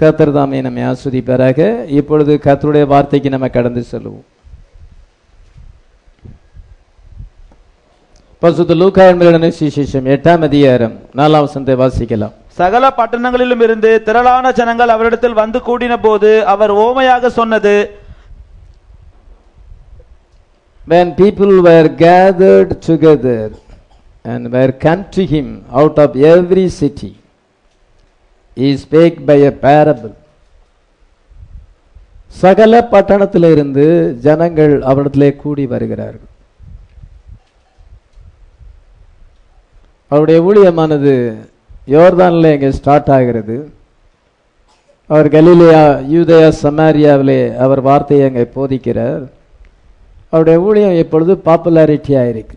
கத்தர் தாமே நம்மை ஆஸ்வதிப்பாராக இப்பொழுது கத்தருடைய வார்த்தைக்கு நம்ம கடந்து செல்வோம் பசுத்த லூக்கா என்பதனை சுவிசேஷம் எட்டாம் அதிகாரம் நாலாம் வசனத்தை வாசிக்கலாம் சகல பட்டணங்களிலும் இருந்து திரளான ஜனங்கள் அவரிடத்தில் வந்து கூடின போது அவர் ஓமையாக சொன்னது when people were gathered together and were come to him out of every city, he spake by a parable. சகல பட்டணத்திலிருந்து ஜனங்கள் அவரிடத்திலே கூடி வருகிறார்கள் அவருடைய ஊழியமானது யோர்தானில் இங்கே ஸ்டார்ட் ஆகிறது அவர் கலிலியா யூதயா சமாரியாவிலே அவர் வார்த்தையை அங்கே போதிக்கிறார் அவருடைய ஊழியம் இப்பொழுது பாப்புலாரிட்டியாக இருக்கு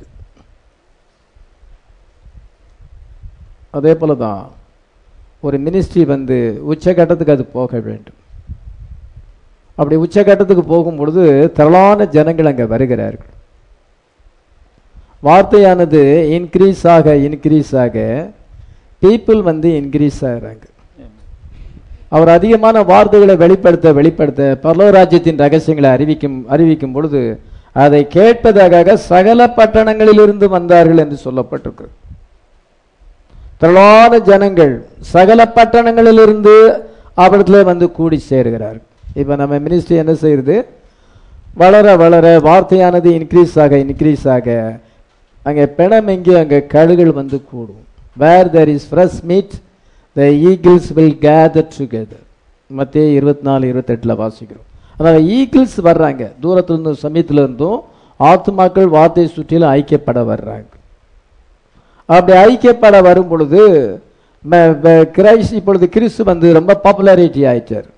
அதே போல தான் ஒரு மினிஸ்ட்ரி வந்து உச்சகட்டத்துக்கு அது போக வேண்டும் அப்படி உச்சகட்டத்துக்கு போகும் பொழுது திரளான ஜனங்கள் அங்கே வருகிறார்கள் வார்த்தையானது இன்க்ரீஸ் ஆக இன்க்ரீஸ் ஆக பீப்புள் வந்து இன்க்ரீஸ் ஆகிறாங்க அவர் அதிகமான வார்த்தைகளை வெளிப்படுத்த வெளிப்படுத்த பரலோராஜ்யத்தின் ரகசியங்களை அறிவிக்கும் அறிவிக்கும் பொழுது அதை கேட்பதற்காக சகல பட்டணங்களிலிருந்து வந்தார்கள் என்று சொல்லப்பட்டிருக்கு திரளான ஜனங்கள் சகல பட்டணங்களிலிருந்து அவரிடத்துல வந்து கூடி சேருகிறார்கள் இப்ப நம்ம மினிஸ்ட்ரி என்ன செய்யுது வளர வளர வார்த்தையானது இன்க்ரீஸ் ஆக இன்க்ரீஸ் ஆக அங்கே பிணம் எங்கே அங்கே கழுகள் வந்து கூடும் where there is fresh meat the eagles will gather together மத்திய இருபத்தி நாலு இருபத்தெட்டில் வாசிக்கிறோம் அதனால் ஈகிள்ஸ் வர்றாங்க தூரத்துலேருந்தும் சமயத்துல இருந்தும் ஆத்துமாக்கள் வார்த்தையை சுற்றிலும் ஐக்கியப்பட வர்றாங்க அப்படி ஐக்கியப்பட வரும் பொழுது கிரைஸ்ட் இப்பொழுது கிறிஸ்து வந்து ரொம்ப பாப்புலாரிட்டி ஆயிட்டார்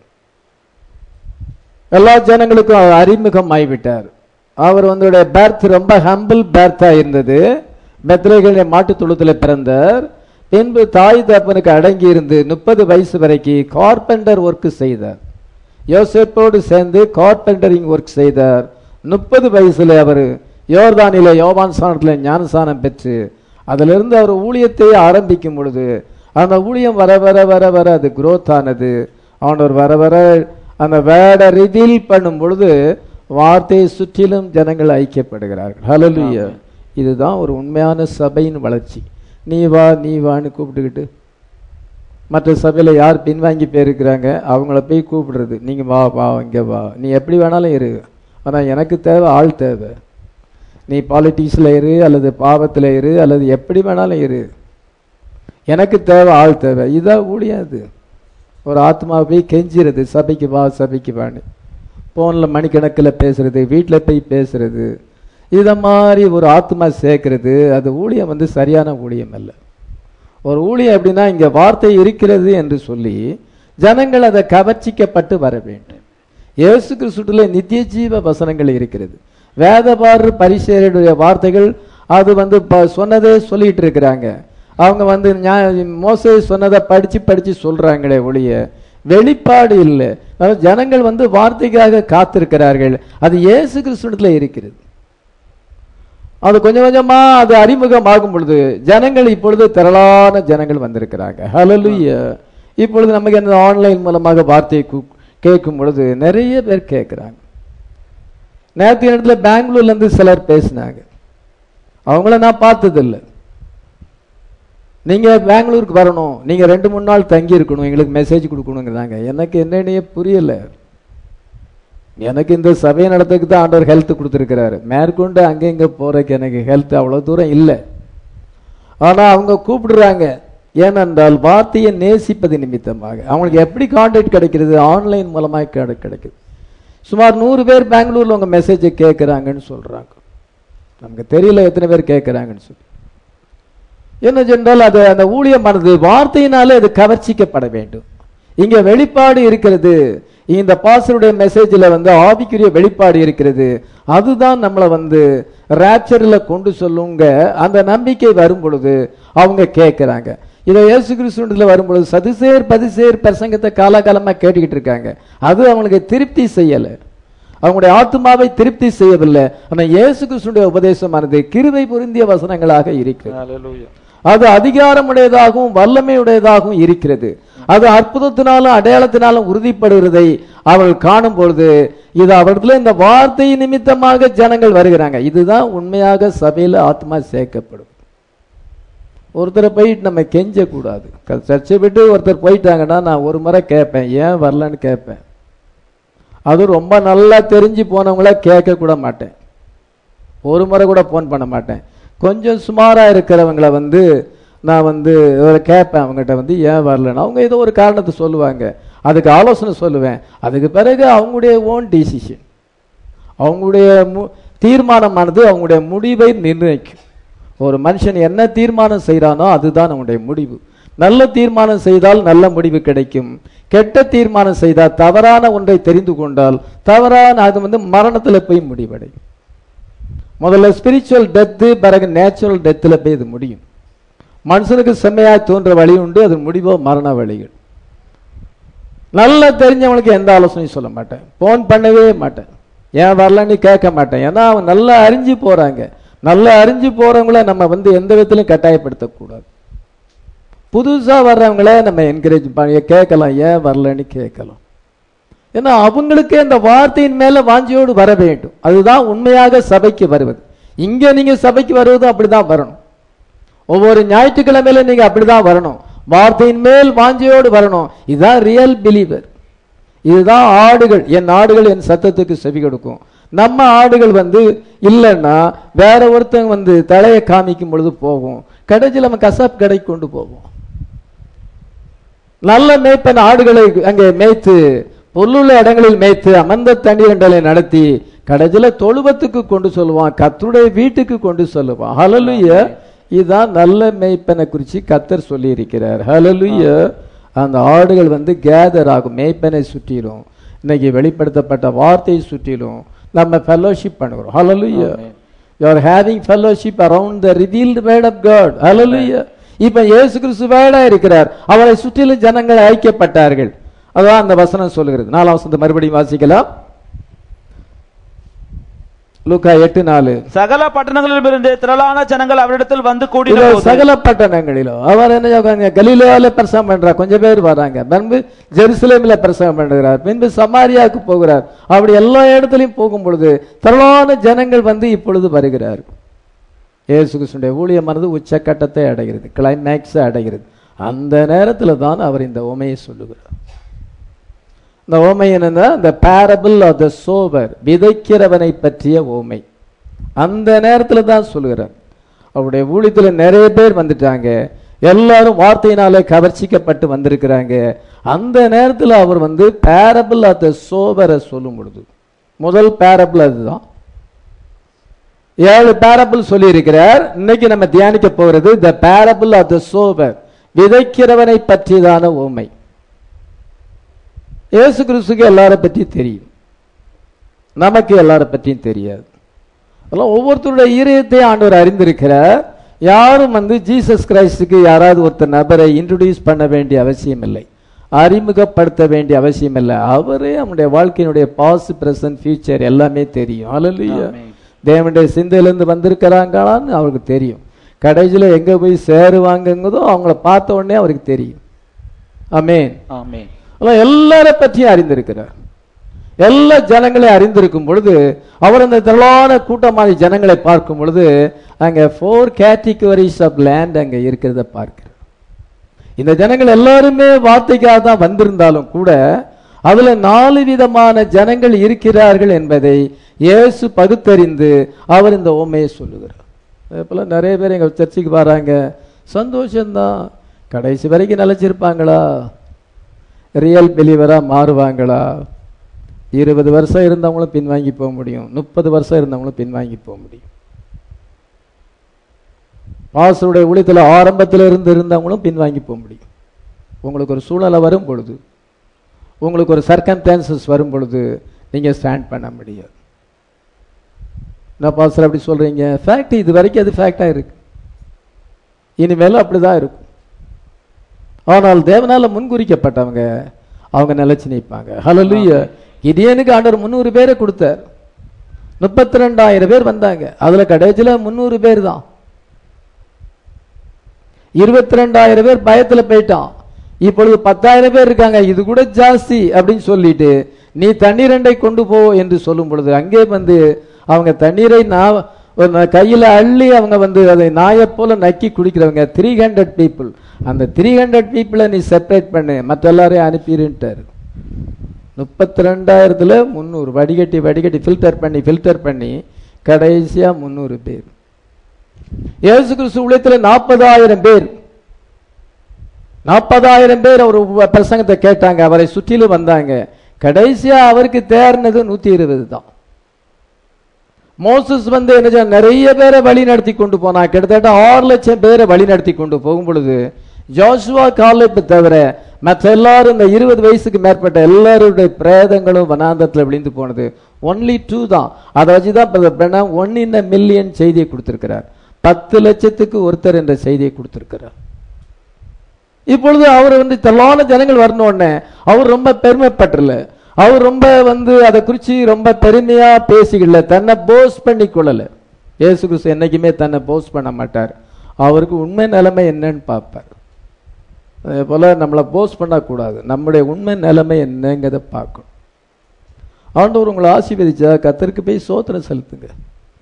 எல்லா ஜனங்களுக்கும் அவர் அறிமுகம் ஆகிவிட்டார் அவர் வந்து பேர்த் ரொம்ப ஹம்பிள் பேர்த்தா இருந்தது மெத்ரேகளுடைய மாட்டு தொழுத்தில் பிறந்தார் பின்பு தாய் தப்பனுக்கு அடங்கி இருந்து முப்பது வயசு வரைக்கும் கார்பெண்டர் ஒர்க் செய்தார் யோசேப்போடு சேர்ந்து கார்பெண்டரிங் ஒர்க் செய்தார் முப்பது வயசுல அவர் யோர்தானில யோவான் சாணத்தில் ஞானசானம் பெற்று அதிலிருந்து அவர் ஊழியத்தை ஆரம்பிக்கும் பொழுது அந்த ஊழியம் வர வர வர வர அது growth ஆனது அவனவர் வர வர அந்த வேர்டை ரிவீல் பண்ணும் பொழுது வார்த்தையை சுற்றிலும் ஜனங்கள் ஐக்கியப்படுகிறார்கள் ஹalleluya இதுதான் ஒரு உண்மையான சபையின் வளர்ச்சி நீ வா நீ வான்னு கூப்பிட்டுக்கிட்டு மற்ற சபையில் யார் பின்வாங்கி போயிருக்கிறாங்க அவங்கள போய் கூப்பிடுறது நீங்கள் வா வா இங்கே வா நீ எப்படி வேணாலும் இரு ஆனால் எனக்கு தேவை ஆள் தேவை நீ பாலிட்டிக்ஸில் இரு அல்லது பாவத்தில் இரு அல்லது எப்படி வேணாலும் இரு எனக்கு தேவை ஆள் தேவை இதான் ஊழியம் அது ஒரு ஆத்மாவை போய் கெஞ்சிறது சபைக்கு வா சபைக்கு வான்னு ஃபோனில் மணிக்கணக்கில் பேசுறது வீட்டில் போய் பேசுறது இதை மாதிரி ஒரு ஆத்மா சேர்க்கறது அது ஊழியம் வந்து சரியான ஊழியம் அல்ல ஒரு ஊழியம் எப்படின்னா இங்க வார்த்தை இருக்கிறது என்று சொல்லி ஜனங்கள் அதை கவர்ச்சிக்கப்பட்டு வர வேண்டும் இயேசு கிறிஸ்துல நித்திய ஜீவ வசனங்கள் இருக்கிறது வேதபாரு பரிசேருடைய வார்த்தைகள் அது வந்து ப- சொன்னதே சொல்லிட்டு இருக்கிறாங்க அவங்க வந்து ஞா- மோசே சொன்னதை படிச்சு படிச்சு சொல்றாங்களே ஒழிய வெளிப்பாடு இல்லை அதாவது ஜனங்கள் வந்து வார்த்தைக்காக காத்திருக்கிறார்கள் அது இயேசு கிறிஸ்துவத்துல இருக்கிறது அது கொஞ்சம் கொஞ்சமா அது அறிமுகமாகும் பொழுது ஜனங்கள் இப்பொழுது திரளான ஜனங்கள் வந்திருக்கிறாங்க ஹalleluya இப்பொழுது நமக்கு அந்த ஆன்லைன் மூலமாக வார்த்தையை கு- கேட்கும் பொழுது நிறைய பேர் கேட்குறாங்க நேற்று இடத்துல பெங்களூர்ல இருந்து சிலர் பேசினாங்க அவங்கள நான் பார்த்ததில்லை நீங்க பெங்களூருக்கு வரணும் நீங்க ரெண்டு மூணு நாள் தங்கி இருக்கணும் எங்களுக்கு மெசேஜ் கொடுக்கணுங்கிறாங்க எனக்கு என்னன்னே புரியல எனக்கு இந்த சபையை நடத்துக்கு தான் ஆண்டவர் ஹெல்த் கொடுத்துருக்கிறாரு மேற்கொண்டு அங்கே இங்கே போறதுக்கு எனக்கு ஹெல்த் அவ்வளோ தூரம் இல்லை ஆனா அவங்க கூப்பிடுறாங்க ஏனென்றால் வார்த்தையை நேசிப்பது நிமித்தமாக அவங்களுக்கு எப்படி கான்டாக்ட் கிடைக்கிறது ஆன்லைன் மூலமாக கிடை கிடைக்குது சுமார் நூறு பேர் பெங்களூர்ல உங்க மெசேஜை கேட்குறாங்கன்னு சொல்றாங்க நமக்கு தெரியல எத்தனை பேர் கேட்குறாங்கன்னு சொல்லி என்ன சென்றால் அது அந்த ஊழியமானது வார்த்தையினாலே அது கவர்ச்சிக்கப்பட வேண்டும் இங்க வெளிப்பாடு இருக்கிறது இந்த பாசருடைய மெசேஜ்ல வந்து ஆவிக்குரிய வெளிப்பாடு இருக்கிறது அதுதான் நம்மளை வந்து ரேப்சரில் கொண்டு சொல்லுங்க அந்த நம்பிக்கை வரும் பொழுது அவங்க கேட்குறாங்க இதை இயேசு கிறிஸ்துவத்துல வரும்பொழுது சதுசேர் பதிசேர் பிரசங்கத்தை காலாகாலமா கேட்டுக்கிட்டு இருக்காங்க அது அவங்களுக்கு திருப்தி செய்யலை அவங்களுடைய ஆத்மாவை திருப்தி செய்யவில்லை ஆனா இயேசு கிறிஸ்துடைய உபதேசமானது கிருபை பொருந்திய வசனங்களாக இருக்கிறது அது அதிகாரமுடையதாகவும் வல்லமையுடையதாகவும் இருக்கிறது அது அற்புதத்தினாலும் அடையாளத்தினாலும் உறுதிப்படுகிறதை அவள் காணும் பொழுது இது அவர்களிடத்துல இந்த வார்த்தை நிமித்தமாக ஜனங்கள் வருகிறாங்க இதுதான் உண்மையாக சபையில ஆத்மா சேர்க்கப்படும் ஒருத்தரை போயிட்டு நம்ம கெஞ்ச கூடாது க- சர்ச்சை விட்டு ஒருத்தர் போயிட்டாங்கன்னா நான் ஒரு முறை கேட்பேன் ஏன் வரலன்னு கேட்பேன் அது ரொம்ப நல்லா தெரிஞ்சு போனவங்கள கேட்க கூட மாட்டேன் ஒரு முறை கூட ஃபோன் பண்ண மாட்டேன் கொஞ்சம் சுமாரா இருக்கிறவங்கள வந்து நான் வந்து ஒரு கேட்பேன் அவங்ககிட்ட வந்து ஏன் வரலன்னு அவங்க ஏதோ ஒரு காரணத்தை சொல்லுவாங்க அதுக்கு ஆலோசனை சொல்லுவேன் அதுக்கு பிறகு அவங்களுடைய ஓன் டிசிஷன் அவங்களுடைய மு- தீர்மானமானது அவங்களுடைய முடிவை நிர்ணயிக்கும் ஒரு மனுஷன் என்ன தீர்மானம் செய்கிறானோ அதுதான் அவனுடைய முடிவு நல்ல தீர்மானம் செய்தால் நல்ல முடிவு கிடைக்கும் கெட்ட தீர்மானம் செய்தால் தவறான ஒன்றை தெரிந்து கொண்டால் தவறான அது வந்து மரணத்தில் போய் முடிவடையும் முதல்ல ஸ்பிரிச்சுவல் டெத்து பிறகு நேச்சுரல் டெத்தில் போய் இது முடியும் மனுஷனுக்கு செம்மையாய் தோன்ற வழி உண்டு அது முடிவோ மரண வழிகள் நல்லா தெரிஞ்சவனுக்கு எந்த ஆலோசனையும் சொல்ல மாட்டேன் ஃபோன் பண்ணவே மாட்டேன் ஏன் வரலன்னு கேட்க மாட்டேன் ஏன்னா அவன் நல்லா அறிஞ்சு போறாங்க நல்லா அறிஞ்சு போறவங்கள நம்ம வந்து எந்த விதத்திலும் கட்டாயப்படுத்தக்கூடாது புதுசா வர்றவங்கள நம்ம என்கரேஜ் பண்ணி கேட்கலாம் ஏன் வரலன்னு கேட்கலாம் ஏன்னா அவங்களுக்கே இந்த வார்த்தையின் மேல வாஞ்சியோடு வர வேண்டும் அதுதான் உண்மையாக சபைக்கு வருவது இங்க நீங்க சபைக்கு வருவது அப்படிதான் வரணும் ஒவ்வொரு ஞாயிற்றுக்கிழமையில நீங்க அப்படிதான் வரணும் வார்த்தையின் மேல் வாஞ்சியோடு வரணும் இதுதான் ரியல் பிலீவர் இதுதான் ஆடுகள் என் ஆடுகள் என் சத்தத்துக்கு செவி கொடுக்கும் நம்ம ஆடுகள் வந்து இல்லைன்னா வேற ஒருத்தங்க வந்து தலையை காமிக்கும் பொழுது போகும் கடைசியில் நம்ம கசாப் கடைக்கு கொண்டு போவோம் நல்ல மேய்ப்பன் ஆடுகளை அங்கே மேய்த்து பொருளுள்ள இடங்களில் மேய்த்து அமர்ந்த தண்ணீரண்டலை நடத்தி கடைசியில தொழுவத்துக்கு கொண்டு சொல்லுவான் கத்தருடைய வீட்டுக்கு கொண்டு சொல்லுவான் ஹalleluya இதான் நல்ல மேய்ப்பனை குறித்து கத்தர் சொல்லி இருக்கிறார் ஹalleluya அந்த ஆடுகள் வந்து கேதர் ஆகும் மேய்ப்பனை சுற்றிலும் இன்னைக்கு வெளிப்படுத்தப்பட்ட வார்த்தையை சுற்றிலும் நம்ம ஃபெல்லோஷிப் பண்ணுகிறோம் ஹalleluya you are having fellowship around the revealed word of god hallelujah இப்ப இயேசு கிறிஸ்து வேடா இருக்கிறார் அவரை சுற்றிலும் ஜனங்கள் ஐக்கியப்பட்டார்கள் அதான் அந்த வசனம் சொல்லுகிறது நாலாம் வசனத்தை மறுபடியும் வாசிக்கலாம் லூக்கா எட்டு நாலு சகல பட்டணங்களிலிருந்து திரளான ஜனங்கள் அவரிடத்தில் வந்து கூடின இதோ போது சகல பட்டணங்களிலும் அவர் என்ன சொல்றாங்க கலிலேயால பிரசவம் பண்றார் கொஞ்சம் பேர் வராங்க பின்பு ஜெருசலேமில் பிரசவம் பண்ணுகிறார் பின்பு சமாரியாவுக்கு போகிறார் அப்படி எல்லா இடத்துலையும் போகும் பொழுது திரளான ஜனங்கள் வந்து இப்பொழுது வருகிறார் இயேசு கிறிஸ்துடைய ஊழியமானது உச்சக்கட்டத்தை அடைகிறது கிளைமேக்ஸை அடைகிறது அந்த நேரத்துல தான் அவர் இந்த உமையை சொல்லுகிறார் இந்த ஓமை என்னன்னா இந்த பேரபிள் ஆஃப் த சோவர் விதைக்கிறவனை பற்றிய ஓமை அந்த நேரத்துல தான் சொல்லுகிறார் அவருடைய ஊழியத்துல நிறைய பேர் வந்துட்டாங்க எல்லாரும் வார்த்தையினாலே கவர்ச்சிக்கப்பட்டு வந்திருக்கிறாங்க அந்த நேரத்துல அவர் வந்து பேரபிள் ஆஃப் த சோவரை சொல்லும் பொழுது முதல் பேரபிள் அதுதான் ஏழு பேரபிள் சொல்லி இருக்கிறார் இன்னைக்கு நம்ம தியானிக்க போகிறது the parable of the sower விதைக்கிறவனை பற்றியதான ஓமை இயேசு கிறிஸ்துக்கு எல்லாரை பற்றி தெரியும் நமக்கு எல்லாரை பற்றியும் தெரியாது அதெல்லாம் ஒவ்வொருத்தருடைய ஈரியத்தை ஆண்டவர் அறிந்திருக்கிறார் யாரும் வந்து ஜீசஸ் கிரைஸ்டுக்கு யாராவது ஒருத்தர் நபரை இன்ட்ரடியூஸ் பண்ண வேண்டிய அவசியம் இல்லை அறிமுகப்படுத்த வேண்டிய அவசியம் இல்லை அவரே அவனுடைய வாழ்க்கையினுடைய பாஸ் பிரசன்ட் ஃபியூச்சர் எல்லாமே தெரியும் அல்லையா ஆமென். தேவனுடைய சிந்தையிலிருந்து வந்திருக்கிறாங்களான்னு அவருக்கு தெரியும் கடைசியில் எங்க போய் சேருவாங்கங்கிறதோ அவங்கள பார்த்த உடனே அவருக்கு தெரியும் ஆமென் ஆமென் அதெல்லாம் எல்லாரை பற்றியும் அறிந்திருக்கிறார் எல்லா ஜனங்களையும் அறிந்திருக்கும் பொழுது அவர் அந்த திரளான கூட்டமான ஜனங்களை பார்க்கும் பொழுது அங்க ஃபோர் கேட்டகரிஸ் ஆஃப் லேண்ட் அங்க இருக்கிறத பார்க்கிறார் இந்த ஜனங்கள் எல்லாருமே வார்த்தைக்காக தான் வந்திருந்தாலும் கூட அதுல நாலு விதமான ஜனங்கள் இருக்கிறார்கள் என்பதை இயேசு பகுத்தறிந்து அவர் இந்த ஓமையை சொல்லுகிறார் அதே போல நிறைய பேர் எங்க சர்ச்சுக்கு வராங்க சந்தோஷம்தான் கடைசி வரைக்கும் நிலைச்சிருப்பாங்களா ரியல் பிலீவரா மாறுவாங்களா இருபது வருஷம் இருந்தவங்களும் பின்வாங்கி போக முடியும் முப்பது வருஷம் இருந்தவங்களும் பின்வாங்கி போக முடியும் பாசருடைய ஊழியத்தில் ஆரம்பத்தில் இருந்து இருந்தவங்களும் பின்வாங்கி போக முடியும் உங்களுக்கு ஒரு சூழ்நிலை வரும் பொழுது உங்களுக்கு ஒரு சர்க்கம்டான்சஸ் வரும் பொழுது நீங்க ஸ்டாண்ட் பண்ண முடியாது என்ன பாஸ்டர் அப்படி சொல்றீங்க ஃபேக்ட் இது வரைக்கும் அது ஃபேக்டா இருக்கு இனிமேலும் அப்படிதான் இருக்கும் ஆனால் தேவனால முன்குறிக்கப்பட்டவங்க அவங்க நிலைச்சு நிற்பாங்க ஹalleluya கிதியனுக்கு ஆண்டவர் முந்நூறு பேரை கொடுத்தார் முப்பத்தி ரெண்டாயிரம் பேர் வந்தாங்க அதுல கடைசியில முந்நூறு பேர் தான் இருபத்தி ரெண்டாயிரம் பேர் பயத்துல போயிட்டான் இப்பொழுது பத்தாயிரம் பேர் இருக்காங்க இது கூட ஜாஸ்தி அப்படின்னு சொல்லிட்டு நீ தண்ணீரண்டை கொண்டு போ என்று சொல்லும் பொழுது அங்கே வந்து அவங்க தண்ணீரை நான் ஒரு ந- கையில அள்ளி அவங்க வந்து அதை நாயைப் போல நக்கி குடிக்கிறவங்க த்ரீ ஹண்ட்ரட் பீப்புள் அந்த த்ரீ ஹண்ட்ரட் பீப்புளை நீ செப்பரேட் பண்ணு மற்ற எல்லாரையும் அனுப்பிடுன்ட்டாரு முப்பத்தி ரெண்டாயிரத்துல முந்நூறு வடிகட்டி வடிகட்டி ஃபில்டர் பண்ணி ஃபில்டர் பண்ணி கடைசியா முந்நூறு பேர் இயேசு கிறிஸ்து உலகத்துல நாற்பதாயிரம் பேர் நாற்பதாயிரம் பேர் அவர் உப- பிரசங்கத்தை கேட்டாங்க அவரை சுற்றிலும் வந்தாங்க கடைசியா அவருக்கு தேர்னது நூத்தி இருபது தான் மோசஸ் வந்து என்ன செய்ய- நிறைய பேரை வழி நடத்தி கொண்டு போனா கிட்டத்தட்ட ஆறு லட்சம் பேரை வழி நடத்தி கொண்டு போகும் பொழுது ஜோஷுவா காலேப்பை தவிர மற்ற எல்லாரும் இந்த இருபது வயசுக்கு மேற்பட்ட எல்லாருடைய பிரேதங்களும் வனாந்தத்தில் விழுந்து போனது ஒன்லி டூ தான் அதை வச்சு தான் ஒன் இன் மில்லியன் செய்தியை கொடுத்திருக்கிறார் பத்து லட்சத்துக்கு ஒருத்தர் என்ற செய்தியை கொடுத்திருக்கிறார் இப்பொழுது அவர் வந்து திரளான ஜனங்கள் வரணும் உடனே அவர் ரொம்ப பெருமைப்பட்டுல அவர் ரொம்ப வந்து அதை குறிச்சு ரொம்ப பெருமையா பேசிக்கல தன்னை போஸ் பண்ணி கொள்ளல இயேசு கிறிஸ்து என்னைக்குமே தன்னை போஸ் பண்ண மாட்டார் அவருக்கு உண்மை நிலைமை என்னன்னு பார்ப்பார் அதே போல நம்மளை போஸ் பண்ணக்கூடாது நம்முடைய உண்மை நிலைமை என்னங்கிறத பார்க்கணும் ஆண்டவர் உங்களை ஆசீர்வதிச்சா கத்தருக்கு போய் சோத்திரம் செலுத்துங்க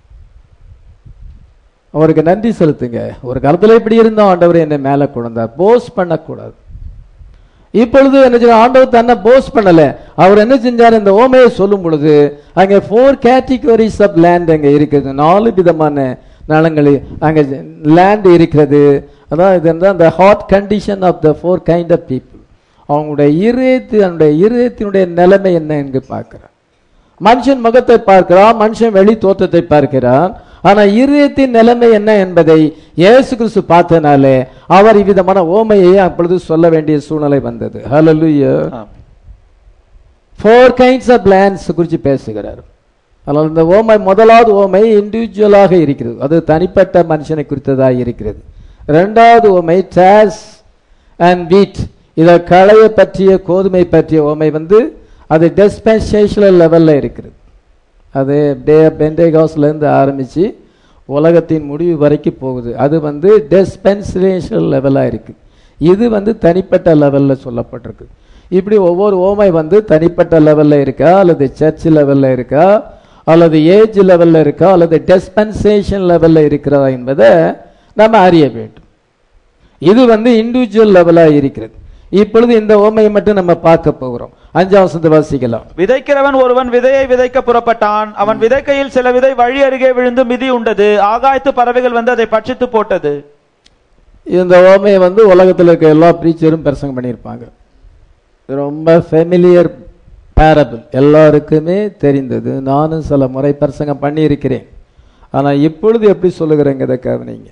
அவருக்கு நன்றி செலுத்துங்க ஒரு காலத்துல இப்படி இருந்தோம் ஆண்டவர் என்னை மேல கொண்டார் போஸ் பண்ணக்கூடாது இப்பொழுது என்ன செய்ய ஆண்டவர் தன்னை போஸ் பண்ணல அவர் என்ன செஞ்சார் இந்த ஓமையை சொல்லும் பொழுது அங்க ஃபோர் கேட்டகரிஸ் ஆஃப் லேண்ட் அங்க இருக்குது நாலு விதமான நலங்கள் அங்க லேண்ட் இருக்கிறது அதான் இது வந்து அந்த heart condition of the four kind of people அவங்களுடைய இருதயத்து அவனுடைய இருதயத்தினுடைய நிலைமை என்ன என்று பார்க்கிறார் மனுஷன் முகத்தை பார்க்கிறான் மனுஷன் வெளி தோற்றத்தை பார்க்கிறான் ஆனா இருதயத்தின் நிலைமை என்ன என்பதை இயேசு கிறிஸ்து பார்த்தனாலே அவர் இவ்விதமான ஓமையை அப்பொழுது சொல்ல வேண்டிய சூழ்நிலை வந்தது ஹalleluya ஆமென். ஃபோர் கைண்ட்ஸ் ஆஃப் லேண்ட்ஸ் குறித்து பேசுகிறார் அதனால் இந்த ஓமை முதலாவது ஓமை இண்டிவிஜுவலாக இருக்கிறது அது தனிப்பட்ட மனுஷனை குறித்ததாக இருக்கிறது இரண்டாவது ஓமை டேஸ் அண்ட் வீட் இதை களையை பற்றிய கோதுமை பற்றிய ஓமை வந்து அது டெஸ்பென்சேஷனல் லெவல்ல இருக்கிறது அது டே பெண்டேகாஸ்லேருந்து ஆரம்பித்து உலகத்தின் முடிவு வரைக்கும் போகுது அது வந்து டெஸ்பென்சேஷனல் லெவலாக இருக்குது இது வந்து தனிப்பட்ட லெவலில் சொல்லப்பட்டிருக்கு இப்படி ஒவ்வொரு ஓமை வந்து தனிப்பட்ட லெவலில் இருக்கா அல்லது சர்ச் லெவலில் இருக்கா அல்லது ஏஜ் லெவலில் இருக்கா அல்லது டெஸ்பென்சேஷன் லெவலில் இருக்கிறதா என்பதை நம்ம அறிய வேண்டும் இது வந்து இண்டிவிஜுவல் லெவலாக இருக்கிறது இப்பொழுது இந்த ஓமையை மட்டும் நம்ம பார்க்க போகிறோம் அஞ்சாம் வசந்த வாசிக்கலாம் விதைக்கிறவன் ஒருவன் விதையை விதைக்க புறப்பட்டான் அவன் விதைக்கையில் சில விதை வழி அருகே விழுந்து மிதி உண்டது ஆகாயத்து பறவைகள் வந்து அதை பட்சித்து போட்டது இந்த ஓமையை வந்து உலகத்தில் இருக்க எல்லா ப்ரீச்சரும் பிரசங்கம் பண்ணியிருப்பாங்க இது ரொம்ப ஃபெமிலியர் பேரபிள் எல்லாருக்குமே தெரிந்தது நானும் சில முறை பிரசங்கம் பண்ணியிருக்கிறேன் ஆனால் இப்பொழுது எப்படி சொல்லுகிறேங்க இதை கவனிங்க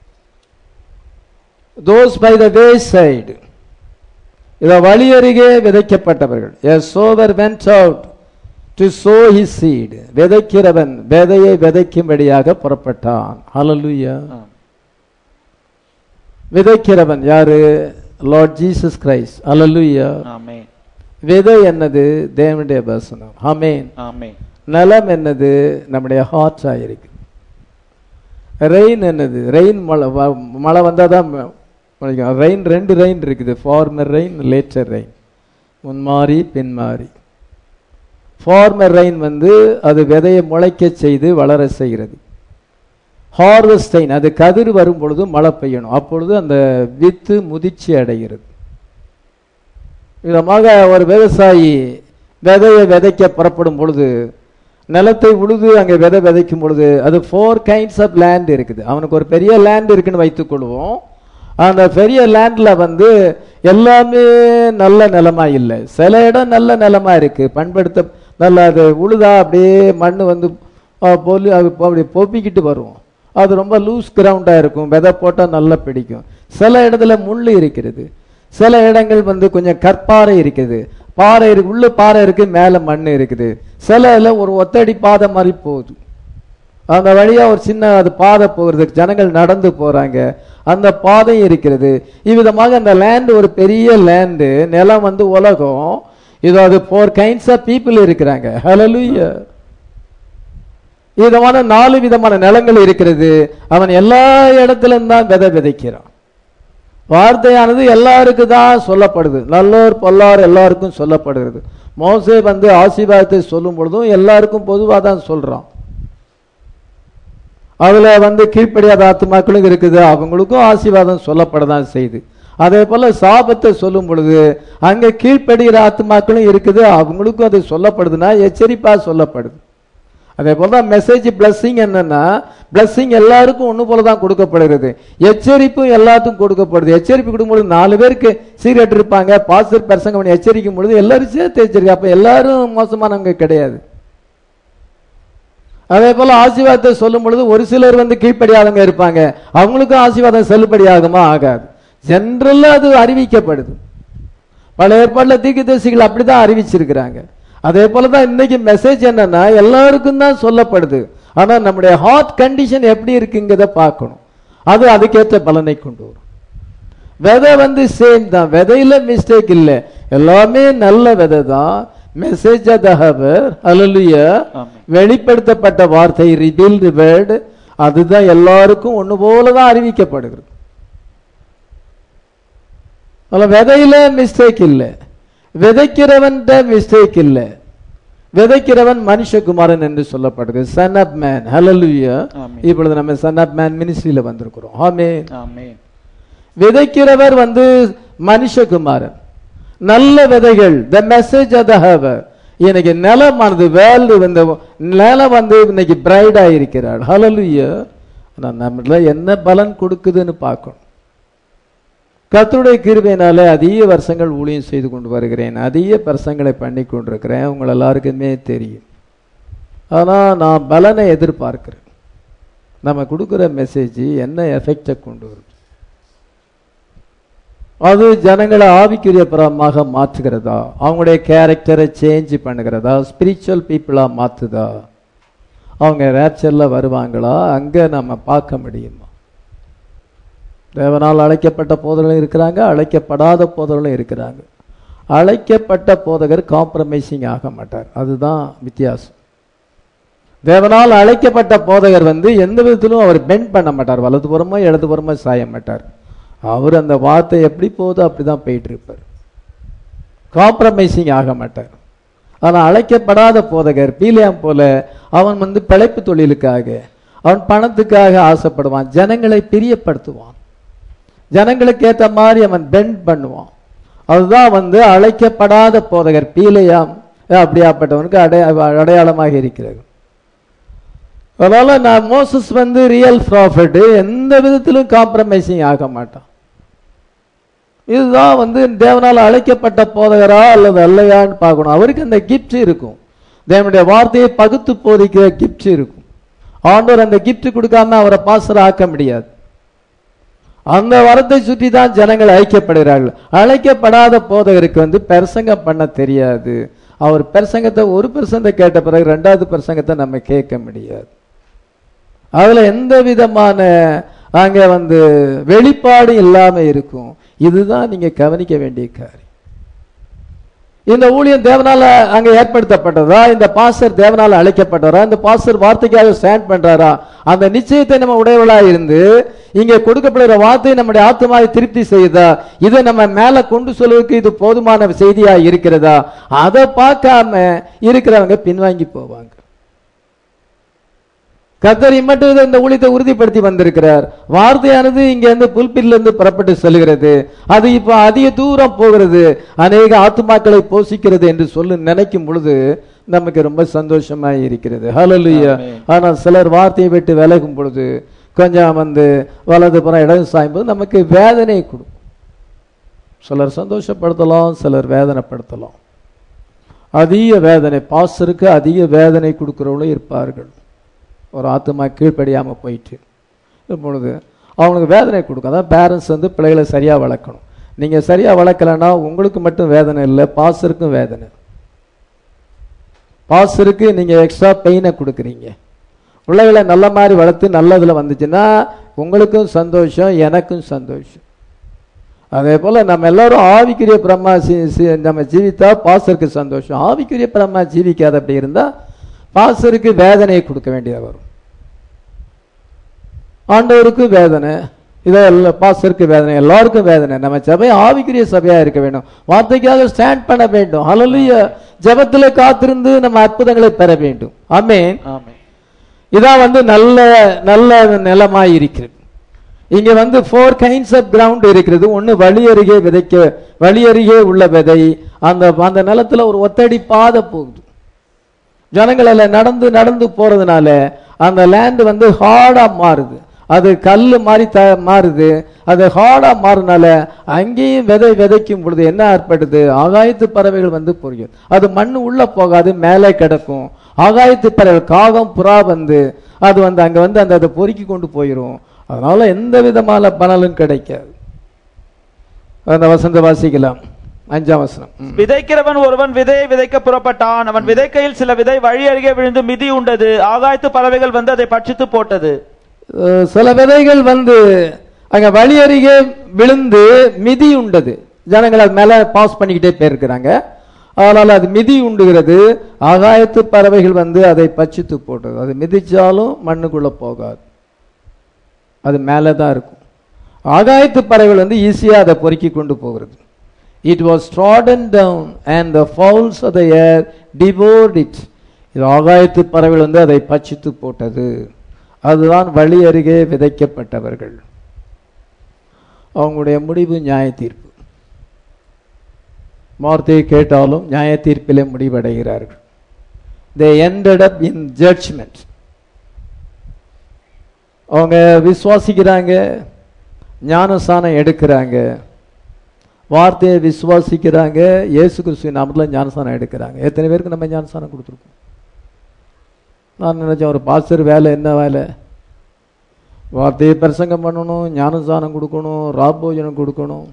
those by the way side இத வழி அருகே விதைக்கப்பட்டவர்கள் a sower went out to sow his seed விதைக்கிறவன் விதையை விதைக்கும்படியாக புறப்பட்டான் ஹalleluya விதைக்கிறவன் யாரு லார்ட் ஜீசஸ் கிரைஸ்ட் ஹalleluya ஆமென் விதை என்னது தேவனுடைய வசனம் ஆமென் ஆமென் நிலம் என்னது நம்முடைய ஹார்ட்ஸா இருக்கு ரெயின் என்னது ரெயின் மழை வ- மழை வந்தால் தான் ரெயின் ரெண்டு ரெயின் இருக்குது ஃபார்மர் ரெயின் லேட்டர் ரெயின் முன்மாறி பின்மாறி ஃபார்மர் ரெயின் வந்து அது விதையை முளைக்க செய்து வளர செய்கிறது ஹார்வெஸ்டைன் அது கதிர் வரும் பொழுது மழை பெய்யணும் அப்பொழுது அந்த வித்து முதிர்ச்சி அடைகிறது விதமாக ஒரு விவசாயி விதையை விதைக்க புறப்படும் பொழுது நிலத்தை உழுது அங்கே விதை விதைக்கும் பொழுது அது ஃபோர் கைண்ட்ஸ் ஆஃப் லேண்ட் இருக்குது அவனுக்கு ஒரு பெரிய லேண்ட் இருக்குன்னு வைத்துக்கொள்வோம் அந்த பெரிய லேண்ட்ல வந்து எல்லாமே நல்ல நிலமா இல்லை சில இடம் நல்ல நிலமா இருக்கு பண்படுத்த நல்ல அது உழுதா அப்படியே மண் வந்து அஹ், பொலி அது பொ- அப்படி பொப்பிக்கிட்டு வரும் அது ரொம்ப லூஸ் கிரவுண்டா இருக்கும் விதை போட்டால் நல்லா பிடிக்கும் சில இடத்துல முள் இருக்கிறது சில இடங்கள் வந்து கொஞ்சம் கற்பாறை இருக்குது பாறை இருக்கு உள்ள பாறை இருக்கு மேல மண் இருக்குது சில இதுல ஒரு ஒத்தடி பாதை மாதிரி போகுது அந்த வழியா ஒரு சின்ன அது பாதை போகிறது ஜனங்கள் நடந்து போறாங்க அந்த பாதை இருக்கிறது இவ்விதமாக அந்த லேண்ட் ஒரு பெரிய லேண்டு நிலம் வந்து உலகம் இது அது ஃபோர் கைண்ட்ஸ் ஆஃப் பீப்புள் இருக்கிறாங்க ஹalleluya விதமான நாலு விதமான நிலங்கள் இருக்கிறது அவன் எல்லா இடத்திலும் தான் விதை விதைக்கிறான் வார்த்தையானது எல்லாருக்கும் தான் சொல்லப்படுது நல்லோர் பொல்லார் எல்லாருக்கும் சொல்லப்படுகிறது மோசே வந்து ஆசீர்வாதத்தை சொல்லும் பொழுதும் எல்லாருக்கும் பொதுவாக தான் சொல்றான் அதுல வந்து கீழ்ப்படியாத ஆத்துமாக்களும் இருக்குது அவங்களுக்கும் ஆசீர்வாதம் சொல்லப்படதான் செய்யுது அதே போல சாபத்தை சொல்லும் பொழுது அங்க கீழ்ப்படுகிற ஆத்துமாக்களும் இருக்குது அவங்களுக்கும் அது சொல்லப்படுதுன்னா எச்சரிப்பா சொல்லப்படுது அதே போல தான் மெசேஜ் பிளஸ்ஸிங் என்னன்னா பிளஸ்ஸிங் எல்லாருக்கும் ஒன்று போல தான் கொடுக்கப்படுகிறது எச்சரிப்பும் எல்லாத்துக்கும் கொடுக்கப்படுது எச்சரிப்பு கொடுக்கும்பொழுது நாலு பேருக்கு சீரியட் இருப்பாங்க பாசிட்டிவ் பர்சங்க பண்ணி எச்சரிக்கும் பொழுது எல்லாரும் சேர்த்து எச்சரிக்கை அப்ப எல்லாரும் மோசமானவங்க கிடையாது அதே போல ஆசீர்வாதத்தை சொல்லும் பொழுது ஒரு சிலர் வந்து கீழ்ப்படியாதவங்க இருப்பாங்க அவங்களுக்கும் ஆசீர்வாதம் செல்லுபடியாகுமா ஆகாது ஜென்ரலா அது அறிவிக்கப்படுது பல ஏற்பாடுல தீர்க்கதரிசிகள் அப்படிதான் அறிவிச்சிருக்கிறாங்க அதே போலதான் இன்னைக்கு மெசேஜ் என்னன்னா எல்லாருக்கும் தான் சொல்லப்படுது ஆனா நம்முடைய ஹார்ட் கண்டிஷன் எப்படி இருக்குங்கிறத பார்க்கணும் அது அதுக்கேற்ற பலனை கொண்டு வரும் விதை வந்து சேம் தான் விதையில மிஸ்டேக் இல்லை எல்லாமே நல்ல விதை தான் மெசேஜ் தகவர் அலலுயா ஆமென். வெளிப்படுத்தப்பட்ட வார்த்தை ரிபீல்டு வேர்டு அதுதான் எல்லாருக்கும் ஒண்ணு போல தான் அறிவிக்கப்படுகிறது அதுல விதையில மிஸ்டேக் இல்லை விதைக்கிறவன்ட மிஸ்டேக் இல்லை விதைக்கிறவன் மனுஷகுமாரன் என்று சொல்லப்படுது சன் ஆப் மேன் ஹalleluya ஆமென். இப்பொழுது நம்ம சன் ஆப் மேன் மினிஸ்ட்ரியில வந்திருக்கிறோம் ஆமென் ஆமென் விதைக்கிறவர் வந்து மனுஷகுமாரன் நல்ல விதைகள் the message of the hour இன்னைக்கு நிலமானது வேல்டு வந்து நிலம் வந்து இன்னைக்கு பிரைடா இருக்கிறாள் ஹalleluya ஆனா நம்மள என்ன பலன் கொடுக்குதுன்னு பார்க்கணும் கர்த்தருடைய கிருபையினாலே அதிக வருஷங்கள் ஊழியம் செய்து கொண்டு வருகிறேன் அதிக பிரசங்களை பண்ணி கொண்டிருக்கிறேன் உங்கள் எல்லாருக்குமே தெரியும் ஆனா நான் பலனை எதிர்பார்க்கிறேன் நம்ம கொடுக்குற மெசேஜ் என்ன எஃபெக்டை கொண்டு வரும் அது ஜனங்களை ஆவிக்குரிய புறமாக மாற்றுகிறதா அவங்களுடைய கேரக்டரை சேஞ்ச் பண்ணுகிறதா ஸ்பிரிச்சுவல் பீப்புளா மாத்துதா அவங்க ரேப்சர்ல வருவாங்களா அங்க நம்ம பார்க்க முடியுமா தேவனால் அழைக்கப்பட்ட போதர்களும் இருக்கிறாங்க அழைக்கப்படாத போதர்களும் இருக்கிறாங்க அழைக்கப்பட்ட போதகர் காம்ப்ரமைசிங் ஆக மாட்டார் அதுதான் வித்தியாசம் தேவனால் அழைக்கப்பட்ட போதகர் வந்து எந்த விதத்திலும் அவர் பெண்ட் பண்ண மாட்டார் வலதுபுறமோ இடதுபுறமோ சாய மாட்டார் அவர் அந்த வார்த்தை எப்படி போகுதோ அப்படிதான் போயிட்டு இருப்பார் காம்ப்ரமைசிங் ஆக மாட்டார் ஆனா அழைக்கப்படாத போதகர் பீலியாம் போல அவன் வந்து பிழைப்பு தொழிலுக்காக அவன் பணத்துக்காக ஆசைப்படுவான் ஜனங்களை பிரியப்படுத்துவான் ஜனங்களுக்கு ஏத்த மாதிரி அவன் பெண்ட் பண்ணுவான் அதுதான் வந்து அழைக்கப்படாத போதகர் பீலையாம் அப்படியாப்பட்டவனுக்கு அடைய அடையாளமாக இருக்கிறது அதனால நான் மோசஸ் வந்து ரியல் ப்ராஃபிட் எந்த விதத்திலும் காம்ப்ரமைசிங் ஆக மாட்டான் இதுதான் வந்து தேவனால் அழைக்கப்பட்ட போதகரா அல்லது அல்லையான்னு பார்க்கணும் அவருக்கு அந்த கிஃப்ட் இருக்கும் தேவனுடைய வார்த்தையை பகுத்து போதிக்கிற கிஃப்ட் இருக்கும் ஆண்டவர் அந்த கிஃப்ட் கொடுக்காம அவரை பாசர ஆக்க முடியாது அந்த வரத்தை சுற்றி தான் ஜனங்கள் அழைக்கப்படுகிறார்கள் அழைக்கப்படாத போதகருக்கு வந்து பிரசங்கம் பண்ண தெரியாது அவர் பிரசங்கத்தை ஒரு பிரசங்கத்தை கேட்ட பிறகு ரெண்டாவது பிரசங்கத்தை நம்ம கேட்க முடியாது அதுல எந்த விதமான அங்க வந்து வெளிப்பாடு இல்லாம இருக்கும் இதுதான் நீங்க கவனிக்க வேண்டிய காரியம் இந்த ஊழியம் தேவனால அங்க ஏற்படுத்தப்பட்டதா இந்த பாசர் தேவனால அழைக்கப்பட்டவரா இந்த பாசர் வார்த்தைக்காக ஸ்டாண்ட் பண்றாரா அந்த நிச்சயத்தை நம்ம உடையவளா இருந்து இங்க கொடுக்கப்படுகிற வார்த்தை நம்முடைய ஆத்மாவை திருப்தி செய்யுதா இதை நம்ம மேல கொண்டு சொல்வதற்கு இது போதுமான செய்தியா இருக்கிறதா அதை பார்க்காம இருக்கிறவங்க பின்வாங்கி போவாங்க கத்தர் மட்டும் இந்த ஊழியத்தை உறுதிப்படுத்தி வந்திருக்கிறார் வார்த்தையானது இங்க இருந்து புல்பில்ல இருந்து புறப்பட்டு செல்கிறது அது இப்ப அதிக தூரம் போகிறது அநேக ஆத்துமாக்களை போஷிக்கிறது என்று சொல்லி நினைக்கும் பொழுது நமக்கு ரொம்ப சந்தோஷமா இருக்கிறது ஹalleluya ஆமென். ஆனா சிலர் வார்த்தையை விட்டு விலகும் பொழுது கொஞ்சம் வந்து வலது புறம் இடம் சாயும்போது நமக்கு வேதனை கொடுக்கும் சிலர் சந்தோஷப்படுத்தலாம் சிலர் வேதனைப்படுத்தலாம் அதிக வேதனை பாசருக்கு அதிக வேதனை கொடுக்கிறவங்களும் இருப்பார்கள் ஒரு ஆத்துமா கீழ்ப்படியாம போயிட்டு இப்பொழுது அவனுக்கு வேதனை கொடுக்கும் அதான் பேரண்ட்ஸ் வந்து பிள்ளைகளை சரியா வளர்க்கணும் நீங்க சரியா வளர்க்கலன்னா உங்களுக்கு மட்டும் வேதனை இல்லை பாசருக்கும் வேதனை பாசருக்கு நீங்க எக்ஸ்ட்ரா பெயினை கொடுக்குறீங்க பிள்ளைகளை நல்ல மாதிரி வளர்த்து நல்லதுல வந்துச்சுன்னா உங்களுக்கும் சந்தோஷம் எனக்கும் சந்தோஷம் அதே போல நம்ம எல்லாரும் ஆவிக்குரிய பிரம்மா சி- சி- நம்ம ஜீவித்தா பாசருக்கு சந்தோஷம் ஆவிக்குரிய பிரம்மா ஜீவிக்காத அப்படி இருந்தா பாசருக்கு வேதனையை கொடுக்க வேண்டியது வரும் ஆண்டவருக்கு வேதனை இதோ எல்லா பாஸ்டருக்கு வேதனை எல்லாருக்கும் வேதனை நம்ம சபை ஆவிக்குரிய சபையா இருக்க வேண்டும் வார்த்தைக்காக ஸ்டாண்ட் பண்ண வேண்டும் ஹalleluya ஜெபத்திலே காத்திருந்து நம்ம அற்புதங்களை பெற வேண்டும் ஆமென் ஆமென் இதான் வந்து நல்ல நல்ல நிலமாய் இருக்கிறது இங்க வந்து ஃபோர் கைண்ட்ஸ் ஆஃப் கிரவுண்ட் இருக்கிறது ஒன்னு வழி அருகே விதைக்க வழி அருகே உள்ள விதை அந்த அந்த நிலத்துல ஒரு ஒத்தடி பாதை போகுது ஜனங்கள் எல்லாம் நடந்து நடந்து போறதுனால அந்த லேண்ட் வந்து ஹார்டா மாறுது அது கல் மாதிரி த மாறுது அது ஹார்டா மாறுனால அங்கேயும் விதை விதைக்கும் பொழுது என்ன ஏற்படுது ஆகாயத்து பறவைகள் வந்து பொரியும் அது மண்ணு உள்ள போகாது மேலே கிடக்கும் ஆகாயத்து பறவைகள் காகம் புறா வந்து அது வந்து அங்க வந்து அந்த அதை பொறுக்கி கொண்டு போயிடும் அதனால எந்த விதமான பலனும் கிடைக்காது அந்த வசந்த வாசிக்கலாம் அஞ்சாம் வசனம் ம். விதைக்கிறவன் ஒருவன் விதையை விதைக்க புறப்பட்டான் அவன் விதைக்கையில் சில விதை வழி அருகே விழுந்து மிதி உண்டது ஆகாயத்து பறவைகள் வந்து அதை பட்சித்து போட்டது அஹ் சில விதைகள் வந்து அங்க வழி அருகே விழுந்து மிதி உண்டது ஜனங்கள் அது மேல பாஸ் பண்ணிக்கிட்டே போயிருக்கிறாங்க அதனால அது மிதி உண்டுகிறது ஆகாயத்து பறவைகள் வந்து அதை பச்சித்து போட்டது அது மிதிச்சாலும் மண்ணுக்குள்ள போகாது அது மேலே தான் இருக்கும் ஆகாயத்து பறவைகள் வந்து ஈஸியா அதை பொறுக்கி கொண்டு போகிறது it was trodden down and the fowls of the air devoured it இது ஆகாயத்து பறவைகள் வந்து அதை பச்சித்து போட்டது அதுதான் வழி அருகே விதைக்கப்பட்டவர்கள் அவங்களுடைய முடிவு நியாய தீர்ப்பு வார்த்தையை கேட்டாலும் நியாய தீர்ப்பிலே முடிவடைகிறார்கள் தே ended up in judgment அவங்க விசுவாசிக்கிறாங்க ஞானசானம் எடுக்கிறாங்க வார்த்தையை விசுவாசிக்கிறாங்க இயேசு கிறிஸ்துவின் நாமத்தில் ஞானசானம் எடுக்கிறாங்க எத்தனை பேருக்கு நம்ம ஞானசானம் கொடுத்துருக்கோம் நான் நினைச்சேன் ஒரு பாஸ்டர் வேலை என்ன வேலை வார்த்தையை பிரசங்கம் பண்ணணும் ஞானசானம் கொடுக்கணும் ராபோஜனம் கொடுக்கணும்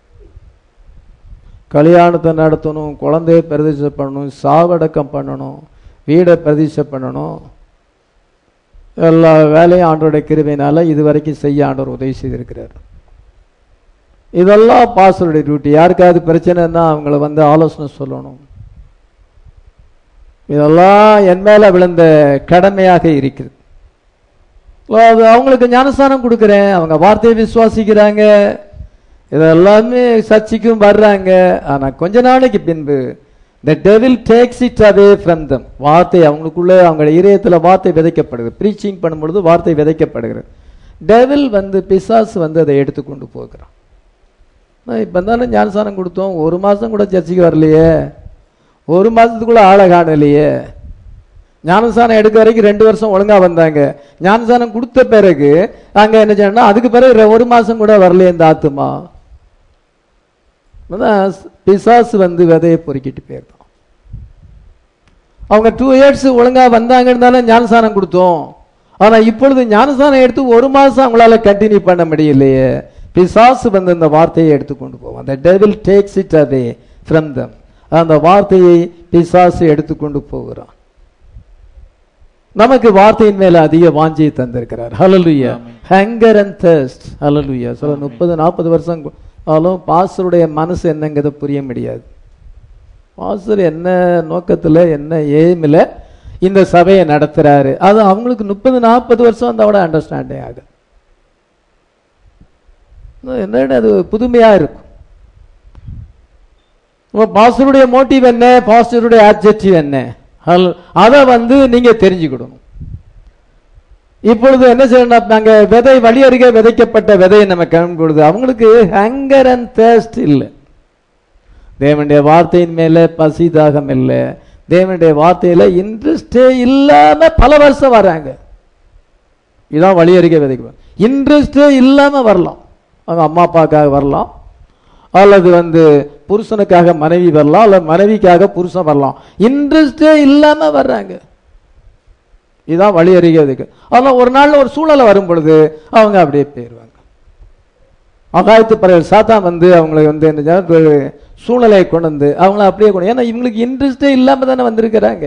கல்யாணத்தை நடத்தணும் குழந்தைய பிரதிஷ்டை பண்ணணும் சாவடக்கம் பண்ணணும் வீடை பிரதிஷ்டை பண்ணணும் எல்லா வேலையும் ஆண்டோட கிருபையினால இது வரைக்கும் செய்ய ஆண்டவர் உதவி செய்திருக்கிறார் இதெல்லாம் பாஸ்டருடைய டியூட்டி யாருக்காவது பிரச்சனைன்னா அவங்கள வந்து ஆலோசனை சொல்லணும் இதெல்லாம் என் மேல விழுந்த கடமையாக இருக்குது அது அவங்களுக்கு ஞானஸ்தானம் கொடுக்குறேன் அவங்க வார்த்தையை விசுவாசிக்கிறாங்க இதெல்லாமே சர்ச்சைக்கும் வர்றாங்க ஆனா கொஞ்ச நாளைக்கு பின்பு the devil takes it away from them வார்த்தை அவங்களுக்குள்ள அவங்க இதயத்துல வார்த்தை விதைக்கப்படுகிறது ப்ரீச்சிங் பண்ணும்பொழுது வார்த்தை விதைக்கப்படுகிறது டெவில் வந்து பிசாசு வந்து அதை எடுத்துக்கொண்டு போகிறான் நான் இப்போ தானே ஞானசானம் கொடுத்தோம் ஒரு மாதம் கூட சர்ச்சைக்கு வரலையே ஒரு மாதத்துக்குள்ள ஆளை காணலையே ஞானசானம் எடுக்க வரைக்கும் ரெண்டு வருஷம் ஒழுங்கா வந்தாங்க ஞானசானம் கொடுத்த பிறகு அங்க என்ன செய்யணும்னா அதுக்கு பிறகு ரெ- ஒரு மாசம் கூட வரலையே இந்த ஆத்துமா அதான் பிசாசு வந்து விதையை பொறுக்கிட்டு போயிருந்தான் அவங்க டூ இயர்ஸ் ஒழுங்கா வந்தாங்கன்னு தானே ஞானசானம் கொடுத்தோம் ஆனா இப்பொழுது ஞானசானம் எடுத்து ஒரு மாசம் அவங்களால கண்டினியூ பண்ண முடியலையே பிசாசு வந்து இந்த வார்த்தையை எடுத்துக்கொண்டு போவோம் அந்த devil takes it away from them அந்த வார்த்தையை பிசாசு எடுத்துக்கொண்டு போகிறான் நமக்கு வார்த்தையின் மேல அதிக வாஞ்சியை தந்திருக்கிறார் ஹalleluya ஹங்கர் அண்ட் thirst ஹalleluya சொல்ல முப்பது நாற்பது வருஷம் கு- ஆனாலும் பாஸ்டருடைய மனசு என்னங்கிறத புரிய முடியாது பாஸ்டர் என்ன நோக்கத்துல என்ன ஏமில் இந்த சபையை நடத்துறாரு அது அவங்களுக்கு முப்பது நாற்பது வருஷம் அந்த விட அண்டர்ஸ்டாண்டிங் ஆகுது என்னன்னு அது புதுமையா இருக்கும் பாஸ்டருடைய மோட்டிவ் என்ன பாஸ்டருடைய ஆப்ஜெக்டிவ் என்ன ஹல்- அதை வந்து நீங்க தெரிஞ்சுக்கிடணும் இப்பொழுது என்ன செய்யணும் நாங்க விதை வழி அருகே விதைக்கப்பட்ட விதையை நம்ம காணும் பொழுது அவங்களுக்கு ஹங்கர் அண்ட் தேஸ்ட் இல்லை தேவனுடைய வார்த்தையின் மேல பசி தாகம் இல்லை தேவனுடைய வார்த்தையில இன்ட்ரெஸ்டே இல்லாம பல வருஷம் வராங்க இதான் வழி அருகே விதைக்க இன்ட்ரெஸ்டே இல்லாம வரலாம் அவங்க அம்மா அப்பாவுக்காக வரலாம் அல்லது வந்து புருஷனுக்காக மனைவி வரலாம் அல்லது மனைவிக்காக புருஷன் வரலாம் இன்ட்ரெஸ்டே இல்லாம வர்றாங்க இதான் வழி அறிகிறதுக்கு அதெல்லாம் ஒரு நாள்ல ஒரு சூழ்நிலை வரும் பொழுது அவங்க அப்படியே போயிடுவாங்க அகாயத்து பறவைகள் சாத்தான் வந்து அவங்களை வந்து என்ன செய்ய- ஒரு சூழ்நிலையை கொண்டு வந்து அவங்கள அப்படியே கொண்டு ஏன்னா இவங்களுக்கு இன்ட்ரெஸ்டே இல்லாம தானே வந்திருக்கிறாங்க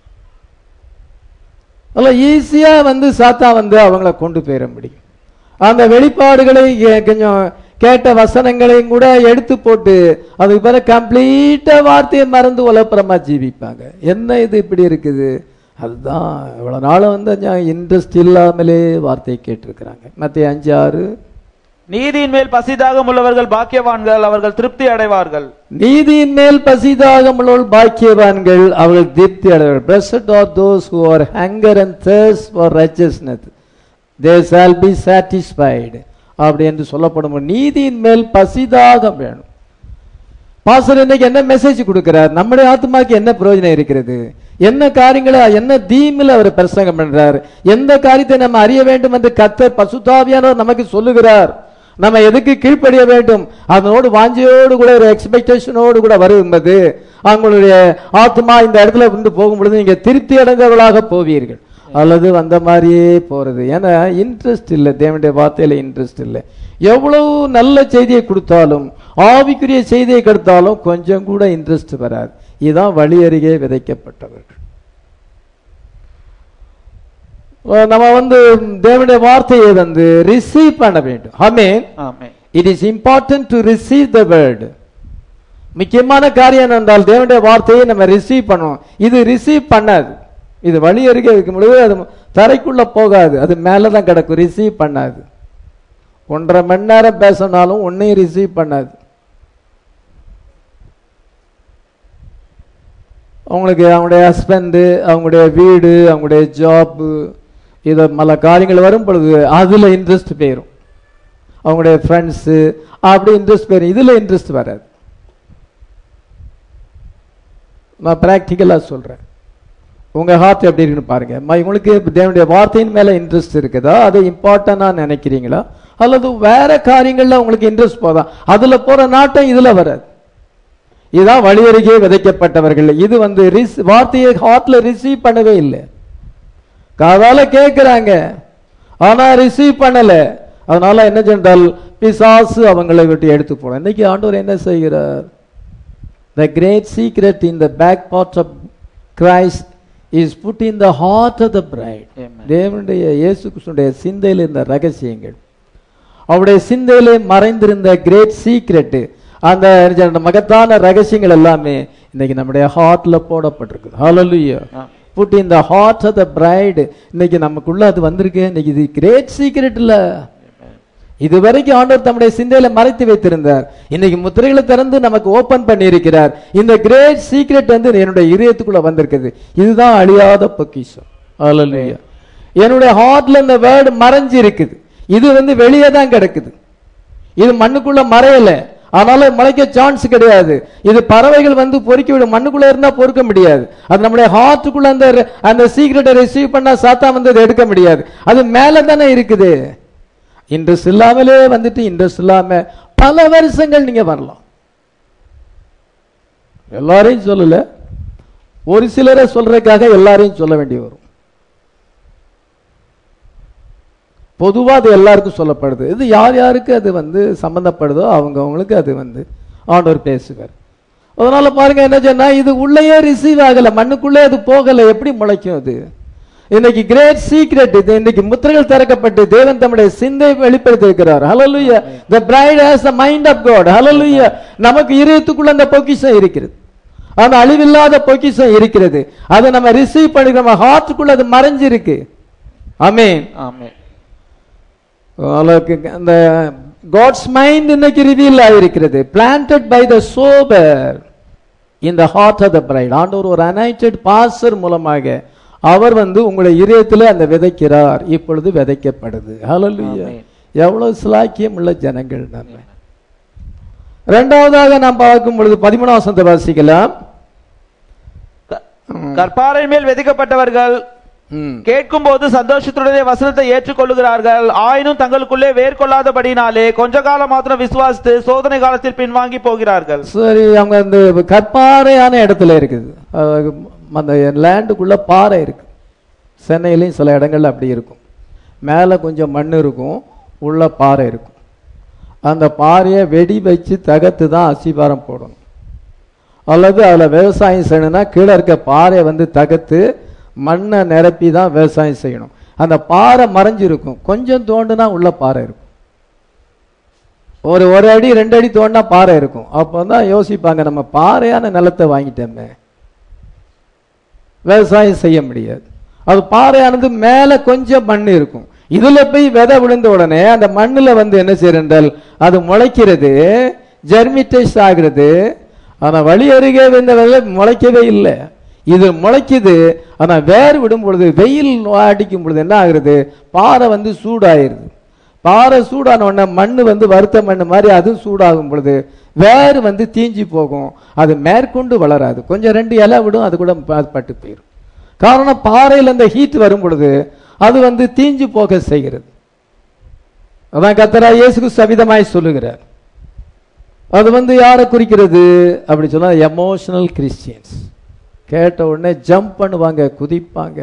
அதெல்லாம் ஈஸியா வந்து சாத்தா வந்து அவங்கள கொண்டு போயிட முடியும் அந்த வெளிப்பாடுகளை கே- கொஞ்சம் கேட்ட வசனங்களையும் கூட எடுத்து போட்டு அதுக்கு பிறகு கம்ப்ளீட்டா வார்த்தையை மறந்து உலப்புறமா ஜீவிப்பாங்க என்ன இது இப்படி இருக்குது அதுதான் இவ்வளவு நாள் வந்து இன்ட்ரெஸ்ட் இல்லாமலே வார்த்தையை கேட்டிருக்கிறாங்க மத்திய அஞ்சு ஆறு நீதியின் மேல் பசிதாகம் உள்ளவர்கள் பாக்கியவான்கள் அவர்கள் திருப்தி அடைவார்கள் நீதியின் மேல் பசிதாகம் உள்ளவர்கள் பாக்கியவான்கள் அவர்கள் திருப்தி அடைவார்கள் blessed are those who are hunger and thirst for righteousness they shall be satisfied அப்படி என்று சொல்லப்படும் நீதியின் மேல் பசிதாகம் வேணும் பாஸ்டர் இன்னைக்கு என்ன மெசேஜ் கொடுக்கிறார் நம்முடைய ஆத்மாக்கு என்ன பிரயோஜனம் இருக்கிறது என்ன காரியங்களை என்ன தீமில் அவர் பிரசங்கம் பண்றார் எந்த காரியத்தை நம்ம அறிய வேண்டும் என்று கத்தர் பசுதாவியானவர் நமக்கு சொல்லுகிறார் நம்ம எதுக்கு கீழ்ப்படிய வேண்டும் அதனோடு வாஞ்சியோடு கூட ஒரு எக்ஸ்பெக்டேஷனோடு கூட வரும்போது அவங்களுடைய ஆத்மா இந்த இடத்துல வந்து போகும் பொழுது நீங்க திருப்தி அடைந்தவர்களாக போவீர்கள் அல்லது வந்த மாதிரியே போறது ஏன்னா இன்ட்ரெஸ்ட் இல்லை தேவனுடைய வார்த்தையில இன்ட்ரெஸ்ட் இல்லை எவ்வளவு நல்ல செய்தியை கொடுத்தாலும் ஆவிக்குரிய செய்தியை கொடுத்தாலும் கொஞ்சம் கூட இன்ட்ரெஸ்ட் வராது இதுதான் வழி அருகே விதைக்கப்பட்டவர்கள் அஹ் நம்ம வந்து தேவனுடைய வார்த்தையை வந்து ரிசீவ் பண்ண வேண்டும் ஆமென் ஆமென் it is important to receive the word முக்கியமான காரியம் என்றால் தேவனுடைய வார்த்தையை நம்ம ரிசீவ் பண்ணணும் இது ரிசீவ் பண்ணாது இது வழி அருகே இருக்கும் பொழுது அது தரைக்குள்ள போகாது அது மேலே தான் கிடக்கும் ரிசீவ் பண்ணாது ஒன்றரை மணி நேரம் பேசினாலும் ஒன்னையும் ரிசீவ் பண்ணாது அவங்களுக்கு அவங்களுடைய ஹஸ்பண்டு அவங்களுடைய வீடு அவங்களுடைய ஜாப்பு இதை பல காரியங்கள் வரும் பொழுது அதில் இன்ட்ரெஸ்ட் போயிடும் அவங்களுடைய ஃப்ரெண்ட்ஸு அப்படி இன்ட்ரெஸ்ட் போயிடும் இதில் இன்ட்ரெஸ்ட் வராது நான் ப்ராக்டிக்கலாக சொல்கிறேன் உங்கள் ஹார்ட் எப்படி இருக்குன்னு பாருங்க ம- உங்களுக்கு தேவனுடைய வார்த்தையின் மேலே இன்ட்ரெஸ்ட் இருக்குதா அது இம்பார்ட்டண்டாக நினைக்கிறீங்களா அல்லது வேற காரியங்களில் உங்களுக்கு இன்ட்ரெஸ்ட் போதா அதில் போகிற நாட்டம் இதில் வராது இதுதான் வழியருகே விதைக்கப்பட்டவர்கள் இது வந்து ரிஸ் வார்த்தையை ஹார்ட்ல ரிசீவ் பண்ணவே இல்லை காதால கேட்கிறாங்க ஆனா ரிசீவ் பண்ணல அதனால என்ன சென்றால் பிசாசு அவங்களை விட்டு எடுத்து போன இன்னைக்கு ஆண்டவர் என்ன செய்கிறார் the great secret in the back part of Christ is put in the heart of the bride Amen. தேவனுடைய இயேசு கிறிஸ்துடைய சிந்தையில் இருந்த ரகசியங்கள் அவருடைய சிந்தையிலே மறைந்திருந்த கிரேட் சீக்ரெட் அந்த அந்த மகத்தான ரகசியங்கள் எல்லாமே இன்னைக்கு நம்முடைய ஹார்ட்ல போடப்பட்டிருக்கு ஹalleluya ஆமென். Put in the heart of the bride இன்னைக்கு நமக்குள்ள அது வந்திருக்கு இன்னைக்கு இது கிரேட் சீக்ரெட் இல்ல இது வரைக்கும் ஆண்டவர் தம்முடைய சிந்தையில மறைத்து வைத்திருந்தார் இன்னைக்கு முத்திரைகளை திறந்து நமக்கு ஓபன் பண்ணி இருக்கிறார் இந்த கிரேட் சீக்ரெட் வந்து என்னுடைய இதயத்துக்குள்ள வந்திருக்குது இதுதான் அழியாத பொக்கிஷம் ஹalleluya என்னுடைய ஹார்ட்ல இந்த வேர்டு மறைஞ்சு இருக்குது இது வந்து வெளியே தான் கிடக்குது இது மண்ணுக்குள்ள மறையல அதனால முளைக்க சான்ஸ் கிடையாது இது பறவைகள் வந்து பொறுக்கி விடும் மண்ணுக்குள்ள இருந்தா பொறுக்க முடியாது அது நம்முடைய ஹார்ட்டுக்குள்ள அந்த அந்த சீக்கிரட்டை ரிசீவ் பண்ணா சாத்தா வந்து அதை எடுக்க முடியாது அது மேல தானே இருக்குது இன்ட்ரெஸ்ட் இல்லாமலே வந்துட்டு இன்ட்ரெஸ்ட் இல்லாம பல வருஷங்கள் நீங்க வரலாம் எல்லாரையும் சொல்லல ஒரு சிலரை சொல்றதுக்காக எல்லாரையும் சொல்ல வேண்டி வரும் பொதுவா அது எல்லாருக்கும் சொல்லப்படுது இது யார் யாருக்கு அது வந்து சம்பந்தப்படுதோ அவங்க அவங்களுக்கு அது வந்து ஆண்டவர் பேசுவார் அதனால பாருங்க என்ன சொன்னா இது உள்ளேயே ரிசீவ் ஆகல மண்ணுக்குள்ளே அது போகல எப்படி முளைக்கும் அது இன்னைக்கு கிரேட் சீக்ரெட் இது இன்னைக்கு முத்திரைகள் திறக்கப்பட்டு தேவன் தம்முடைய சிந்தை வெளிப்படுத்தி இருக்கிறார் ஹalleluya the bride has the mind of god hallelujah நமக்கு இதயத்துக்குள்ள அந்த பொக்கிஷம் இருக்கிறது அந்த அழிவில்லாத பொக்கிஷம் இருக்கிறது அதை நம்ம ரிசீவ் பண்ணி நம்ம ஹார்ட்டுக்குள்ள அது மறைஞ்சிருக்கு ஆமென் ஆமென் அவளுக்கு அந்த காட்ஸ் மைண்ட் இன்னைக்கு ரிவீல் ஆகிருக்கிறது planted by the sower in the heart of the bride ஆண்டவர் ஒரு அனைட்டட் பாசர் மூலமாக அவர் வந்து உங்களுடைய இதயத்தில் அந்த விதைக்கிறார் இப்பொழுது விதைக்கப்படுது ஹalleluya ஆமென். எவ்வளவு சிலாக்கியம் உள்ள ஜனங்கள் நம்ம இரண்டாவதாக நாம் பார்க்கும் பொழுது பதிமூணாம் வசனத்தை வாசிக்கலாம் க- கற்பாறை மேல் விதிக்கப்பட்டவர்கள் ம். கேட்கும் போது சந்தோஷத்துடனே வசனத்தை ஏற்றுக்கொள்ளுகிறார்கள் ஆயினும் தங்களுக்குள்ளே வேர்கொள்ளாதபடினாலே கொஞ்ச காலம் மாத்திரம் விசுவாசித்து சோதனை காலத்தில் பின்வாங்கி போகிறார்கள் சரி அவங்க அந்த கற்பாறையான இடத்துல இருக்குது அஹ் அந்த லேண்டுக்குள்ள பாறை இருக்கு சென்னையிலையும் சில இடங்கள்ல அப்படி இருக்கும் மேலே கொஞ்சம் மண் இருக்கும் உள்ள பாறை இருக்கும் அந்த பாறையை வெடி வச்சு தகர்த்து தான் அசிபாரம் போடணும் அல்லது அதில் விவசாயம் செய்யணும்னா கீழே இருக்க பாறையை வந்து தகர்த்து மண்ணை நிரப்பி தான் விவசாயம் செய்யணும் அந்த பாறை மறைஞ்சிருக்கும் கொஞ்சம் தோண்டுனா உள்ள பாறை இருக்கும் ஒரு ஒரு அடி ரெண்டு அடி தோண்டினா பாறை இருக்கும் அப்போ தான் யோசிப்பாங்க நம்ம பாறையான நிலத்தை வாங்கிட்டோமே விவசாயம் செய்ய முடியாது அது பாறையானது மேலே கொஞ்சம் மண் இருக்கும் இதுல போய் விதை விழுந்த உடனே அந்த மண்ணுல வந்து என்ன செய்யறது என்றால் அது முளைக்கிறது ஜெர்மிட்டேஸ் ஆகிறது ஆனா வழி அருகே இந்த விதை முளைக்கவே இல்லை இது முளைக்குது ஆனா வேர் விடும் பொழுது வெயில் அடிக்கும் பொழுது என்ன ஆகுறது பாறை வந்து சூடாயிருது பாறை சூடான உடனே மண் வந்து வறுத்த மண் மாதிரி அதுவும் சூடாகும் பொழுது வேர் வந்து தீஞ்சு போகும் அது மேற்கொண்டு வளராது கொஞ்சம் ரெண்டு இலை விடும் அது கூட ப- பட்டு போயிடும் காரணம் பாறையில் அந்த ஹீட் வரும் பொழுது அது வந்து தீஞ்சு போக செய்கிறது அதான் கத்தரா இயேசுக்கு சவிதமாய் சொல்லுகிறார் அது வந்து யாரை குறிக்கிறது அப்படி சொன்னா எமோஷனல் கிறிஸ்டியன்ஸ் கேட்ட உடனே ஜம்ப் பண்ணுவாங்க குதிப்பாங்க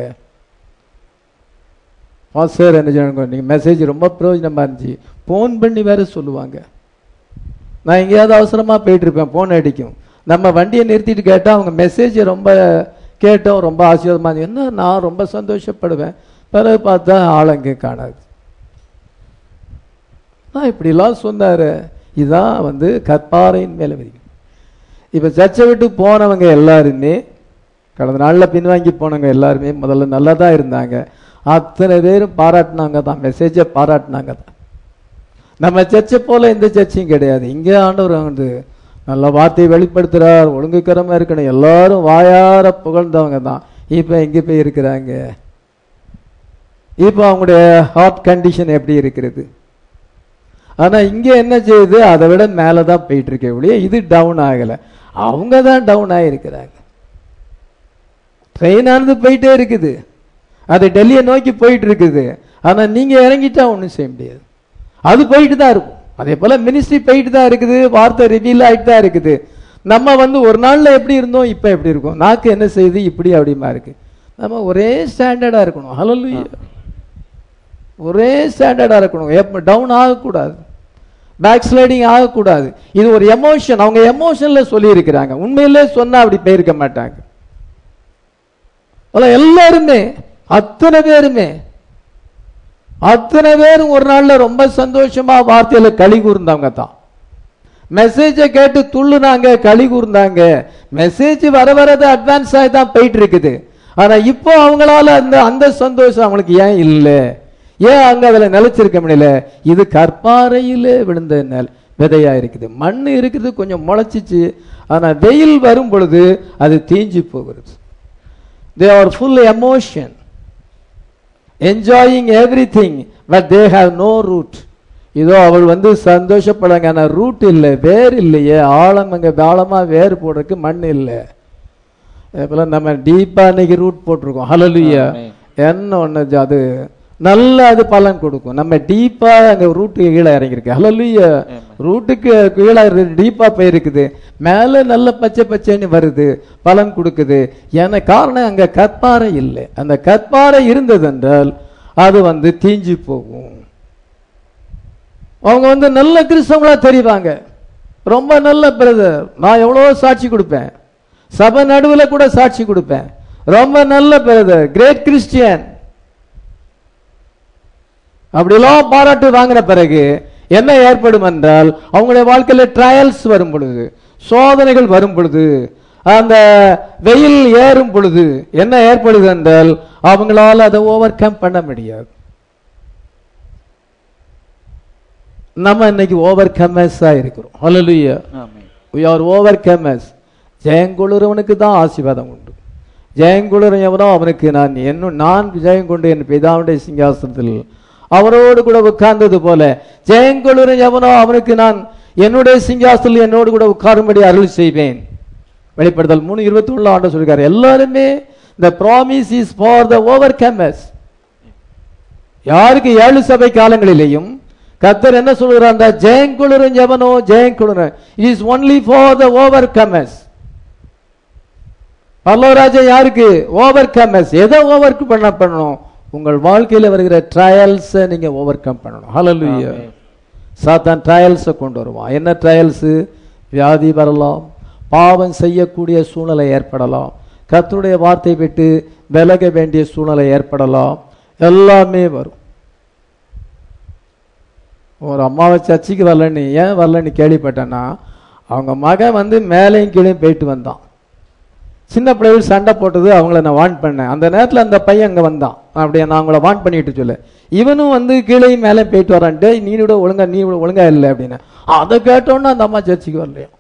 சார் என்ன சொன்னாங்க நீங்க மெசேஜ் ரொம்ப பிரயோஜனமா இருந்துச்சு ஃபோன் பண்ணி வேற சொல்லுவாங்க நான் எங்கேயாவது அவசரமா போயிட்டு இருப்பேன் ஃபோன் அடிக்கும் நம்ம வண்டியை நிறுத்திட்டு கேட்டா அவங்க மெசேஜ் ரொம்ப கேட்டோம் ரொம்ப ஆசீர்வாதமா இருந்துச்சு. என்ன நான் ரொம்ப சந்தோஷப்படுவேன் பிறகு பார்த்தா ஆளங்க காணாது நான் இப்படிலாம் சொன்னாரு இதான் வந்து கற்பாறையின் மேல விதிக்கும் இப்ப சர்ச்சை விட்டு போனவங்க எல்லாருமே கடந்த நாள்ல பின்வாங்கி போனவங்க எல்லாருமே முதல்ல நல்லா தான் இருந்தாங்க அத்தனை பேரும் பாராட்டினாங்க தான் மெசேஜை பாராட்டினாங்க தான் நம்ம சர்ச்சை போல எந்த சர்ச்சையும் கிடையாது இங்கே ஆண்டவர் வந்து நல்ல வார்த்தையை வெளிப்படுத்துறார் ஒழுங்குக்கரமா இருக்கணும் எல்லாரும் வாயார புகழ்ந்தவங்க தான் இப்ப எங்க போய் இருக்கிறாங்க இப்போ அவங்களுடைய ஹார்ட் கண்டிஷன் எப்படி இருக்கிறது ஆனா இங்க என்ன செய்யுது அதை விட மேல தான் போயிட்டு இருக்க ஒழிய இது டவுன் ஆகல அவங்க தான் டவுன் ஆகிருக்கிறாங்க ட்ரெயின் ஆனது போயிட்டே இருக்குது அது டெல்லியை நோக்கி போயிட்டு இருக்குது ஆனா நீங்க இறங்கிட்டா ஒண்ணும் செய்ய முடியாது அது போயிட்டு தான் இருக்கும் அதே போல மினிஸ்ட்ரி போயிட்டு தான் இருக்குது வார்த்தை ரிவீல் ஆயிட்டு தான் இருக்குது நம்ம வந்து ஒரு நாள்ல எப்படி இருந்தோம் இப்ப எப்படி இருக்கும் நாக்கு என்ன செய்யுது இப்படி அப்படிமா இருக்கு நம்ம ஒரே ஸ்டாண்டர்டா இருக்கணும் ஹalleluya ஒரே ஸ்டாண்டர்டா இருக்கணும் எப்ப டவுன் ஆகக்கூடாது பேக் ஸ்லைடிங் ஆகக்கூடாது இது ஒரு எமோஷன் அவங்க எமோஷன்ல சொல்லி இருக்கிறாங்க உண்மையிலே சொன்னா அப்படி போயிருக்க மாட்டாங்க அதெல்லாம் எல்லாருமே அத்தனை பேருமே அத்தனை பேரும் ஒரு நாள்ல ரொம்ப சந்தோஷமா வார்த்தையில களி கூர்ந்தவங்க தான் மெசேஜை கேட்டு துள்ளுனாங்க களி கூர்ந்தாங்க மெசேஜ் வர வரது அட்வான்ஸ் ஆகி தான் போயிட்டு இருக்குது ஆனா இப்போ அவங்களால அந்த அந்த சந்தோஷம் அவங்களுக்கு ஏன் இல்லை ஏன் அங்க அதுல நிலைச்சிருக்க முடியல இது கற்பாறையிலே விழுந்த நெல் விதையா இருக்குது மண் இருக்குது கொஞ்சம் முளைச்சிச்சு ஆனா வெயில் வரும் பொழுது அது தீஞ்சு போகிறது they are full emotion enjoying everything but they have no root இதோ அவள் வந்து சந்தோஷப்படாங்க ஆனா ரூட் இல்லை வேர் இல்லையே ஆழம் அங்க ஆழமா வேர் போடுறதுக்கு மண் இல்லை போல நம்ம டீப்பா இன்னைக்கு ரூட் போட்டிருக்கோம் ஹலலுயா ஆமென். என்ன ஒண்ணு அது நல்ல அது பலன் கொடுக்கும் நம்ம டீப்பா அங்க ரூட்டுக்கு கீழே இறங்கியிருக்கு ஹலலுயா ஆமென். ரூட்டுக்கு கீழே டீப்பா போயிருக்குது மேல நல்ல பச்சை பச்சைன்னு வருது பலன் கொடுக்குது ஏன்னா காரணம் அங்க கற்பாறை இல்லை அந்த கற்பாறை இருந்தது என்றால் அது வந்து தீஞ்சு போகும் அவங்க வந்து நல்ல கிறிஸ்தவங்களா தெரிவாங்க ரொம்ப நல்ல பிரதர் நான் எவ்வளவோ சாட்சி கொடுப்பேன் சபை நடுவுல கூட சாட்சி கொடுப்பேன் ரொம்ப நல்ல பிரதர் கிரேட் கிறிஸ்டியன் அப்படிலாம் பாராட்டு வாங்கின பிறகு என்ன ஏற்படும் என்றால் அவங்களுடைய வாழ்க்கையில ட்ரையல்ஸ் வரும் பொழுது சோதனைகள் வரும் பொழுது அந்த வெயில் ஏறும் பொழுது என்ன ஏற்படுது என்றால் அவங்களால அதை ஓவர் கம் பண்ண முடியாது நம்ம இன்னைக்கு ஓவர் கமஸா இருக்கிறோம் ஹalleluya ஆமென். we are overcomers ஜெயங்கொள்ளுறவனுக்கு தான் ஆசீர்வாதம் உண்டு ஜெயங்கொள்ளுறவன் எவனோ அவனுக்கு நான் என்ன நான் ஜெயங்கொண்டு என் பிதாவுடைய சிங்காசனத்தில் அவரோடு கூட உட்கார்ந்தது போல ஜெயங்கொள்ளுறன் எவனோ அவனுக்கு நான் என்னுடைய சிங்காசனத்தில் என்னோடு கூட உட்காரும்படி அருள் செய்வேன் வெளிப்படுத்தல் மூணு இருபத்தி ஒண்ணு ஆண்டு சொல்லிருக்காரு எல்லாருமே the promise is for the overcomers யாருக்கு ஏழு சபை காலங்களிலேயும் கத்தர் என்ன சொல்கிறார் அந்த ஜெயங்குளிரன் எவனோ ஜெயங்குளிரன் is only for the overcomers பல்லவராஜா யாருக்கு ஓவர் கமர்ஸ் எதை ஓவர் பண்ண பண்ணணும் உங்கள் வாழ்க்கையில வருகிற ட்ரையல்ஸ் நீங்க ஓவர் கம் பண்ணணும் ஹalleluya ஆமென். சாத்தான் ட்ரையல்ஸை கொண்டு வருவான் என்ன ட்ரையல்ஸ் வியாதி வரலாம் பாவம் செய்யக்கூடிய சூழ்நிலை ஏற்படலாம் கர்த்தருடைய வார்த்தை விட்டு விலக வேண்டிய சூழ்நிலை ஏற்படலாம் எல்லாமே வரும் ஒரு அம்மாவை சர்ச்சைக்கு வரலன்னு ஏன் வரலன்னு கேள்விப்பட்டேன்னா அவங்க மகன் வந்து மேலையும் கீழே போயிட்டு வந்தான் சின்ன பிள்ளைகள் சண்டை போட்டது அவங்கள நான் வான் பண்ணேன் அந்த நேரத்தில் அந்த பையன் அங்கே வந்தான் அப்படியே நான் உங்களை வான் பண்ணிட்டு சொல்ல இவனும் வந்து கீழே மேலே போயிட்டு வரான் டேய் நீ விட ஒழுங்கா நீ விட ஒழுங்கா இல்லை அப்படின்னு அதை கேட்டோன்னா அந்த அம்மா சர்ச்சுக்கு வரலையா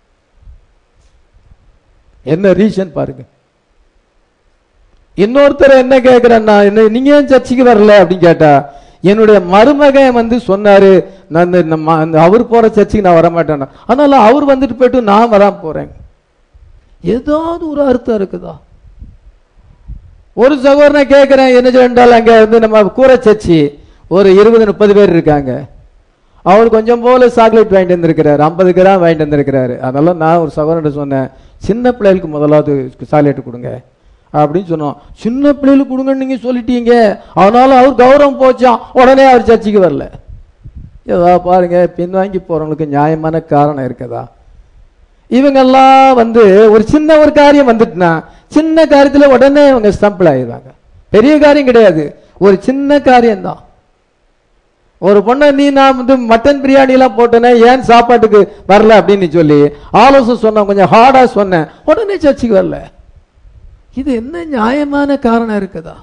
என்ன ரீசன் பாருங்க இன்னொருத்தர் என்ன கேட்கிறேன்னா என்ன நீங்க ஏன் சர்ச்சுக்கு வரல அப்படின்னு கேட்டா என்னுடைய மருமகன் வந்து சொன்னாரு நான் இந்த நம்ம அந்த அவர் போற சர்ச்சுக்கு நான் வர மாட்டேன் அதனால அவர் வந்துட்டு போயிட்டு நான் வராம போறேன் ஏதாவது ஒரு அர்த்தம் இருக்குதா ஒரு சகோதரனை கேட்கிறேன் என்ன சொன்னால் அங்க வந்து நம்ம கூரை சர்ச்சி ஒரு இருபது முப்பது பேர் இருக்காங்க அவர் கொஞ்சம் போல சாக்லேட் வாங்கிட்டு வந்திருக்கிறாரு ஐம்பது கிராம் வாங்கிட்டு வந்திருக்கிறாரு அதனால நான் ஒரு சகோதரன் சொன்னேன் சின்ன பிள்ளைகளுக்கு முதலாவது சாக்லேட் கொடுங்க அப்படின்னு சொன்னோம் சின்ன பிள்ளைகளுக்கு கொடுங்கன்னு நீங்க சொல்லிட்டீங்க அதனால அவர் கௌரவம் போச்சான் உடனே அவர் சர்ச்சைக்கு வரல ஏதா பாருங்க பின்வாங்கி போறவங்களுக்கு நியாயமான காரணம் இருக்குதா இவங்கெல்லாம் வந்து ஒரு சின்ன ஒரு காரியம் வந்துட்டுனா சின்ன காரியத்துல உடனே இவங்க ஸ்டம்பிள் ஆயிடுறாங்க பெரிய காரியம் கிடையாது ஒரு சின்ன காரியம்தான் ஒரு பொண்ணை நீ நான் வந்து மட்டன் பிரியாணி எல்லாம் போட்டேனே ஏன் சாப்பாட்டுக்கு வரல அப்படின்னு சொல்லி ஆலோசனை சொன்னேன் கொஞ்சம் ஹார்டா சொன்னேன் உடனே சர்ச்சுக்கு வரல இது என்ன நியாயமான காரணம் இருக்குதா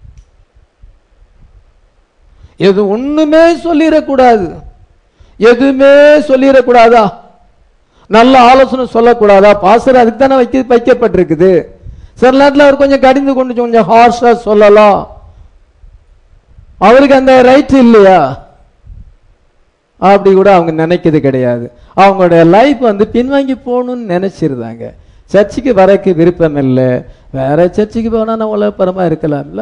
எது ஒண்ணுமே சொல்லிடக்கூடாது எதுவுமே சொல்லிடக்கூடாதா நல்ல ஆலோசனை சொல்லக்கூடாதா பாசர் அதுக்கு தானே வைக்க வைக்கப்பட்டிருக்குது சில நேரத்தில் அவர் கொஞ்சம் கடிந்து கொண்டு கொஞ்சம் ஹார்ஷா சொல்லலாம் அவருக்கு அந்த ரைட் இல்லையா அப்படி கூட அவங்க நினைக்கிறது கிடையாது அவங்களுடைய லைஃப் வந்து பின்வாங்கி போகணும்னு நினைச்சிருந்தாங்க சர்ச்சுக்கு வரக்கு விருப்பம் இல்லை வேற சர்ச்சுக்கு போனா நான் உலகப்பரமா இருக்கலாம்ல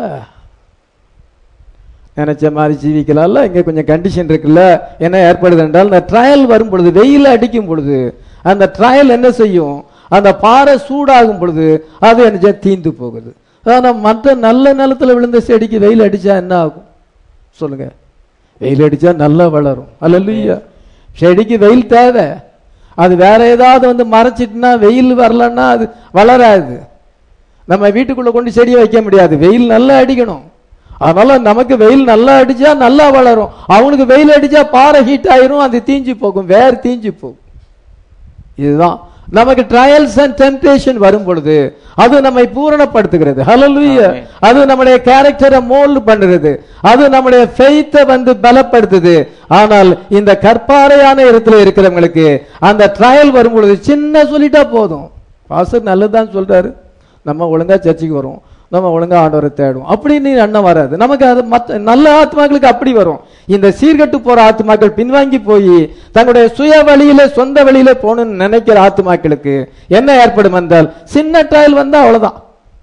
நினைச்ச மாதிரி ஜீவிக்கலாம்ல இங்க கொஞ்சம் கண்டிஷன் இருக்குல்ல என்ன ஏற்படுது என்றால் இந்த ட்ரையல் வரும் பொழுது வெயில் அடிக்கும் பொழுது அந்த ட்ரையல் என்ன செய்யும் அந்த பாறை சூடாகும் பொழுது அது என்ன தீந்து போகுது ஆனா மற்ற நல்ல நிலத்துல விழுந்த செடிக்கு வெயில் அடிச்சா என்ன ஆகும் சொல்லுங்க வெயில் அடிச்சா நல்லா வளரும் அல்ல செடிக்கு வெயில் தேவை அது வேற ஏதாவது வந்து மறைச்சிட்டுனா வெயில் வரலன்னா அது வளராது நம்ம வீட்டுக்குள்ள கொண்டு செடியை வைக்க முடியாது வெயில் நல்லா அடிக்கணும் அதனால நமக்கு வெயில் நல்லா அடிச்சா நல்லா வளரும் அவனுக்கு வெயில் அடிச்சா பாறை ஹீட் ஆயிரும் அது தீஞ்சு போகும் வேர் தீஞ்சு போகும் இதுதான் நமக்கு ட்ரையல்ஸ் அண்ட் டெம்டேஷன் வரும் பொழுது அது நம்மை பூரணப்படுத்துகிறது ஹalleluya அது நம்முடைய கேரக்டரை மோல்ட் பண்ணுறது அது நம்முடைய ஃபெய்த்தை வந்து பலப்படுத்துது ஆனால் இந்த கற்பாறையான இடத்துல இருக்கிறவங்களுக்கு அந்த ட்ரையல் வரும் பொழுது சின்ன சொல்லிட்டா போதும் பாஸ்டர் நல்லதுதான் சொல்றாரு நம்ம ஒழுங்கா சர்ச்சுக்கு வரும் நம்ம ஒழுங்கா ஆண்டவரை தேடுவோம் அப்படின்னு எண்ணம் வராது நமக்கு அது மத்த நல்ல ஆத்மாக்களுக்கு அப்படி வரும் இந்த சீர்கட்டு போற ஆத்மாக்கள் பின்வாங்கி போய் தங்களுடைய சுய வழியில சொந்த வழியில போகணும்னு நினைக்கிற ஆத்மாக்களுக்கு என்ன ஏற்படும் என்றால் சின்ன ட்ரையல் வந்தா அவ்வளவுதான்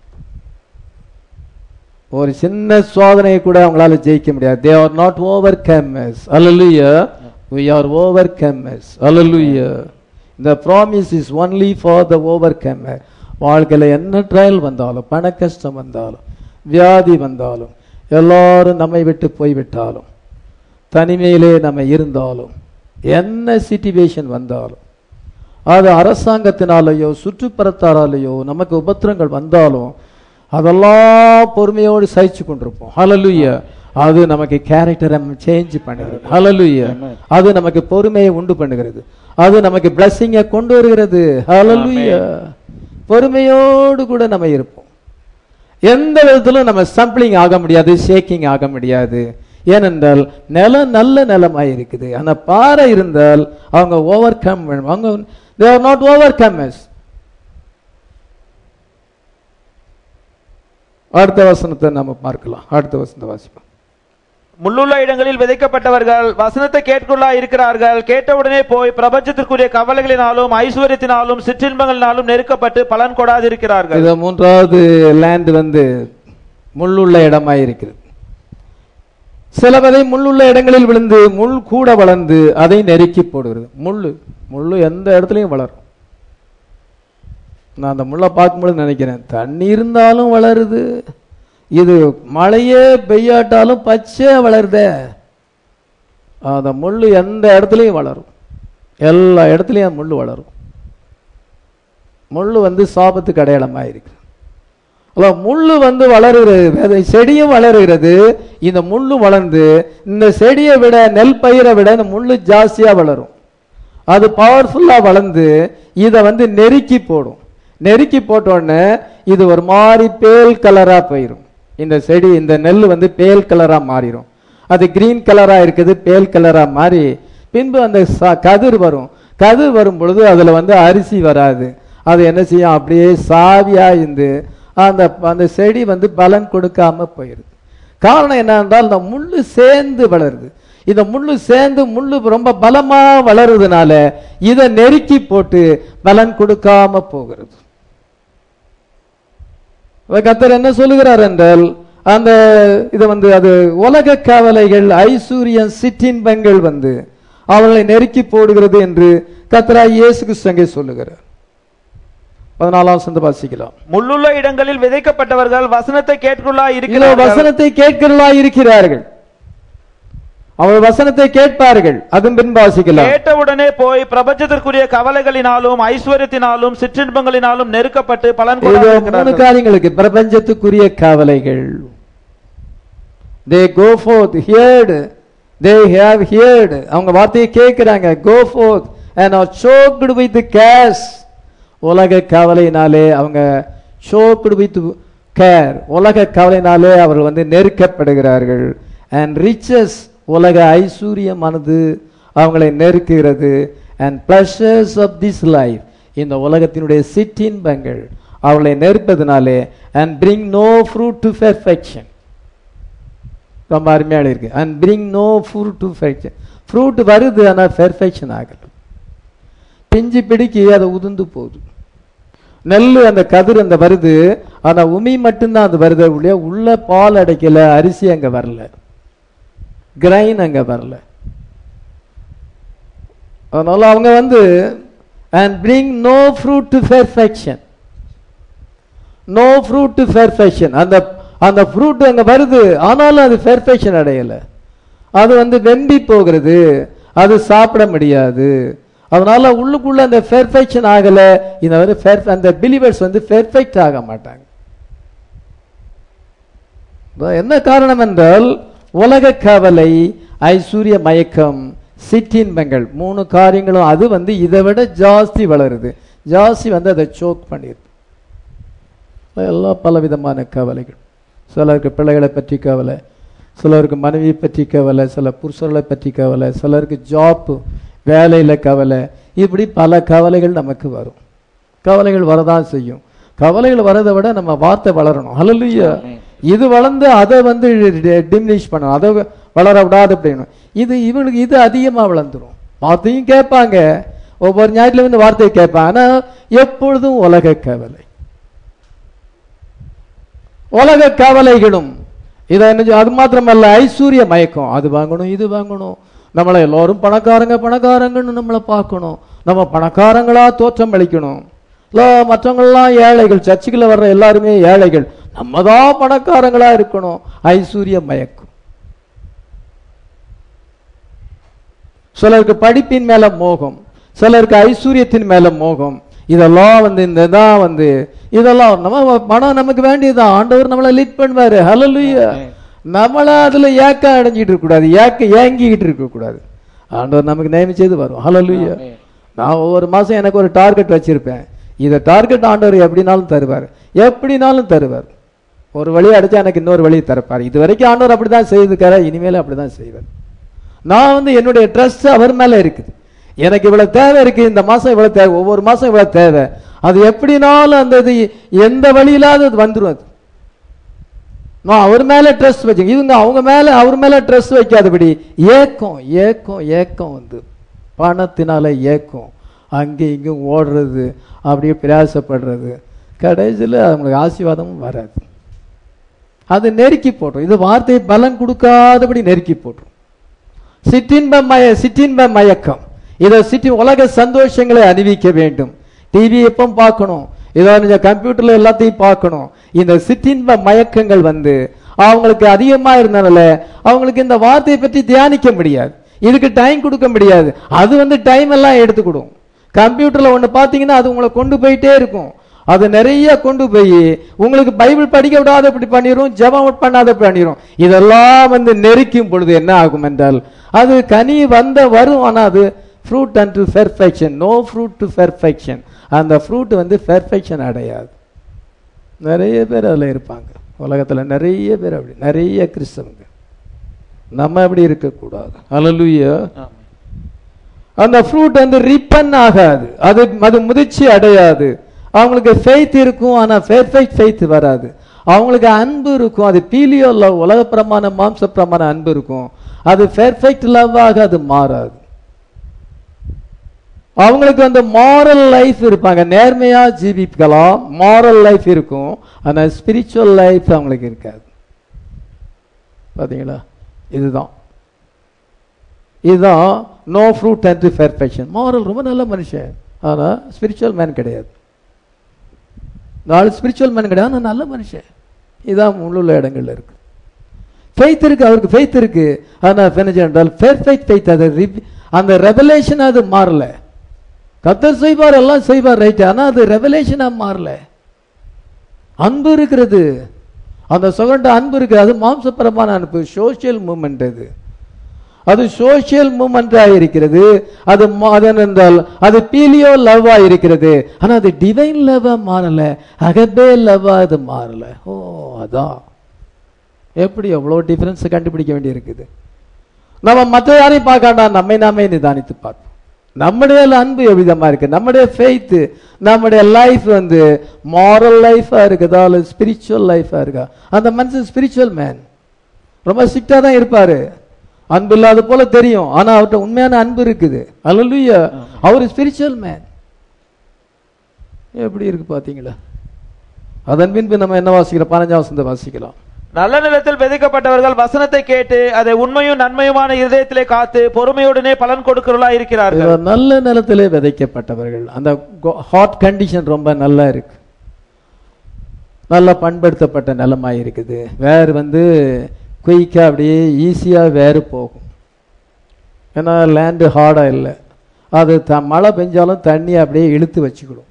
ஒரு சின்ன சோதனையை கூட அவங்களால ஜெயிக்க முடியாது they are not overcomers அல்லலுயா we are overcomers அல்லலுயா the promise is only for the overcomer வாழ்க்கையில என்ன ட்ரையல் வந்தாலும் பண கஷ்டம் வந்தாலும் வியாதி வந்தாலும் எல்லாரும் நம்மை விட்டு போய்விட்டாலும் தனிமையிலே நம்ம இருந்தாலும் என்ன சிச்சுவேஷன் வந்தாலும் அது அரசாங்கத்தினாலேயோ சுற்றுப்புறத்தாராலேயோ நமக்கு உபத்திரங்கள் வந்தாலும் அதெல்லாம் பொறுமையோடு சகிச்சு கொண்டிருப்போம் ஹalleluya அது நமக்கு கேரக்டரை சேஞ்ச் பண்ணுகிறது ஹalleluya அது நமக்கு பொறுமையை உண்டு பண்ணுகிறது அது நமக்கு பிளஸ்ஸிங்கை கொண்டு வருகிறது ஹalleluya பொறுமையோடு கூட நம்ம இருப்போம் எந்த விதத்திலும் நம்ம சம்பிளிங் ஆக முடியாது ஷேக்கிங் ஆக முடியாது ஏனென்றால் நிலம் நல்ல நிலமாய் இருக்குது அந்த பாறை இருந்தால் அவங்க ஓவர் கம் அவங்க they are not overcomers அடுத்த வசனத்தை நம்ம பார்க்கலாம் அடுத்த வசனத்தை வாசிப்போம் முள்ளுள்ள இடங்களில் விதைக்கப்பட்டவர்கள் வசனத்தை கேட்குள்ளா இருக்கிறார்கள் கேட்டவுடனே போய் பிரபஞ்சத்திற்குரிய கவலைகளினாலும் ஐஸ்வர்யத்தினாலும் சிற்றின்பங்களினாலும் நெருக்கப்பட்டு பலன் கொடாதிருக்கிறார்கள் இது மூன்றாவது லேண்ட் வந்து முள்ளுள்ள இடமாய் இருக்கிறது சில விதை முள்ளுள்ள இடங்களில் விழுந்து முள் கூட வளர்ந்து அதை நெருக்கி போடுகிறது முள்ளு முள்ளு எந்த இடத்துலையும் வளரும் நான் அந்த முள்ளை பார்க்கும்போது நினைக்கிறேன் தண்ணி இருந்தாலும் வளருது இது மழையே பெய்யாட்டாலும் பச்சையா வளருதே அந்த முள்ளு எந்த இடத்துலையும் வளரும் எல்லா இடத்துலையும் முள்ளு வளரும் முள்ளு வந்து சாபத்துக்கு அடையாளமாக இருக்கு அல்ல முள்ளு வந்து வளருகிறது விதை செடியும் வளருகிறது இந்த முள்ளு வளர்ந்து இந்த செடியை விட நெல் பயிரை விட இந்த முள்ளு ஜாஸ்தியா வளரும் அது பவர்ஃபுல்லா வளர்ந்து இதை வந்து நெருக்கி போடும் நெருக்கி போட்ட உடனே இது ஒரு மாதிரி பேல் கலரா போயிடும் இந்த செடி இந்த நெல் வந்து பேல் கலரா மாறிடும் அது கிரீன் கலரா இருக்குது பேல் கலரா மாறி பின்பு அந்த ச- கதிர் வரும் கதிர் வரும் பொழுது அதுல வந்து அரிசி வராது அது என்ன செய்யும் அப்படியே சாவியா இருந்து அந்த அந்த செடி வந்து பலன் கொடுக்காம போயிருது காரணம் என்னன்றால் இந்த முள்ளு சேர்ந்து வளருது இந்த முள்ளு சேர்ந்து முள்ளு ரொம்ப பலமா வளருதுனால இதை நெருக்கி போட்டு பலன் கொடுக்காம போகிறது அப்ப கர்த்தர் என்ன சொல்லுகிறார் என்றால் அந்த இது வந்து அது உலக கவலைகள் ஐசூரியன் சிற்றின்பங்கள் வந்து அவர்களை நெருக்கி போடுகிறது என்று கர்த்தராய் இயேசு கிறிஸ்து அங்கே சொல்லுகிறார் பதினாலாம் சந்த வாசிக்கலாம் முள்ளுள்ள இடங்களில் விதைக்கப்பட்டவர்கள் வசனத்தை கேட்குள்ளா இதோ இருக்கிறார்கள் வசனத்தை கேட்கிறா இருக்கிறார்கள் அவர்கள் வசனத்தை கேட்பார்கள் அதன் பின் வாசிக்கலாம் கேட்டவுடனே போய் பிரபஞ்சத்திற்குரிய கவலைகளினாலும் ஐஸ்வர்யத்தினாலும் சிற்றின்பங்களினாலும் நெருக்கப்பட்டு பலன் இது மூணு கொள்ளாதிருக்கிறார்கள் காரியங்களுக்கு பிரபஞ்சத்துக்குரிய கவலைகள் they go forth heard they have heard அவங்க வார்த்தையை கேட்கிறாங்க go forth and are choked with cares உலக கவலையினாலே அவங்க சோக்டு வித் கேர் உலக கவலையினாலே அவர்கள் வந்து நெருக்கப்படுகிறார்கள் அண்ட் ரிச்சஸ் உலக ஐஸ்வர்யமானது அவங்களை நெருக்குகிறது and pleasures of this life இந்த உலகத்தினுடைய சிற்றின்பங்கள் அவளை நெருப்பதனாலே and bring no fruit to perfection ரொம்ப அருமையாக இருக்கு and bring no fruit to perfection fruit வருது ஆனால் பெர்ஃபெக்ஷன் ஆகல பிஞ்சு பிடிக்கி அதை உதிர்ந்து போகுது நெல் அந்த கதிர் அந்த வருது ஆனா உமி மட்டும்தான் அது வருது ஒழிய உள்ள பால் அடைக்கல அரிசி அங்க வரல கிரைன் அங்க வரல அதனால அவங்க வந்து and bring no fruit to perfection no fruit to perfection அந்த அந்த ஃப்ரூட் அங்க வருது ஆனாலும் அது பெர்ஃபெக்ஷன் அடையல அது வந்து வெம்பி போகிறது அது சாப்பிட முடியாது அதனால உள்ளுக்குள்ள அந்த பெர்ஃபெக்ஷன் ஆகல இந்த மாதிரி fair- அந்த பிலிவர்ஸ் வந்து பெர்ஃபெக்ட் ஆக மாட்டாங்க இப்ப என்ன காரணம் என்றால் உலக கவலை ஐஸ்வர்ய மயக்கம் சிற்றின்பங்கள் மூணு காரியங்களும் அது வந்து இதை விட ஜாஸ்தி வளருது ஜாஸ்தி வந்து அதை சோக் பண்ணிடுது எல்லாம் பலவிதமான கவலைகள் சிலருக்கு பிள்ளைகளை பற்றி கவலை சிலருக்கு மனைவியை பற்றி கவலை சில புருஷர்களை பற்றி கவலை சிலருக்கு ஜாப் வேலையில் கவலை இப்படி பல கவலைகள் நமக்கு வரும் கவலைகள் வரதான் செய்யும் கவலைகள் வரதை விட நம்ம வார்த்தை வளரணும் ஹalleluya இது வளர்ந்து அதை வந்து டிமினிஷ் பண்ணணும் அதை வளர விடாது அப்படின்னு இது இவனுக்கு இது அதிகமாக வளர்ந்துரும் வார்த்தையும் கேட்பாங்க ஒவ்வொரு ஞாயிற்றுல வந்து வார்த்தையை கேட்பாங்க ஆனா எப்பொழுதும் உலக கவலை உலக கவலைகளும் இதை என்ன செய்ய- அது மாத்திரமல்ல ஐஸ்வர்ய மயக்கம் அது வாங்கணும் இது வாங்கணும் நம்மளை எல்லாரும் பணக்காரங்க பணக்காரங்கன்னு நம்மளை பார்க்கணும் நம்ம பணக்காரங்களா தோற்றம் அளிக்கணும் இல்லை மற்றவங்கெல்லாம் ஏழைகள் சர்ச்சுக்குள்ள வர்ற எல்லாருமே ஏழைகள் நம்ம தான் பணக்காரங்களா இருக்கணும் ஐஸ்வர்ய மயக்கம் சிலருக்கு படிப்பின் மேல மோகம் சிலருக்கு ஐஸ்வர்யத்தின் மேல மோகம் இதெல்லாம் வந்து இந்த தான் வந்து இதெல்லாம் நம்ம பணம் நமக்கு வேண்டியதுதான் ஆண்டவர் நம்மளை லீட் பண்ணுவாரு ஹalleluya நம்மள அதுல ஏக்கம் அடைஞ்சிட்டு இருக்க கூடாது ஏக்க ஏங்கிக்கிட்டு இருக்க கூடாது ஆண்டவர் நமக்கு நியமிச்சது வரும் ஹalleluya நான் ஒவ்வொரு மாசம் எனக்கு ஒரு டார்கெட் வச்சிருப்பேன் இதை டார்கெட் ஆண்டவர் எப்படினாலும் தருவார் எப்படினாலும் தருவார் ஒரு வழி அடிச்சா எனக்கு இன்னொரு வழி தரப்பார் இது வரைக்கும் ஆண்டவர் அப்படிதான் செய்திருக்காரு இனிமேல் அப்படிதான் செய்வார் நான் வந்து என்னுடைய ட்ரஸ்ட் அவர் மேல இருக்குது எனக்கு இவ்வளவு தேவை இருக்கு இந்த மாசம் இவ்வளவு தேவை ஒவ்வொரு மாசம் இவ்வளவு தேவை அது எப்படினாலும் அந்த இது எந்த வழியிலாவது அது வந்துரும் அது நான் அவர் மேல ட்ரஸ்ட் வச்சு இவங்க அவங்க மேல அவர் மேல ட்ரஸ்ட் வைக்காதபடி ஏக்கம் ஏக்கம் ஏக்கம் வந்து பணத்தினால ஏக்கம் அங்கே இங்கேயும் ஓடுறது அப்படியே பிரயாசப்படுறது கடைசியில் அவங்களுக்கு ஆசீர்வாதமும் வராது அது நெருக்கி போட்டுரும் இது வார்த்தை பலன் கொடுக்காதபடி நெருக்கி போட்டுரும் சிற்றின்ப மய சிற்றின்ப மயக்கம் இதை சிற்றி உலக சந்தோஷங்களை அணிவிக்க வேண்டும் டிவி எப்போ பார்க்கணும் இதோ நீங்க கம்ப்யூட்டர்ல எல்லாத்தையும் பார்க்கணும் இந்த சிற்றின்ப மயக்கங்கள் வந்து அவங்களுக்கு அதிகமா இருந்தனால அவங்களுக்கு இந்த வார்த்தையை பற்றி தியானிக்க முடியாது இதுக்கு டைம் கொடுக்க முடியாது அது வந்து டைம் எல்லாம் எடுத்துக்கிடும் கம்ப்யூட்டர்ல ஒண்ணு பார்த்தீங்கன்னா அது உங்களை கொண்டு போயிட்டே இருக்கும் அது நிறைய கொண்டு போய் உங்களுக்கு பைபிள் படிக்க விடாத இப்படி பண்ணிரும் ஜெபம் பண்ணாத பண்ணிரும் இதெல்லாம் வந்து நெருக்கும் பொழுது என்ன ஆகும் என்றால் அது கனி வந்த வரும் ஆனா அது fruit and to perfection no fruit to perfection அந்த ஃப்ரூட் வந்து பெர்ஃபெக்ஷன் அடையாது நிறைய பேர் அதில் இருப்பாங்க உலகத்தில் நிறைய பேர் அப்படி நிறைய கிறிஸ்தவங்க நம்ம அப்படி இருக்கக்கூடாது அல்லலுயா ஆமென். அந்த ஃப்ரூட் வந்து ரிப்பன் ஆகாது அது அது முதிர்ச்சி அடையாது அவங்களுக்கு ஃபெய்த் இருக்கும் ஆனா பெர்ஃபெக்ட் ஃபெய்த் வராது அவங்களுக்கு அன்பு இருக்கும் அது பீலியோ லவ் உலகப்பிரமாண மாம்சப்பிரமாண அன்பு இருக்கும் அது பெர்ஃபெக்ட் லவ்வாக அது மாறாது அவங்களுக்கு வந்து மாரல் லைஃப் இருப்பாங்க நேர்மையா ஜீவிக்கலாம் மாரல் லைஃப் இருக்கும் ஆனா ஸ்பிரிச்சுவல் லைஃப் அவங்களுக்கு இருக்காது பாத்தீங்களா இதுதான் இதுதான் no fruit and perfection moral ரொம்ப நல்ல மனுஷன் ஆனா ஸ்பிரிச்சுவல் மேன் கிடையாது நாலு ஸ்பிரிச்சுவல் மேன் கிடையாது ஆனா நல்ல மனுஷன் இதான் உள்ள இடங்கள்ல இருக்கு ஃபெய்த் இருக்கு அவருக்கு ஃபெய்த் இருக்கு ஆனா என்ன என்றால் பெர்ஃபெக்ட் ஃபெய்த் அது re- அந்த ரெவலேஷன் அது மாறல கத்தர் செய்வார் எல்லாம் செய்வார் ரைட் ஆனா அது ரெவலேஷனா மாறல அன்பு இருக்கிறது அந்த சுகண்ட அன்பு இருக்கு அது மாம்சபரமான அன்பு சோஷியல் மூமெண்ட் அது அது சோஷியல் மூமெண்டா இருக்கிறது அது மா- அது என்னென்றால் அது பீலியோ லவ்வா இருக்கிறது ஆனா அது டிவைன் லவ்வா மாறல அகபே லவ்வா அது மாறல ஓ அதான் எப்படி எவ்வளோ டிஃபரன்ஸ் கண்டுபிடிக்க வேண்டி இருக்குது நம்ம மற்ற யாரையும் பார்க்காண்டா நம்மை நாமே நிதானித்து பார்ப்போம் நம்முடைய அன்பு எவ்விதமா இருக்கு நம்முடைய ஃபெய்த் நம்முடைய லைஃப் வந்து மாரல் லைஃபா இருக்குதா அல்லது ஸ்பிரிச்சுவல் லைஃபா இருக்கா அந்த மனுஷன் ஸ்பிரிச்சுவல் மேன் ரொம்ப ஸ்ட்ரிக்டா தான் இருப்பாரு அன்பு இல்லாத போல தெரியும் ஆனா அவர்கிட்ட உண்மையான அன்பு இருக்குது அல்லலுயா அவர் ஸ்பிரிச்சுவல் மேன் எப்படி இருக்கு பாத்தீங்களா அதன் பின்பு நம்ம என்ன வாசிக்கிறோம் பதினஞ்சாம் வசந்த வாசிக்கலாம் நல்ல நிலத்தில் விதைக்கப்பட்டவர்கள் வசனத்தை கேட்டு அதை உண்மையும் நன்மையுமான இருதயத்திலே காத்து பொறுமையுடனே பலன் கொடுக்கிறவர்களா இருக்கிறார்கள் இவர் நல்ல நிலத்திலே விதைக்கப்பட்டவர்கள் அந்த ஹாட் கண்டிஷன் ரொம்ப நல்லா இருக்கு நல்லா பண்படுத்தப்பட்ட நிலமாய் இருக்குது வேர் வந்து குயிக்காக அப்படியே ஈஸியாக வேறு போகும் ஏன்னா லேண்டு ஹார்டாக இல்லை அது த மழை பெஞ்சாலும் தண்ணி அப்படியே இழுத்து வச்சுக்கிடும்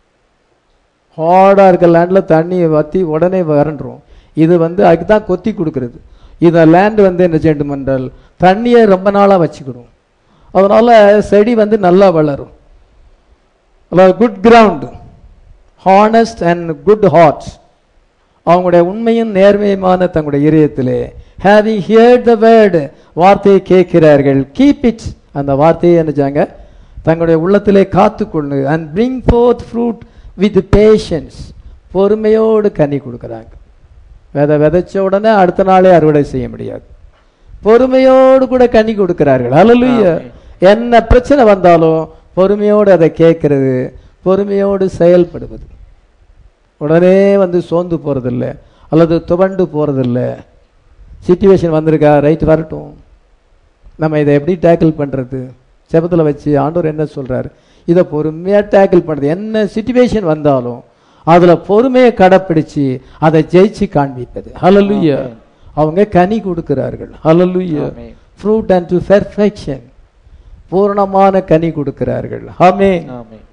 ஹார்டாக இருக்க லேண்டில் தண்ணி வற்றி உடனே வறண்டுரும் இது வந்து அதுக்கு தான் கொத்தி கொடுக்கறது இந்த லேண்ட் வந்து என்ன செய்யணும் என்றால் தண்ணியை ரொம்ப நாளாக வச்சுக்கிடும் அதனால செடி வந்து நல்லா வளரும் அதாவது good ground honest and good hearts அவங்களுடைய உண்மையும் நேர்மையுமான தங்களுடைய இதயத்திலே ஹேவிங் ஹியர்ட் த வேர்டு வார்த்தையை கேட்கிறார்கள் கீப் இட் அந்த வார்த்தையை என்னச்சாங்க தங்களுடைய உள்ளத்திலே காத்துக்கொள்ளு and bring forth fruit with patience பொறுமையோடு கனி கொடுக்குறாங்க விதை விதைச்ச உடனே அடுத்த நாளே அறுவடை செய்ய முடியாது பொறுமையோடு கூட கனி கொடுக்கிறார்கள் ஹalleluya ஆமென். என்ன பிரச்சனை வந்தாலும் பொறுமையோடு அதை கேட்கறது பொறுமையோடு செயல்படுவது உடனே வந்து சோர்ந்து போறதில்ல அல்லது துவண்டு போறதில்ல சுச்சுவேஷன் வந்திருக்கா ரைட் வரட்டும் நம்ம இதை எப்படி டேக்கிள் பண்றது செபத்துல வச்சு ஆண்டவர் என்ன சொல்றாரு இதை பொறுமையா டேக்கிள் பண்றது என்ன சுச்சுவேஷன் வந்தாலும் அதுல பொறுமையை கடைப்பிடிச்சு அதை ஜெயிச்சு காண்பிப்பது ஹalleluya ஆமென். அவங்க கனி கொடுக்கிறார்கள் ஹalleluya ஆமென். ஃப்ரூட் அண்ட் டு பெர்ஃபெக்ஷன் பூரணமான கனி கொடுக்கிறார்கள் ஆமென் ஆமென்.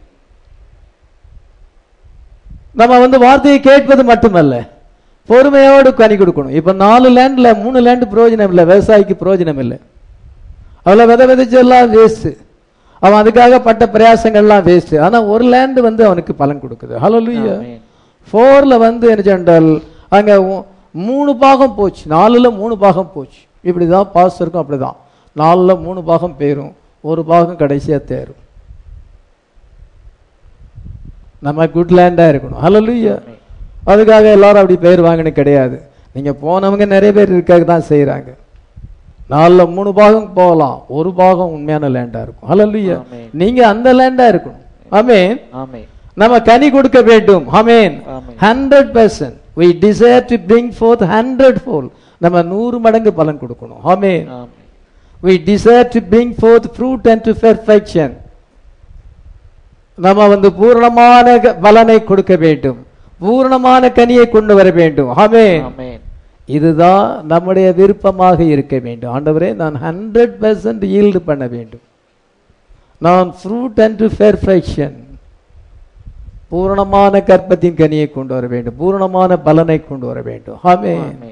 நம்ம வந்து வார்த்தையை கேட்பது மட்டுமல்ல பொறுமையோடு கனி கொடுக்கணும் இப்ப நாலு லேண்ட்ல மூணு லேண்ட் பிரயோஜனம் இல்லை விவசாயிக்கு பிரயோஜனம் இல்லை அவ்வளோ விதை விதைச்செல்லாம் வேஸ்ட் அவன் அதுக்காக பட்ட பிரயாசங்கள்லாம் வேஸ்ட் ஆனா ஒரு லேண்ட் வந்து அவனுக்கு பலன் கொடுக்குது ஹலோ லூயா ஆமென். ஃபோர்ல வந்து என்ன சொன்னால் அங்க உ- மூணு பாகம் போச்சு நாலுல மூணு பாகம் போச்சு இப்படிதான் பாஸ் இருக்கும் அப்படிதான் நாலுல மூணு பாகம் போயிரும் ஒரு பாகம் கடைசியா தேரும் நம்ம குட் லேண்டா இருக்கணும் ஹalleluya ஆமென். அதுக்காக எல்லாரும் அப்படி பேர் வாங்கணும் கிடையாது நீங்க போனவங்க நிறைய பேர் இருக்காக தான் செய்றாங்க நாலுல மூணு பாகம் போகலாம் ஒரு பாகம் உண்மையான லேண்டா இருக்கும் ஹalleluya ஆமென். நீங்க அந்த லேண்டா இருக்கணும் ஆமென் ஆமென். நம்ம கனி கொடுக்க வேண்டும் ஆமென் ஆமென். Hundred percent we desire to bring forth hundred fold நம்ம நூறு மடங்கு பலன் கொடுக்கணும் ஆமென் ஆமென். we desire to bring forth fruit and to perfection நம்ம வந்து பூரணமான க- பலனை கொடுக்க வேண்டும் பூரணமான கனியை கொண்டு வர வேண்டும் ஆமென் ஆமென். இதுதான் நம்முடைய விருப்பமாக இருக்க வேண்டும் ஆண்டவரே நான் ஹண்ட்ரட் பர்சன்ட் ஈல்டு பண்ண வேண்டும் நான் ஃப்ரூட் அண்ட் பெர்ஃபெக்ஷன் பூரணமான கற்பத்தின் கனியை கொண்டு வர வேண்டும் பூரணமான பலனை கொண்டு வர வேண்டும் ஆமென் ஆமென்.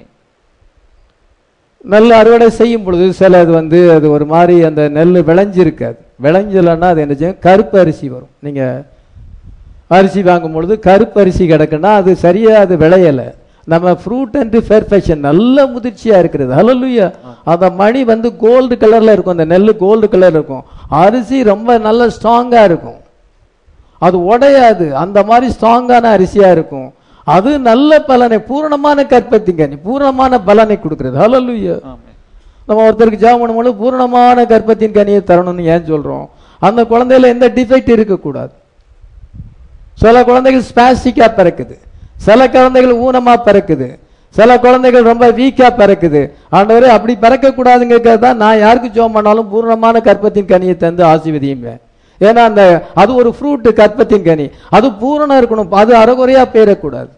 நல்ல அறுவடை செய்யும் பொழுது சில இது வந்து அது ஒரு மாதிரி அந்த நெல் விளைஞ்சிருக்காது விளைஞ்சலன்னா அது என்ன செய்யும் கருப்பு அரிசி வரும் நீங்க அரிசி வாங்கும் பொழுது கருப்பு அரிசி கிடக்குன்னா அது சரியா அது விளையல நம்ம ஃப்ரூட் அண்ட் பெர்ஃபெக்ஷன் நல்ல முதிர்ச்சியா இருக்கிறது ஹalleluya அந்த மணி வந்து கோல்டு கலர்ல இருக்கும் அந்த நெல் கோல்டு கலர்ல இருக்கும் அரிசி ரொம்ப நல்ல ஸ்ட்ராங்கா இருக்கும் அது உடையாது அந்த மாதிரி ஸ்ட்ராங்கான அரிசியா இருக்கும் அது நல்ல பலனை பூரணமான கற்பத்திங்க நீ பூரணமான பலனை கொடுக்கிறது ஹalleluya ஆமென் நம்ம ஒருத்தருக்கு ஜெபம் பண்ணும்போது பூரணமான கர்ப்பத்தின் கனியை தரணும்னு ஏன் சொல்றோம் அந்த குழந்தையில எந்த டிஃபெக்ட் இருக்கக்கூடாது சில குழந்தைகள் ஸ்பாஸ்டிக்கா பிறக்குது சில குழந்தைகள் ஊனமா பிறக்குது சில குழந்தைகள் ரொம்ப வீக்கா பிறக்குது ஆண்டவரே அப்படி பிறக்க கூடாதுங்கிறது தான் நான் யாருக்கு ஜெபம் பண்ணாலும் பூரணமான கற்பத்தின் கனியை தந்து ஆசீர்வதியுமே ஏன்னா அந்த அது ஒரு ஃப்ரூட் கற்பத்தின் கனி அது பூரணம் இருக்கணும் அது அறகுறையா போயிடக்கூடாது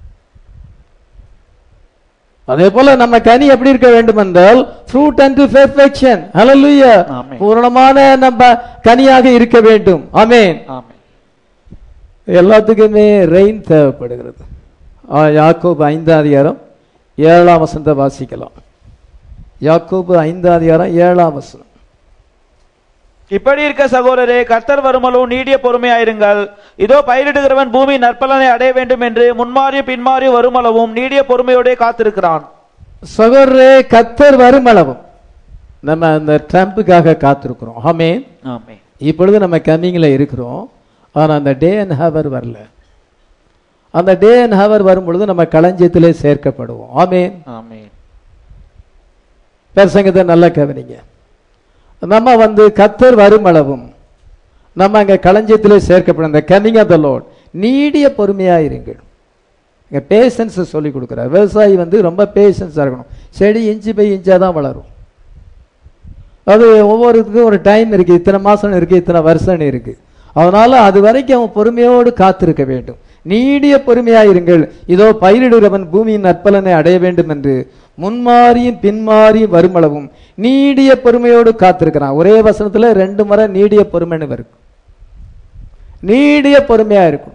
அதே போல நம்ம கனி எப்படி இருக்க வேண்டும் என்றால் ஃப்ரூட் அண்ட் பெர்ஃபெக்ஷன் ஹalleluya ஆமென். பூரணமான நம்ம கனியாக இருக்க வேண்டும் ஆமென் ஆமென் எல்லாத்துக்குமே ரெயின் தேவைப்படுகிறது ஆ, யாக்கோபு ஐந்தாம் அதிகாரம் ஏழாம் வசனத்தை வாசிக்கலாம் யாக்கோபு ஐந்தாம் அதிகாரம் ஏழாம் வசனம் இப்படி இருக்க சகோதரரே கர்த்தர் வருமளவும் நீடிய பொறுமையாயிருங்கள் இதோ பயிரிடுகிறவன் பூமி நற்பலனை அடைய வேண்டும் என்று முன்மாறி பின்மாறி வருமளவும் நீடிய பொறுமையோடே காத்திருக்கிறான் சகோதரே கத்தர் வருமளவும் நம்ம அந்த ட்ரம்புக்காக காத்திருக்கிறோம் ஆமென் ஆமென் இப்பொழுது நம்ம கம்மிங்ல இருக்கிறோம் ஆனா அந்த டே அண்ட் ஹவர் வரல அந்த டே அண்ட் ஹவர் வரும் பொழுது நம்ம களஞ்சியத்திலே சேர்க்கப்படுவோம் ஆமென் ஆமென் பிரசங்கத்தை நல்லா கவனிங்க நம்ம வந்து கத்தர் வருமளவும் நம்ம அங்க களஞ்சியத்திலே சேர்க்கப்படும் இந்த கமிங் ஆஃப் த லோட் நீடிய பொறுமையா இருங்கள் இங்க பேஷன்ஸ் சொல்லி கொடுக்குறார் விவசாயி வந்து ரொம்ப பேஷன்ஸா இருக்கணும் செடி இன்ச்சு பை இன்ச்சா தான் வளரும் அது ஒவ்வொருத்துக்கும் ஒரு டைம் இருக்கு இத்தனை மாசம் இருக்கு இத்தனை வருஷம் இருக்கு அதனால அது வரைக்கும் அவன் பொறுமையோடு காத்திருக்க வேண்டும் நீடிய பொறுமையாயிருங்கள் இதோ பயிரிடுகிறவன் பூமியின் நற்பலனை அடைய வேண்டும் என்று முன்மாறியும் பின்மாறியும் வருமளவும் நீடிய பொறுமையோடு காத்திருக்கிறான் ஒரே வசனத்துல ரெண்டு முறை நீடிய பொறுமைன்னு வரும் நீடிய பொறுமையா இருக்கும்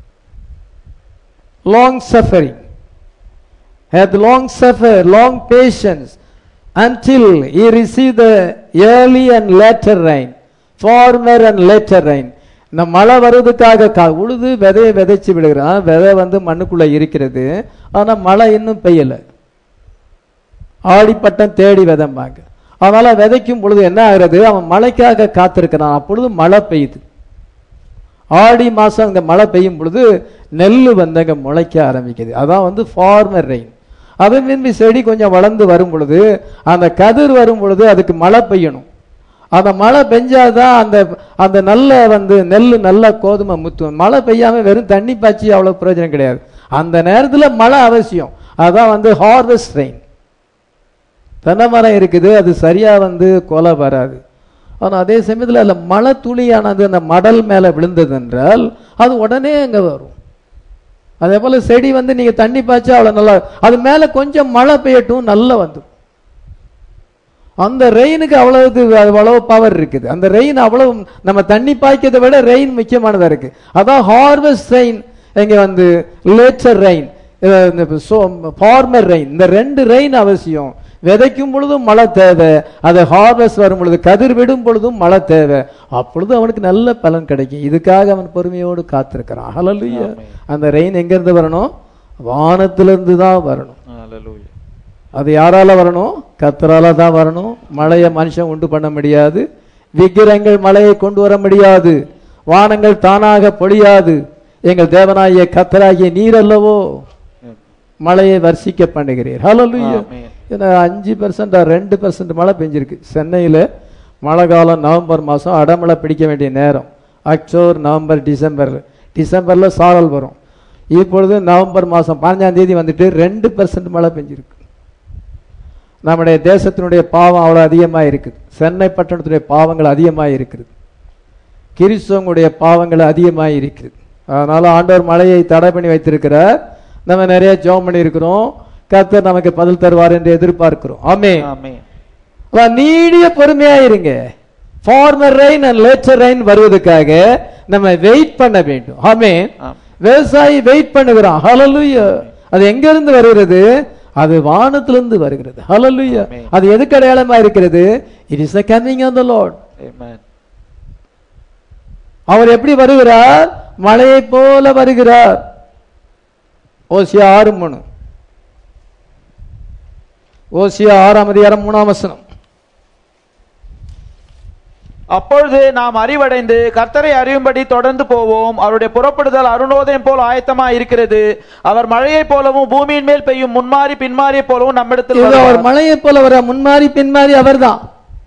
long suffering hath long suffered, long patience, until he received the early and later rain, former and later rain. இந்த மழை வருவதற்காக கா- உழுது விதையை விதைச்சு விடுகிறான் விதை வந்து மண்ணுக்குள்ள இருக்கிறது ஆனா மழை இன்னும் பெய்யல ஆடிப்பட்டம் தேடி விதம்பாங்க அதனால விதைக்கும் பொழுது என்ன ஆகிறது அவன் மழைக்காக காத்திருக்கிறான் அப்பொழுது மழை பெய்யுது ஆடி மாசம் அங்க மழை பெய்யும் பொழுது நெல் வந்து அங்க முளைக்க ஆரம்பிக்குது அதான் வந்து ஃபார்மர் ரெயின் அது மீன்பி செடி கொஞ்சம் வளர்ந்து வரும் பொழுது அந்த கதிர் வரும் பொழுது அதுக்கு மழை பெய்யணும் அந்த மழை பெஞ்சாதான் அந்த அந்த நல்ல வந்து நெல் நல்ல கோதுமை முத்தும் மழை பெய்யாம வெறும் தண்ணி பாய்ச்சி அவ்வளவு பிரயோஜனம் கிடையாது அந்த நேரத்துல மழை அவசியம் அதான் வந்து ஹார்வெஸ்ட் ரெயின் தென்னை மரம் இருக்குது அது சரியா வந்து கொலை வராது ஆனா அதே சமயத்துல அதுல மழை துளியானது அந்த மடல் மேல விழுந்தது என்றால் அது உடனே அங்க வரும் அதே போல செடி வந்து நீங்க தண்ணி பாய்ச்சா அவ்வளவு நல்லா அது மேல கொஞ்சம் மழை பெய்யட்டும் நல்லா வந்துடும் அந்த ரெயினுக்கு அவ்வளவு அவ்வளவு பவர் இருக்குது அந்த ரெயின் அவ்வளவு நம்ம தண்ணி பாய்க்கிறதை விட ரெயின் முக்கியமானதா இருக்கு அதான் ஹார்வெஸ்ட் ரெயின் இங்க வந்து லேட்டர் ரெயின் ஃபார்மர் ரெயின் இந்த ரெண்டு ரெயின் அவசியம் விதைக்கும் பொழுதும் மழை தேவை அதை ஹார்வெஸ்ட் வரும் பொழுது கதிர் விடும் பொழுதும் மழை தேவை அப்பொழுது அவனுக்கு நல்ல பலன் கிடைக்கும் இதுக்காக அவன் பொறுமையோடு காத்திருக்கிறான் ஹalleluya ஆமென். அந்த ரெயின் எங்க இருந்து வரணும் வானத்திலிருந்து தான் வரணும் ஹalleluya அது யாரால வரணும் கத்தரால தான் வரணும் மழையை மனுஷன் உண்டு பண்ண முடியாது விக்கிரங்கள் மழையை கொண்டு வர முடியாது வானங்கள் தானாக பொழியாது எங்கள் தேவனாகிய கத்தராகிய நீர் அல்லவோ மழையை வர்ஷிக்க பண்ணுகிறீர் ஹalleluya ஆமென். ஏன்னா அஞ்சு பெர்சன்ட் ரெண்டு பெர்சன்ட் மழை பெஞ்சிருக்கு சென்னையில மழை காலம் நவம்பர் மாசம் அடமழை பிடிக்க வேண்டிய நேரம் அக்டோபர் நவம்பர் டிசம்பர் டிசம்பர்ல சாரல் வரும் இப்பொழுது நவம்பர் மாசம் பதினஞ்சாம் தேதி வந்துட்டு ரெண்டு பெர்சன்ட் மழை பெஞ்சிருக்கு நம்முடைய தேசத்தினுடைய பாவம் அவ்வளவு அதிகமா இருக்குது சென்னை பட்டணத்துடைய பாவங்கள் அதிகமா இருக்குது கிறிஸ்தவங்களுடைய பாவங்கள் அதிகமாக இருக்கிறது அதனால ஆண்டவர் மழையை தடை பண்ணி வைத்திருக்கிறார் நம்ம நிறைய ஜெபம் பண்ணி இருக்கிறோம் கர்த்தர் நமக்கு பதில் தருவார் என்று எதிர்பார்க்கிறோம் ஆமே ஆமென் நீடிய பொறுமையா இருங்க former rain and later rain வருவதற்காக நம்ம வெயிட் பண்ண வேண்டும் ஆமே ஆம். விவசாயி வெயிட் பண்ணுகிறான் ஹalleluya அது எங்க இருந்து வருகிறது அது வானத்திலிருந்து வருகிறது ஹalleluya ஆமென். அது எதுக்கு அடையாளமா இருக்கிறது it is the coming on the Lord Amen. அவர் எப்படி வருகிறார் மழையை போல வருகிறார் ஓசியா ஆறு மூணு ஓசியா ஆறாம் அதிகாரம் மூணாம் வசனம் அப்பொழுது நாம் அறிவடைந்து கர்த்தரை அறியும்படி தொடர்ந்து போவோம் அவருடைய புறப்படுதல் அருணோதயம் போல் ஆயத்தமா இருக்கிறது அவர் மழையைப் போலவும் பூமியின் மேல் பெய்யும் முன்மாறி பின்மாறியை போலவும் நம்மிடத்தில் இது அவர் வருவார். மலையை போல வர முன்மாறி பின்மாறி அவர்தான்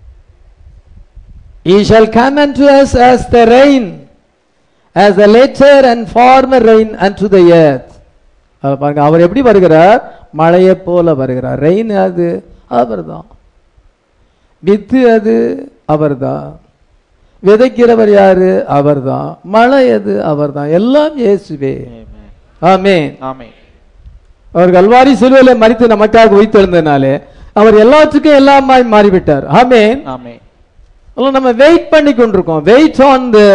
He shall come unto us as the rain, as the latter and former rain unto the earth. அது பாருங்க அவர் எப்படி வருகிறார் மழையை போல வருகிறார் ரெயின் அது அவர்தான் வித்து அது அவர்தான் விதைக்கிறவர் யாரு அவர்தான் மழை அது அவர்தான் எல்லாம் இயேசுவே ஆமென் ஆமென் அவர் கல்வாரி சிலுவையில மறித்து நமக்காக உயிர்த்தெழுந்தனாலே அவர் எல்லாத்துக்கும் எல்லாமாய் மாறிவிட்டார் ஆமென் ஆமென் அதனால நம்ம வெயிட் பண்ணி கொண்டிருக்கோம் wait on the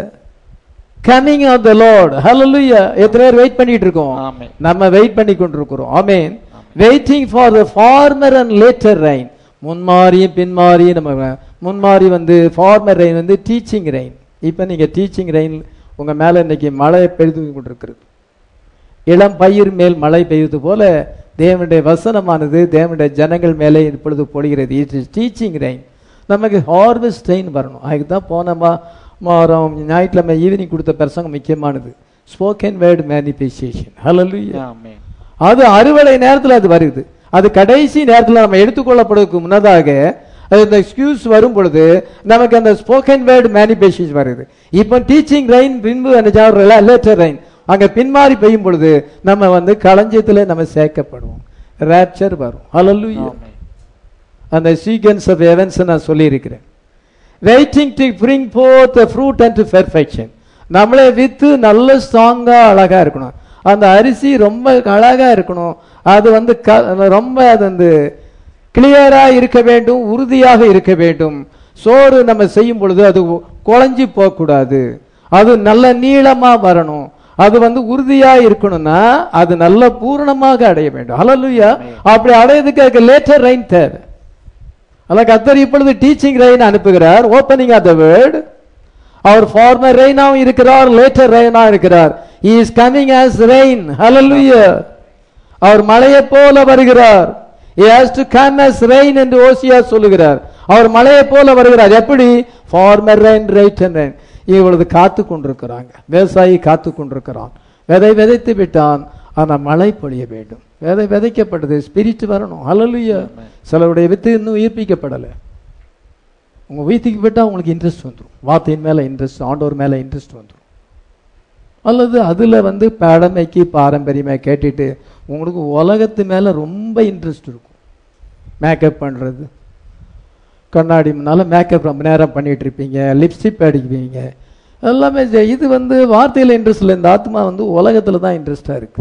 coming of the Lord ஹalleluya எத்தனை பேர் வெயிட் பண்ணிட்டு இருக்கோம் ஆமென் நம்ம வெயிட் பண்ணி கொண்டிருக்கிறோம் ஆமென் waiting for the former and later rain முன்மாறியும் பின்மாறியும் நம்ம முன்மாறி வந்து ஃபார்மர் ரெயின் வந்து டீச்சிங் ரெயின் இப்போ நீங்க டீச்சிங் ரெயின் உங்க மேல இன்னைக்கு மழை பெய்து கொண்டிருக்கிறது இளம் பயிர் மேல் மழை பெய்வது போல தேவனுடைய வசனமானது தேவனுடைய ஜனங்கள் மேலே இப்பொழுது பொழிகிறது இட் இஸ் டீச்சிங் ரெயின் நமக்கு ஹார்வெஸ்ட் ரெயின் வரணும் அதுக்கு தான் போன மா மாதம் ஞாயிற்றுக்கிழமை ஈவினிங் கொடுத்த பிரசங்கம் முக்கியமானது ஸ்போக்கன் வேர்டு மேனிஃபெஸ்டேஷன் ஹalleluya ஆமென் அது அறுவடை நேரத்தில் அது வருது அது கடைசி நேரத்தில் நம்ம எடுத்துக்கொள்ளப்படுவதற்கு முன்னதாக அது இந்த எக்ஸ்கியூஸ் வரும் பொழுது நமக்கு அந்த ஸ்போக்கன் வேர்டு மேனிஃபெஸ்டேஷன் வருது இப்போ டீச்சிங் ரெயின் பின்பு லேட்டர் ரெயின் அங்க பின்மாறி பெய்யும் பொழுது நம்ம வந்து களஞ்சியத்துல நம்ம சேர்க்கப்படுவோம் ரேப்சர் வரும் ஹalleluya ஆமென் அந்த சீக்வன்ஸ் ஆஃப் எவன்ஸ் நான் சொல்லியிருக்கிறேன் waiting to bring both the fruit and to perfection நம்மளே வித்து நல்ல ஸ்ட்ராங்கா அழகா இருக்கணும் அந்த அரிசி ரொம்ப அழகா இருக்கணும் அது வந்து க- ரொம்ப அது வந்து கிளியரா இருக்க வேண்டும் உறுதியாக இருக்க வேண்டும் சோறு நம்ம செய்யும் பொழுது அது குழஞ்சி போகக்கூடாது அது நல்ல நீளமா வரணும் அது வந்து உறுதியா இருக்கணும்னா அது நல்ல பூரணமாக அடைய வேண்டும் ஹalleluya அப்படி அடையதுக்கு அதுக்கு லேட்டர் ரைன் தேவை அதான் கத்தர் இப்பொழுது டீச்சிங் ரெயின் அனுப்புகிறார் ஓப்பனிங் ஆஃப் த வேர்ட் அவர் ஃபார்மர் ரெயினாவும் இருக்கிறார் லேட்டர் ரெயினா இருக்கிறார் he is coming as rain hallelujah அவர் மலையைப் போல வருகிறார் he has to come as rain என்று ஓசியா சொல்லுகிறார் அவர் மலையைப் போல வருகிறார் எப்படி ஃபார்மர் ரெயின் ரைட் ரெயின் இவ்வளவு காத்து கொண்டிருக்கிறாங்க விவசாயி காத்து கொண்டிருக்கிறான் விதை விதைத்து விட்டான் ஆனா மழை பொழிய வேண்டும் விதை விதைக்கப்பட்டது ஸ்பிரிட் வரணும் ஹalleluya சிலருடைய வித்து இன்னும் உயிர்ப்பிக்கப்படலை உங்க வீட்டுக்கு விட்டா உங்களுக்கு இன்ட்ரெஸ்ட் வந்துடும் வார்த்தையின் மேல இன்ட்ரெஸ்ட் ஆண்டவர் மேல இன்ட்ரெஸ்ட் வந்துடும் அல்லது அதுல வந்து பழமைக்கு பாரம்பரியமா கேட்டுட்டு உங்களுக்கு உலகத்து மேல ரொம்ப இன்ட்ரெஸ்ட் இருக்கும் மேக்கப் பண்றது கண்ணாடி முன்னால மேக்கப் ரொம்ப நேரம் பண்ணிட்டு இருப்பீங்க லிப்ஸ்டிக் அடிக்குவீங்க எல்லாமே செ- இது வந்து வார்த்தையில இன்ட்ரெஸ்ட் இல்லை இந்த ஆத்மா வந்து உலகத்துல தான் இன்ட்ரெஸ்டா இருக்கு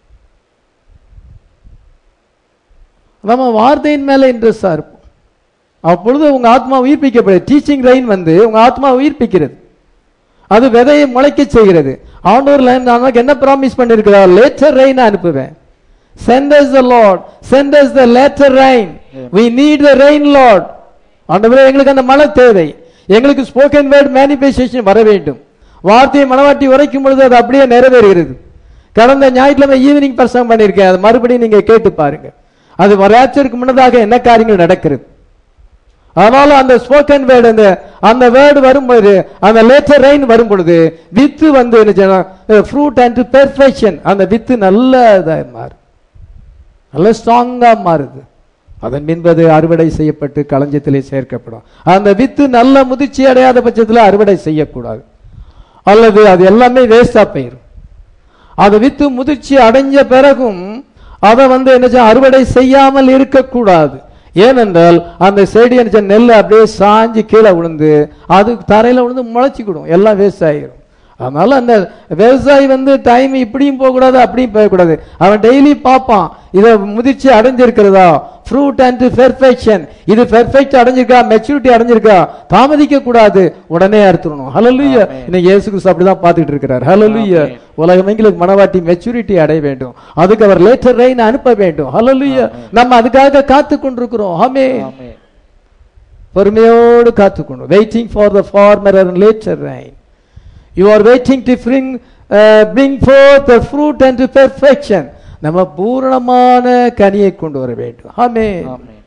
நம்ம வார்த்தையின் மேல இன்ட்ரெஸ்டா இருப்போம் அப்பொழுது உங்க ஆத்மா உயிர்ப்பிக்கப்படுது டீச்சிங் ரெயின் வந்து உங்க ஆத்மா உயிர்ப்பிக்கிறது அது விதையை முளைக்க செய்கிறது ஆண்டவர் லைன் நமக்கு என்ன ப்ராமிஸ் பண்ணிருக்கிறார் லேட்டர் ரெயின் அனுப்புவேன் send us the lord send us the later rain we need the rain lord ஆண்டவரே எங்களுக்கு அந்த மழை தேவை எங்களுக்கு ஸ்போக்கன் வேர்ட் மேனிஃபெஸ்டேஷன் வர வேண்டும் வார்த்தையை மனவாட்டி உரைக்கும் பொழுது அது அப்படியே நிறைவேறுகிறது கடந்த ஞாயிற்றுக்கிழமை ஈவினிங் பிரசங்கம் பண்ணியிருக்கேன் அது மறுபடியும் நீங்க கேட்டு பாருங்க அது வராச்சருக்கு முன்னதாக என்ன காரியங்கள் நடக்கிறது அதனால அந்த ஸ்போக்கன் வேர்டு அந்த அந்த வேர்டு வரும்போது அந்த லேட்டர் ரெயின் வரும் பொழுது வித்து வந்து ஃப்ரூட் அண்ட் பெர்ஃபெக்ஷன் அந்த வித்து நல்ல இதா மாறும் நல்ல ஸ்ட்ராங்கா மாறுது அதன் பின்பது அறுவடை செய்யப்பட்டு களஞ்சியத்திலே சேர்க்கப்படும் அந்த வித்து நல்ல முதிர்ச்சி அடையாத பட்சத்தில் அறுவடை செய்யக்கூடாது அல்லது அது எல்லாமே வேஸ்டா போயிரும் அது வித்து முதிர்ச்சி அடைஞ்ச பிறகும் அதை வந்து என்ன செய்ய- அறுவடை செய்யாமல் இருக்கக்கூடாது ஏனென்றால் அந்த செடி என்ன செய்ய, நெல் அப்படியே சாஞ்சு கீழே விழுந்து அது தரையில விழுந்து முளைச்சிக்கிடும் எல்லாம் வேஸ்ட் ஆகிடும் அதனால அந்த விவசாயி வந்து டைம் இப்படியும் போகக்கூடாது அப்படியும் போகக்கூடாது அவன் டெய்லி பார்ப்பான் இதை முதிர்ச்சி அடைஞ்சிருக்கிறதா ஃப்ரூட் அண்ட் பெர்ஃபெக்ஷன் இது பெர்ஃபெக்ட் அடைஞ்சிருக்கா மெச்சூரிட்டி அடைஞ்சிருக்கா தாமதிக்க கூடாது உடனே அறுத்துடணும் ஹalleluya ஆமென். இன்னைக்கு இயேசு கிறிஸ்து அப்படிதான் பார்த்துட்டு இருக்கிறார் ஹalleluya ஆமென். உலகமெங்கிலும் மனவாட்டி மெச்சூரிட்டி அடைய வேண்டும் அதுக்கு அவர் லேட்டர் ரெயின் அனுப்ப வேண்டும் ஹalleluya ஆமென். நம்ம அதுக்காக காத்து கொண்டிருக்கிறோம் ஆமே ஆமென் பொறுமையோடு காத்து கொண்டு waiting for the former and later rain you are waiting to bring bring for the fruit and to perfection நம்ம பூரணமான கனியை கொண்டு வர வேண்டும் ஆமே ஆமென்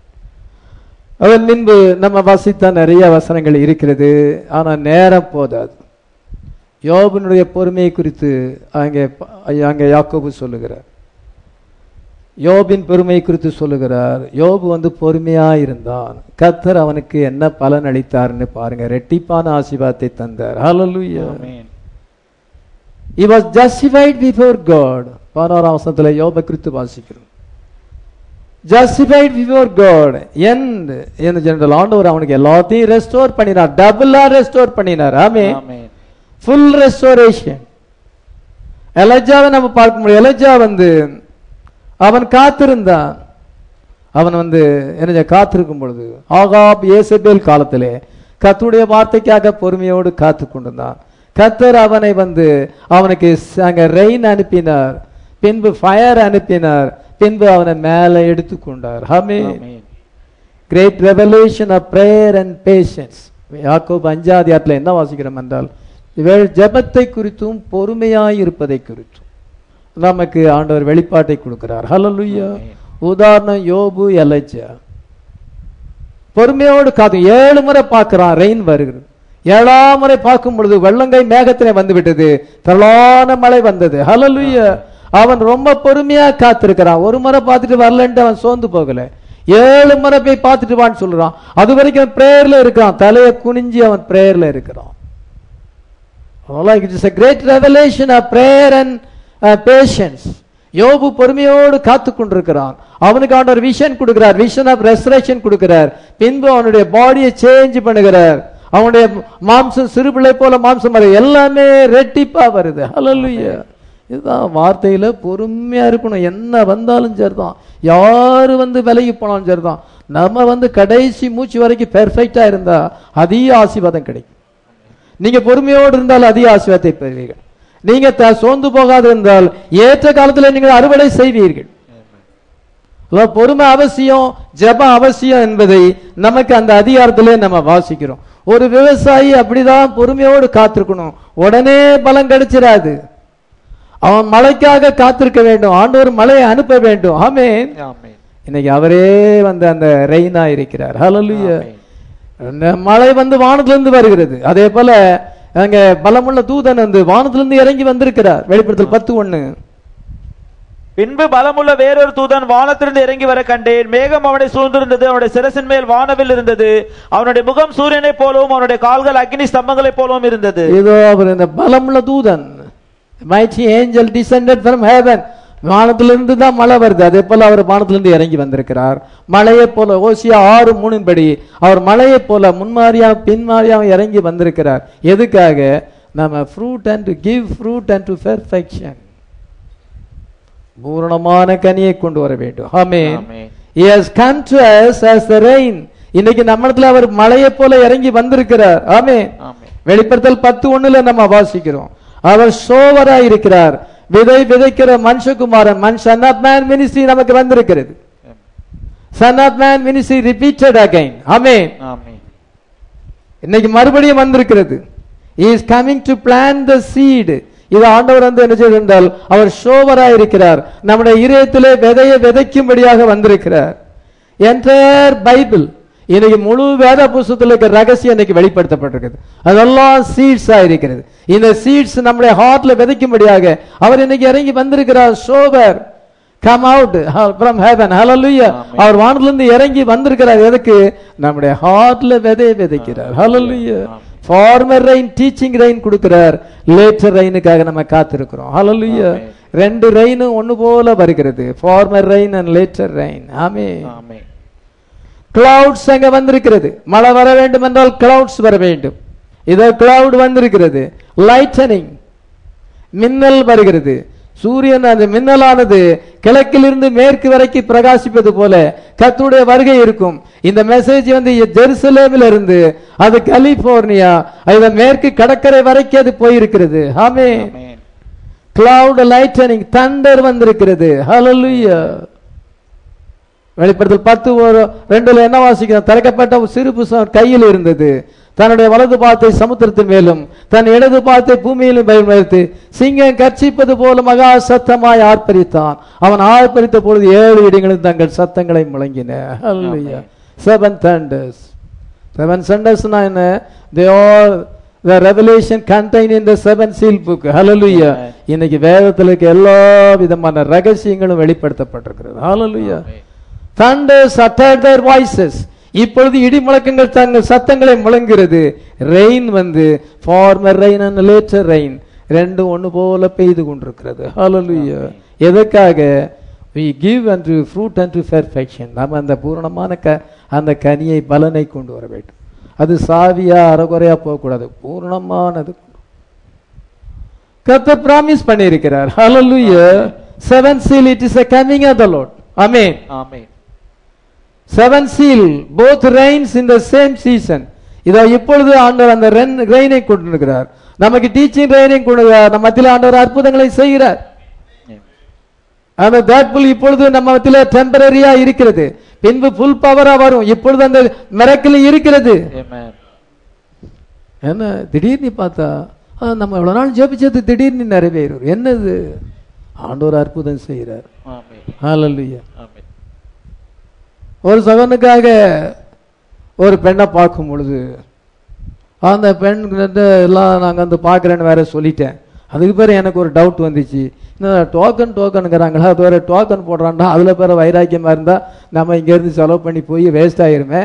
அதன் முன்பு நம்ம வாசித்த நிறைய வசனங்கள் இருக்கிறது ஆனா நேரம் போதாது யோபனுடைய பொறுமையை குறித்து அங்கே ப- அங்கே யாக்கோபு சொல்லுகிறார் யோபின் பொறுமை குறித்து சொல்லுகிறார் யோபு வந்து பொறுமையா இருந்தான் கத்தர் அவனுக்கு என்ன பலன் அளித்தார்னு பாருங்க ரெட்டிப்பான ஆசீர்வாதத்தை தந்தார் ஹalleluya ஆமென் he was justified before god பதினோராம் வசனத்துல யோபை குறித்து வாசிக்கிறோம் justified before god end என்ன ஜெனரல் ஆண்டவர் அவனுக்கு எல்லாத்தையும் ரெஸ்டோர் பண்ணினார் டபுளா ரெஸ்டோர் பண்ணினார் ஆமே ஆமென் ஃபுல் ரெஸ்டோரேஷன் எலஜாவை நம்ம பார்க்க முடியும் எலஜா வந்து அவன் காத்திருந்தான் அவன் வந்து என்ன காத்திருக்கும் பொழுது ஆகாப் ஏசபேல் காலத்திலே கத்துடைய வார்த்தைக்காக பொறுமையோடு காத்து கொண்டிருந்தான் கத்தர் அவனை வந்து அவனுக்கு ச- அங்க ரெயின் அனுப்பினார் பின்பு ஃபயர் அனுப்பினார் பின்பு அவனை மேலே எடுத்துக்கொண்டார் ஹமே ஆமென் great revolution of prayer and patience யாக்கோப் அஞ்சாதியாத்துல என்ன வாசிக்கிறோம் என்றால் இவள் ஜெபத்தை குறித்தும் பொறுமையாய் இருப்பதை குறித்தும் நமக்கு ஆண்டவர் வெளிப்பாட்டை கொடுக்கிறார் ஹalleluya ஆமென். உதாரணம் யோபு எலைஜா பொறுமையோடு காத்து ஏழு முறை பார்க்கிறான் ரெயின் வருகிறது ஏழாம் முறை பார்க்கும் பொழுது வெள்ளங்கை மேகத்திலே வந்து விட்டது திரளான மழை வந்தது ஹalleluya அவன் ரொம்ப பொறுமையா காத்திருக்கிறான் ஒரு முறை பார்த்துட்டு வரலன்ட்டு அவன் சோர்ந்து போகல ஏழு முறை போய் பார்த்துட்டு வான்னு சொல்றான் அது வரைக்கும் பிரேயர்ல இருக்கிறான் தலையை குனிஞ்சு அவன் பிரேயர்ல இருக்கிறான் Like it is a great revelation of prayer and uh, patience. யோபு பொறுமையோடு காத்து கொண்டிருக்கிறான் அவனுக்கு ஆண்டவர் விஷன் கொடுக்கிறார் விஷன் ஆஃப் ரெஸ்டரேஷன் கொடுக்கிறார் பின்பு அவனுடைய பாடியை சேஞ்ச் பண்ணுகிறார் அவனுடைய மாம்சம் சிறுபிள்ளை போல மாம்சம் வருது எல்லாமே ரெட்டிப்பா வருது ஹalleluya இதுதான் வார்த்தையில பொறுமையா இருக்கணும் என்ன வந்தாலும் சரிதான் யாரு வந்து விலகி போனாலும் சரிதான் நம்ம வந்து கடைசி மூச்சு வரைக்கும் பெர்ஃபெக்டா இருந்தா அதிக ஆசீர்வாதம் கிடைக்கும் நீங்க பொறுமையோடு இருந்தால் அதிக ஆசீர்வாதத்தை பெறுவீர்கள் நீங்க த- சோர்ந்து போகாது இருந்தால் ஏற்ற காலத்தில் நீங்கள் அறுவடை செய்வீர்கள் அதாவது பொறுமை அவசியம் ஜெபம் அவசியம் என்பதை நமக்கு அந்த அதிகாரத்திலே நம்ம வாசிக்கிறோம் ஒரு விவசாயி அப்படிதான் பொறுமையோடு காத்திருக்கணும் உடனே பலம் கிடைச்சிடாது அவன் மழைக்காக காத்திருக்க வேண்டும் ஆண்டவர் மழையை அனுப்ப வேண்டும் ஆமென் ஆமென் இன்னைக்கு அவரே வந்து அந்த ரெயினா இருக்கிறார் ஹalleluya ஆமென். அந்த மழை வந்து வானத்திலிருந்து வருகிறது அதே போல அங்க பலமுள்ள தூதன் வந்து வானத்திலிருந்து இறங்கி வந்திருக்கிறார் வெளிப்படுத்தல் பத்து ஒண்ணு பின்பு பலமுள்ள வேறொரு தூதன் வானத்திலிருந்து இறங்கி வர கண்டேன் மேகம் அவனை சூழ்ந்திருந்தது அவனுடைய சிரசின் மேல் வானவில் இருந்தது அவனுடைய முகம் சூரியனைப் போலவும் அவனுடைய கால்கள் அக்னி ஸ்தம்பங்களைப் போலவும் இருந்தது இதோ அவர் இந்த பலமுள்ள தூதன் mighty angel descended from heaven வானத்திலிருந்து தான் மழை வருது அதே போல அவர் வானத்திலிருந்து இறங்கி வந்திருக்கிறார் மழையை போல ஓசியா ஆறு மூணின்படி அவர் மழையை போல முன்மாரியா பின்மாரியா இறங்கி வந்திருக்கிறார் எதுக்காக நம்ம fruit and give fruit and to perfection பூரணமான கனியை கொண்டு வர வேண்டும் ஆமென் ஆமென். He has come to us as the rain இன்னைக்கு நம்மிடத்துல அவர் மழையை போல இறங்கி வந்திருக்கிறார் ஆமென் ஆமென். வெளிப்படுத்தல் பத்து ஒண்ணுல நம்ம வாசிக்கிறோம் அவர் சோவரா இருக்கிறார் விதை விதைக்கிற மனுஷகுமாரன் மன் சன் ஆஃப் மேன் மினிஸ்ட்ரி நமக்கு வந்திருக்கிறது son of man ministry repeated again ஆமென் ஆமென். இன்னைக்கு மறுபடியும் வந்திருக்கிறது is coming to plant the seed இது ஆண்டவர் வந்து என்ன செய்தால் அவர் சோவரா இருக்கிறார் நம்முடைய இதயத்திலே விதையை விதைக்கும்படியாக வந்திருக்கிறார் என்டையர் பைபிள் இன்னைக்கு முழு வேத புஸ்தகத்தில் இருக்கிற ரகசியம் இன்னைக்கு வெளிப்படுத்தப்பட்டிருக்குது அதெல்லாம் சீட்ஸா இருக்கிறது இந்த சீட்ஸ் நம்முடைய ஹார்ட்ல விதைக்கும்படியாக அவர் இன்னைக்கு இறங்கி வந்திருக்கிறார் sower come out from heaven ஹalleluya Amen. அவர் வானத்திலிருந்து இறங்கி வந்திருக்கிறார் எதுக்கு நம்முடைய ஹார்ட்ல விதையை விதைக்கிறார் ஹalleluya Amen. Former rain teaching rain கொடுக்கிறார் லேட்டர் ரெயினுக்காக நம்ம காத்திருக்கிறோம் ஹalleluya Amen. ரெண்டு ரெயினும் ஒண்ணு போல வருகிறது former rain and later rain ஆமே ஆமென். கிளவுட்ஸ் அங்க வந்திருக்கிறது மழை வர வேண்டும் என்றால் கிளவுட்ஸ் வர வேண்டும் இதோ கிளவுட் வந்திருக்கிறது லைட்டனிங் மின்னல் வருகிறது சூரியன் அந்த மின்னலானது கிழக்கிலிருந்து மேற்கு வரைக்கும் பிரகாசிப்பது போல கர்த்தருடைய வருகை இருக்கும் இந்த மெசேஜ் வந்து ஜெருசலேமில் இருந்து அது கலிபோர்னியா அது மேற்கு கடற்கரை வரைக்கும் அது போயிருக்கிறது ஆமே ஆமென். கிளவுட் லைட்டனிங் தண்டர் வந்திருக்கிறது ஹalleluya வெளிப்படுத்தல் பத்து ஒரு ரெண்டுல என்ன வாசிக்கிறோம் திறக்கப்பட்ட ஒரு சிறு புஸ்தகம் கையில் இருந்தது தன்னுடைய வலது பாத்தை சமுத்திரத்தின் மேலும் தன் இடது பாத்தை பூமியிலும் பயன்படுத்தி சிங்கம் கர்ச்சிப்பது போல மகா சத்தமாய் ஆர்ப்பரித்தான் அவன் ஆர்ப்பரித்த பொழுது ஏழு இடங்களும் தங்கள் சத்தங்களை முழங்கின செவன் thunders செவன் thundersனா என்ன they all the revelation contained in the seven seal book hallelujah Amen. இன்னைக்கு வேதத்தில் இருக்க எல்லா விதமான ரகசியங்களும் வெளிப்படுத்தப்பட்டிருக்கிறது hallelujah amen. thunders uttered their voices இப்பொழுது இடி முழக்கங்கள் தங்கள் சத்தங்களை முழங்குகிறது ரெயின் வந்து former rain and later rain ரெண்டும் ஒன்று போல பெய்து கொண்டிருக்கிறது ஹalleluya எதற்காக we give unto fruit unto perfection நம்ம அந்த பூரணமான க அந்த கனியை பலனை கொண்டு வர வேண்டும் அது சாவியா அறகுறையா போகக்கூடாது பூரணமானது கர்த்தர் ப்ராமிஸ் பண்ணியிருக்கிறார் ஹalleluya seven seal it is a coming of the lord amen ஆமென் seven seal both rains in the same season இதோ இப்பொழுது ஆண்டவர் அந்த ரெயினை கொண்டிருக்கிறார் நமக்கு டீச்சிங் ரெயினை கொண்டிருக்கிறார் நம்ம மத்தியில் ஆண்டவர் அற்புதங்களை செய்கிறார் அந்த தேட்புல் இப்பொழுது நம்ம மத்தியில் டெம்பரரியா இருக்கிறது பின்பு ஃபுல் பவரா வரும் இப்பொழுது அந்த மிரக்கல் இருக்கிறது ஆமென் என்ன திடீர்னு பார்த்தா ஆ, நம்ம இவ்வளவு நாள் ஜெபிச்சது திடீர்னு நிறைவேறும் என்னது ஆண்டவர் அற்புதம் செய்கிறார் ஆமென் ஹalleluya ஆமென் ஒரு சகனுக்காக ஒரு பெண்ணை பார்க்கும் பொழுது அந்த பெண் வந்து எல்லாம் நாங்கள் வந்து பார்க்குறேன்னு வேற சொல்லிட்டேன் அதுக்கு பேர் எனக்கு ஒரு டவுட் வந்துச்சு இந்த டோக்கன் டோக்கனுங்கிறாங்களா அது வேற டோக்கன் போடுறான்டா அதில் பேர் வைராக்கியமாக இருந்தால் நம்ம இங்கேருந்து செலவு பண்ணி போய் வேஸ்ட் ஆயிருமே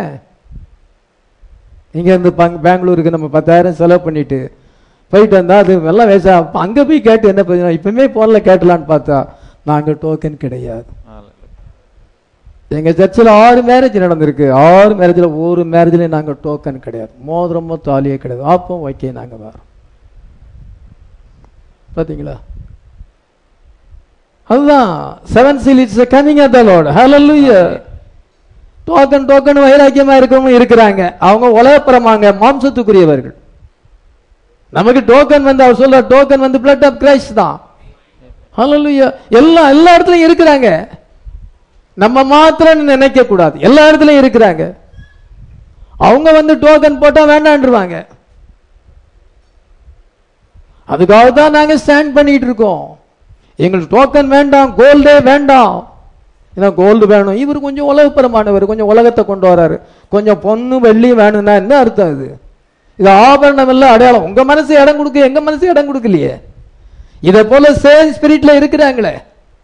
இங்கேருந்து பங் பெங்களூருக்கு நம்ம பத்தாயிரம் செலவு பண்ணிட்டு போயிட்டு வந்தா அது எல்லாம் வேஸ்ட் ஆகும் அங்கே போய் கேட்டு என்ன பிரயோஜனம் இப்பவுமே ஃபோனில் கேட்டலான்னு பார்த்தா நாங்கள் டோக்கன் கிடையாது ஹalleluya எங்க சர்ச்சில் ஆறு மேரேஜ் நடந்திருக்கு ஆறு மேரேஜ்ல ஒரு மேரேஜ்ல நாங்க டோக்கன் கிடையாது மோதிரமோ தாலியே கிடையாது அப்போ ஓகே நாங்க வரோம் பாத்தீங்களா அதுதான் seven seal it's coming at the Lord ஹalleluya டோக்கன் டோக்கன் வைராக்கியமா இருக்கிறவங்க இருக்கிறாங்க அவங்க உலகப்புறமாங்க மாம்சத்துக்குரியவர்கள் நமக்கு டோக்கன் வந்து அவர் சொல்ற டோக்கன் வந்து பிளட் ஆஃப் கிரைஸ்ட் தான் ஹalleluya எல்லாம் எல்லா இடத்துலயும் இருக்கிறாங்க நம்ம மாத்திரம் நினைக்க கூடாது எல்லா இடத்துலயும் இருக்கிறாங்க அவங்க வந்து டோக்கன் போட்டா வேண்டான்றுவாங்க அதுக்காக தான் நாங்க ஸ்டாண்ட் பண்ணிட்டு இருக்கோம் எங்களுக்கு டோக்கன் வேண்டாம் கோல்டே வேண்டாம் ஏன்னா கோல்டு வேணும் இவர் கொஞ்சம் உலகப்புறமானவர் கொஞ்சம் உலகத்தை கொண்டு வராரு கொஞ்சம் பொண்ணு வெள்ளி வேணும்னா என்ன அர்த்தம் இது இது ஆபரணம் எல்லாம் அடையாளம் உங்க மனசு இடம் கொடுக்க எங்க மனசு இடம் கொடுக்கலையே இதை போல சேம் ஸ்பிரிட்ல இருக்கிறாங்களே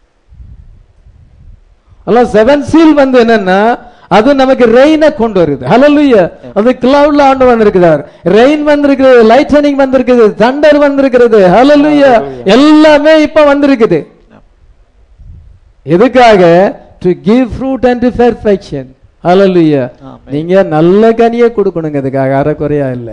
அல்ல செவன் சீல் வந்து என்னன்னா அது நமக்கு ரெயினை கொண்டு வருது ஹalleluya அது கிளவுட்ல ஆண்டு வந்திருக்கிறார் ரெயின் வந்திருக்கிறது லைட்டனிங் வந்திருக்குது தண்டர் வந்திருக்கிறது ஹalleluya எல்லாமே இப்ப வந்திருக்குது எதுக்காக to give fruit and perfection ஹalleluya ஆமென். நீங்க நல்ல கனியை கொடுக்கணுங்க அதுக்காக அறக்குறையா இல்லை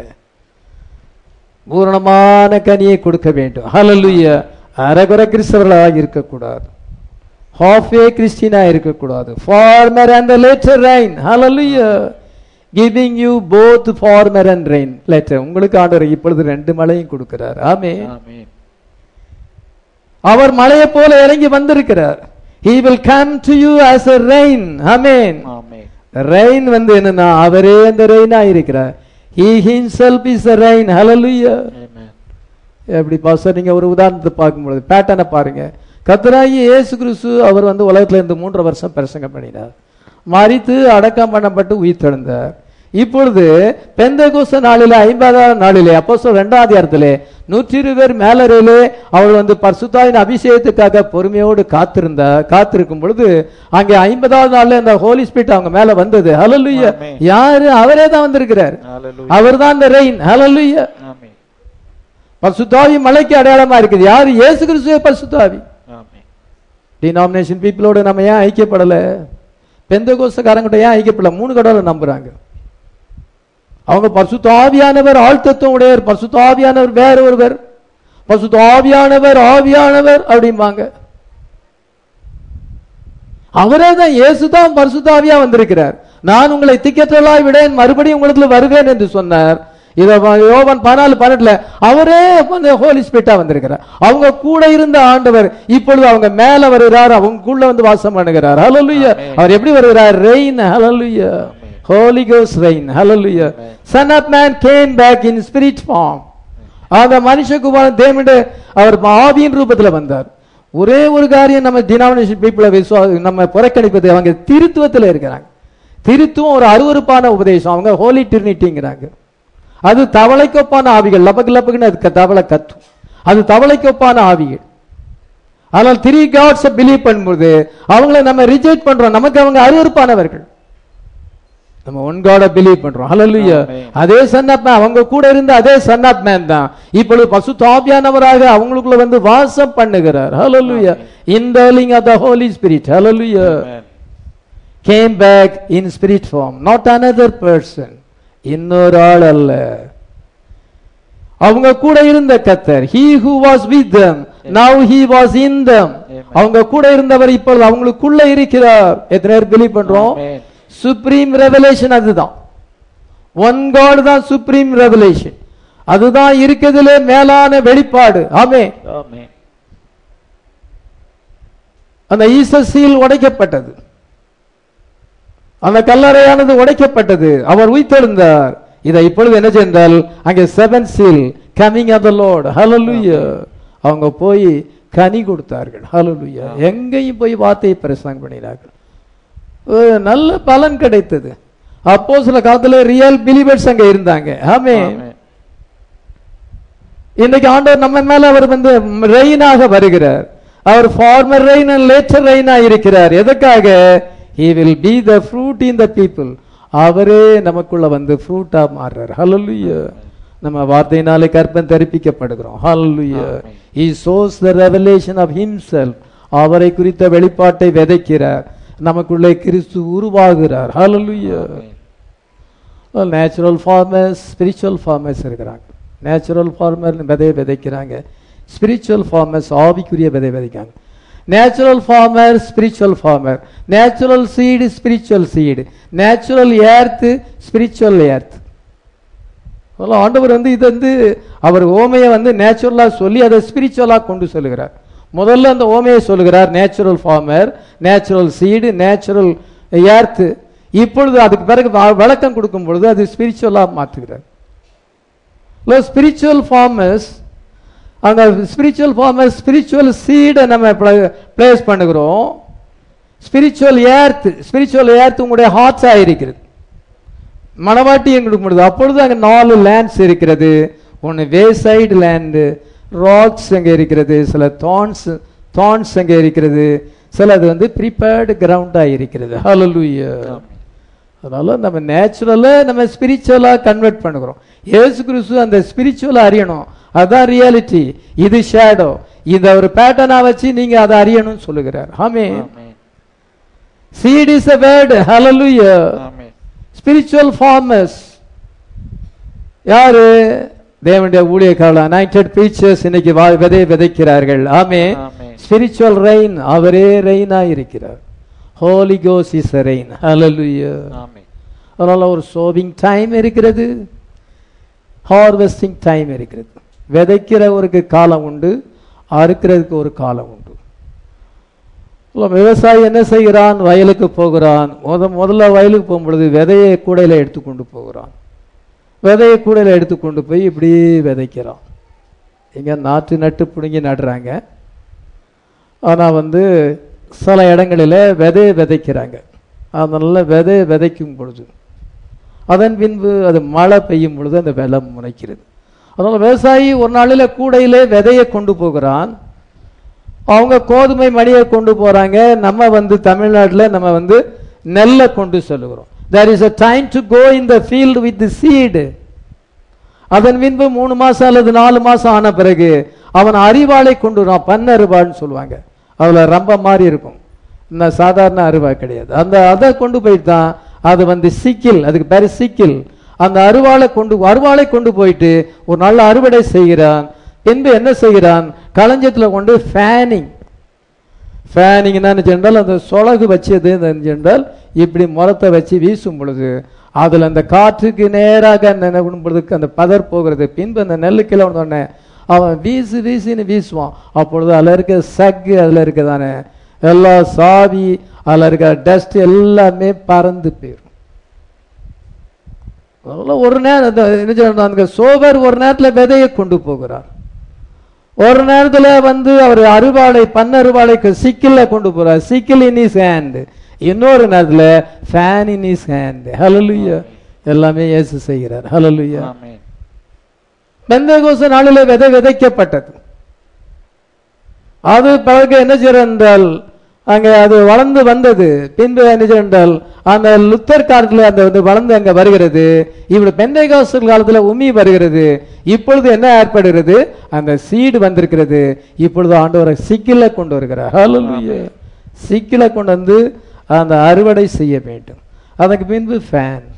பூரணமான கனியை கொடுக்க வேண்டும் ஹalleluya அறகுறை கிறிஸ்தவர்களாக இருக்கக்கூடாது ஹாஃபே கிறிஸ்டினா இருக்கக்கூடாது ஃபார்மர் அண்ட் லேட்டர் ரெயின் ஹalleluya giving you both former and rain latter உங்களுக்கு ஆண்டவர் இப்பொழுது ரெண்டு மழையும் கொடுக்கிறார் ஆமே ஆமென் அவர் மழையை போல இறங்கி வந்திருக்கிறார் he will come to you as a rain ஆமென் ஆமென் ரெயின் வந்து என்னன்னா அவரே அந்த ரெயினா இருக்கிறார் he himself is a rain hallelujah ஆமென் எப்படி பாஸ்டர் நீங்க ஒரு உதாரணத்தை பார்க்கும்பொழுது பேட்டர்னை பாருங்க கத்தராகி இயேசு கிறிஸ்து அவர் வந்து உலகத்துல இருந்து மூன்றரை வருஷம் பிரசங்கம் பண்ணினார் மறித்து அடக்கம் பண்ணப்பட்டு உயிர் தெழுந்தார் இப்பொழுது பெந்தகோச நாளிலே ஐம்பதாவது நாளிலே அப்போ ரெண்டாவது இடத்திலே நூற்றி இருபது பேர் மேலறையிலே அவர் வந்து பரிசுத்தாயின் அபிஷேகத்துக்காக பொறுமையோடு காத்திருந்தார் காத்திருக்கும் பொழுது அங்கே ஐம்பதாவது நாள்ல இந்த ஹோலி ஸ்பிரிட் அவங்க மேல வந்தது ஹalleluya ஆமென். யாரு அவரே தான் வந்திருக்கிறார் ஹalleluya அவர்தான் அந்த ரெயின் ஹalleluya ஆமென் பரிசுத்தாவி மலைக்கு அடையாளமா இருக்குது யாரு இயேசு கிறிஸ்துவே பரிசுத்தாவி ஆமென் டினாமினேஷன் பீப்புளோட நம்ம ஏன் ஐக்கியப்படல பெந்த கோசக்காரங்கிட்ட ஏன் ஐக்கியப்படல மூணு கடவுளை நம்புறாங்க அவங்க பரிசுத்தாவியானவர் ஆழ்த்தத்துவம் உடையவர் பரிசுத்தாவியானவர் வேற ஒருவர் பரிசுத்தாவியானவர் ஆவியானவர் அப்படிம்பாங்க அவரே தான் இயேசு தான் பரிசுத்தாவியா வந்திருக்கிறார் நான் உங்களை திக்கற்றலாய் விடேன் மறுபடியும் உங்களுக்கு வருவேன் என்று சொன்னார் இத வ- யோவான் பதினாலு பன்னெண்டுல அவரே வந்து ஹோலி ஸ்பிரிட்டா வந்திருக்கிறார் அவங்க கூட இருந்த ஆண்டவர் இப்பொழுது அவங்க மேல வருகிறார் அவங்களுக்குள்ள வந்து வாசம் பண்ணுகிறார் ஹalleluya ஆமென். அவர் எப்படி வருகிறார் ரெயின் ஹalleluya Holy Ghost reign. Hallelujah. Amen. Son of man came back in spirit form. அந்த மனுஷகுமாரன் தேவனுடைய அவர் ஆவியின் ரூபத்துல வந்தார் ஒரே ஒரு காரியம் நம்ம டினாமினேஷன் பீப்புளை விசுவா நம்ம புறக்கணிப்பது அவங்க திருத்துவத்துல இருக்கிறாங்க திருத்துவம் ஒரு அருவருப்பான உபதேசம் அவங்க ஹோலி டிரினிட்டிங்கிறாங்க அது தவளைக்கொப்பான ஆவிகள் லபக்கு லபக்குன்னு அது க- தவளை கத்தும் அது தவளைக்கொப்பான ஆவிகள் ஆனால் த்ரீ காட்ஸை பிலீவ் பண்ணும்போது அவங்கள நம்ம ரிஜெக்ட் பண்றோம் நமக்கு அவங்க அருவருப்பானவர்கள் நம்ம ஒன் காட பிலீவ் பண்றோம் ஹalleluya Amen. அதே சன் ஆஃப் மேன் அவங்க கூட இருந்த அதே சன் ஆஃப் மேன் தான் இப்பொழுது பசு தாபியானவராக அவங்களுக்குள்ள வந்து வாசம் பண்ணுகிறார் ஹalleluya indwelling of the holy spirit hallelujah Amen. came back in spirit form not another person இன்னொரு ஆள் அல்ல அவங்க கூட இருந்த கத்தர் he who was with them now he was in them Amen. அவங்க கூட இருந்தவர் இப்பொழுது அவங்களுக்குள்ள இருக்கிறார் எத்தனை பேர் பிலீவ் பண்றோம் Amen. சுப்ரீம் ரெவலேஷன் அதுதான் ஒன் காட் தான் சுப்ரீம் ரெவலேஷன் அதுதான் இருக்கிறதுல மேலான வெளிப்பாடு ஆமே Amen. அந்த ஈசர் சீல் உடைக்கப்பட்டது அந்த கல்லறையானது உடைக்கப்பட்டது அவர் உயிர்த்தெழுந்தார் இதை இப்பொழுது என்ன செய்தால் அங்கே seven seal coming of the Lord ஹalleluya அவங்க போய் கனி கொடுத்தார்கள் ஹalleluya எங்கேயும் போய் வார்த்தையை பிரசங்கம் பண்ணினார்கள் ஒரு நல்ல பலன் கிடைத்தது அப்போ சில காலத்துல ரியல் பிலீவர்ஸ் அங்க இருந்தாங்க ஆமே Amen. இன்னைக்கு ஆண்டவர் நம்ம மேல அவர் வந்து ரெயினாக வருகிறார் அவர் ஃபார்மர் ரெயின் அண்ட் லேட்டர் ரெயினா இருக்கிறார் எதற்காக he will be the fruit in the people அவரே நமக்குள்ள வந்து ஃப்ரூட்டா மாறுறார் ஹalleluya நம்ம வார்த்தையினாலே கற்பன் தெரிப்பிக்கப்படுகிறோம் ஹalleluya Amen. he shows the revelation of himself அவரை குறித்த வெளிப்பாட்டை விதைக்கிறார் நமக்குள்ளே கிறிஸ்து உருவாகிறார் ஹalleluya Amen. Natural farmers spiritual farmers இருக்கிறாங்க நேச்சுரல் ஃபார்மர் விதையை விதைக்கிறாங்க ஸ்பிரிச்சுவல் ஃபார்மர்ஸ் ஆவிக்குரிய விதை விதைக்காங்க natural farmer spiritual farmer natural seed spiritual seed natural earth spiritual earth அதெல்லாம் ஆண்டவர் வந்து இது வந்து அவர் ஓமையை வந்து நேச்சுரலா சொல்லி அதை ஸ்பிரிச்சுவலா கொண்டு சொல்லுகிறார் முதல்ல அந்த ஓமையை சொல்லுகிறார் natural farmer natural seed natural earth இப்பொழுது அதுக்கு பிறகு வ- விளக்கம் கொடுக்கும் பொழுது அது ஸ்பிரிச்சுவலா மாற்றுகிறார் ஸ்பிரிச்சுவல் ஃபார்மர்ஸ் அந்த ஸ்பிரிச்சுவல் ஃபார்மர்ஸ் ஸ்பிரிச்சுவல் சீடை நம்ம பிளேஸ் பண்ணுகிறோம் ஸ்பிரிச்சுவல் ஏர்த் ஸ்பிரிச்சுவல் ஏர்த் உங்களுடைய ஹார்ட்ஸ் ஆயிருக்கிறது மணவாட்டி எங்களுக்கு முடியுது அப்பொழுது அங்கே நாலு லேண்ட்ஸ் இருக்கிறது ஒன்று வே சைடு லேண்டு ராக்ஸ் அங்கே இருக்கிறது சில தான்ஸ் தான்ஸ் அங்கே இருக்கிறது சிலது வந்து ப்ரிப்பேர்டு கிரவுண்டாக இருக்கிறது ஹalleluya அதனால நம்ம நேச்சுரலா நம்ம ஸ்பிரிச்சுவலா கன்வெர்ட் பண்ணுகிறோம் இயேசு கிறிஸ்து அந்த ஸ்பிரிச்சுவலா அறியணும் அதான் ரியாலிட்டி இது ஷேடோ இத ஒரு பேட்டர்னா வச்சு நீங்க அதை அறியணும்னு சொல்லுகிறார் ஆமே Amen. Seed is a word hallelujah Amen. Spiritual farmers யாரு தேவனுடைய ஊழியக்காரர்கள் அனாயிண்டட் பிரீச்சர்ஸ் இன்னைக்கு வா- விதை விதைக்கிறார்கள் ஆமே Amen. ஸ்பிரிச்சுவல் ரெயின் அவரே ரெயினா இருக்கிறார் ஹோலி கோஸ் இஸ் ரெயின் hallelujah Amen. அதனால ஒரு சோவிங் டைம் இருக்கிறது ஹார்வெஸ்டிங் டைம் இருக்கிறது விதைக்கிறவருக்கு காலம் உண்டு அறுக்கிறதுக்கு ஒரு காலம் உண்டு இல்ல, விவசாயி என்ன செய்கிறான் வயலுக்கு போகிறான் முத முதல்ல வயலுக்கு போகும்பொழுது விதையை கூடையில எடுத்துக்கொண்டு போகிறான் விதையை கூடையில எடுத்துக்கொண்டு போய் இப்படி விதைக்கிறான் இங்க நாற்று நட்டு பிடுங்கி நடுறாங்க ஆனா வந்து சில இடங்களில் விதையை விதைக்கிறாங்க அதனால விதையை விதைக்கும் பொழுது அதன் பின்பு அது மழை பெய்யும் பொழுது அந்த வெள்ளம் முளைக்கிறது அதனால விவசாயி ஒரு நாளில் கூடையிலே விதையை கொண்டு போகிறான் அவங்க கோதுமை மணியை கொண்டு போறாங்க நம்ம வந்து தமிழ்நாட்டில் நம்ம வந்து நெல்லை கொண்டு செல்லுகிறோம் there is a time to go in the field with the seed அதன் பின்பு மூணு மாசம் அல்லது நாலு மாசம் ஆன பிறகு அவன் அரிவாளை கொண்டு வரான் பன்ன அருவாள்னு சொல்லுவாங்க அதுல ரொம்ப மாதிரி இருக்கும் இந்த சாதாரண அருவா கிடையாது அந்த அதை கொண்டு போயிட்டு தான் அது வந்து சிக்கில் அதுக்கு பேரு சிக்கில் அந்த அருவாளை கொண்டு அருவாளை கொண்டு போயிட்டு ஒரு நல்ல அறுவடை செய்கிறான் பின்பு என்ன செய்கிறான் களஞ்சத்துல கொண்டு ஃபேனிங் ஃபேனிங் என்னன்னு சொன்னால் அந்த சொலகு வச்சது என்றால் இப்படி முறத்தை வச்சு வீசும் பொழுது அதுல அந்த காற்றுக்கு நேராக நினைவிடும் பொழுதுக்கு அந்த பதர் போகிறது பின்பு அந்த நெல்லு கீழே உடனே அவன் வீசு வீசின்னு வீசுவான் அப்பொழுது அதில் இருக்க சக்கு அதில் இருக்கதானே எல்லா சாவி அதில் இருக்க டஸ்ட் எல்லாமே பறந்து போயிடும் அதெல்லாம் ஒரு நேரம் அந்த என்ன சொல்றது, அந்த சோபர் ஒரு நேரத்துல விதையை கொண்டு போகிறார் ஒரு நேரத்துல வந்து அவர் அறுவாளை பண்ண அறுவாளைக்கு சிக்கில கொண்டு போறார் சிக்கில் இன் இஸ் ஹேண்ட் இன்னொரு நேரத்துல ஃபேன் இன் இஸ் ஹேண்ட் ஹalleluya எல்லாமே இயேசு செய்கிறார் ஹalleluya ஆமென் பெந்தகோச நாளிலே விதை விதைக்கப்பட்டது அது பிறகு என்ன செய்யறது என்றால் அங்கே அது வளர்ந்து வந்தது பின்பு என்ன செய்யறது என்றால் அந்த லுத்தர் காலத்தில் அந்த வந்து வளர்ந்து அங்க வருகிறது இப்படி பெந்தைகாசல் காலத்துல உமி வருகிறது இப்பொழுது என்ன ஏற்படுகிறது அந்த சீடு வந்திருக்கிறது இப்பொழுது ஆண்டவரை சிக்கில கொண்டு வருகிறார் ஹalleluya சிக்கில கொண்டு வந்து அந்த அறுவடை செய்ய வேண்டும் அதற்கு பின்பு ஃபேன்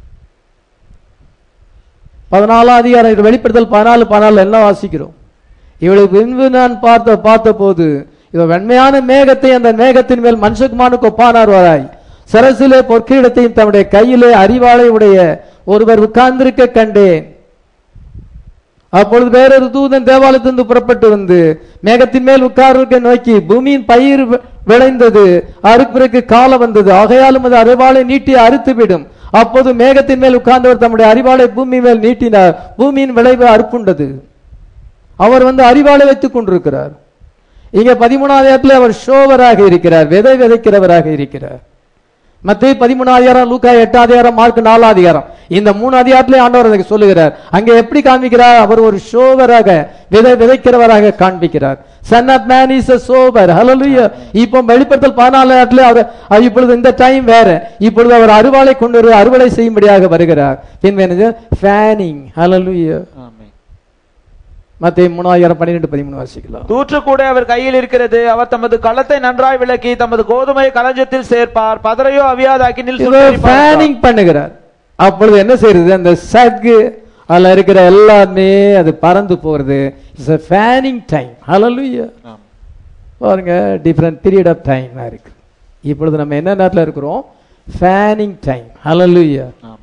பதினாலாம் அதிகாரம் இது வெளிப்படுத்தல் பதினாலு பதினாலு என்ன வாசிக்கிறோம் இவளுக்கு பின்பு நான் பார்த்த பார்த்த போது இவ வெண்மையான மேகத்தை அந்த மேகத்தின் மேல் மனுஷகுமானுக்கு ஒப்பானார் வராய் சரசிலே பொற்கிரீடத்தையும் தம்முடைய கையிலே அறிவாளை உடைய ஒருவர் உட்கார்ந்திருக்க கண்டேன் அப்பொழுது வேறொரு தூதன் தேவாலயத்திலிருந்து புறப்பட்டு வந்து மேகத்தின் மேல் உட்கார்க்க நோக்கி பூமியின் பயிர் வி- விளைந்தது அறுப்பிற்கு காலம் வந்தது ஆகையாலும் அது அறிவாளை நீட்டி அறுத்துவிடும் அப்போது மேகத்தின் மேல் உட்கார்ந்தவர் தம்முடைய அறிவாளை பூமி மேல் நீட்டினார் பூமியின் விளைவு அறுப்புண்டது அவர் வந்து அறிவாளை வைத்துக் கொண்டிருக்கிறார் இங்க பதிமூணாவது இடத்துல அவர் ஷோவராக இருக்கிறார் விதை விதைக்கிறவராக இருக்கிறார் மத்திய பதிமூணாவது அதிகாரம் லூக்கா எட்டாவது அதிகாரம் மார்க் நாலாவது அதிகாரம் இந்த மூணு அதிகாரத்திலே ஆண்டவர் அதை சொல்லுகிறார் அங்க எப்படி காண்பிக்கிறார் அவர் ஒரு ஷோவராக விதை விதைக்கிறவராக காண்பிக்கிறார் son of man is a sower ஹalleluya இப்போ வெளிப்படுத்தல் பதினாலு இடத்துல அவர் அவர் இப்பொழுது இந்த டைம் வேற இப்பொழுது அவர் அறுவாளை கொண்டு வரு அறுவடை செய்யும்படியாக வருகிறார் பின் என்னது ஃபேனிங் ஹalleluya ஆமென் மத்திய மூணாயிரம் பன்னிரெண்டு பதிமூணு வாசிக்கலாம் தூற்று கூட அவர் கையில் இருக்கிறது அவர் தமது களத்தை நன்றாய் விளக்கி தமது கோதுமை களஞ்சத்தில் சேர்ப்பார் பதரையோ அவியாத அக்கினில் சுட்டெரிப்பார். ஃபேனிங் பண்ணுகிறார் அப்பொழுது என்ன செய்யறது அந்த சக்கு அதுல இருக்கிற எல்லாமே அது பறந்து போறது இட்ஸ் a ஃபேனிங் டைம் ஹalleluya ஆம். பாருங்க டிஃப்ரெண்ட் பீரியட் ஆஃப் டைம் இருக்கு இப்பொழுது நம்ம என்ன நேரத்தில் இருக்கிறோம் ஃபேனிங் டைம் ஹalleluya ஆம்.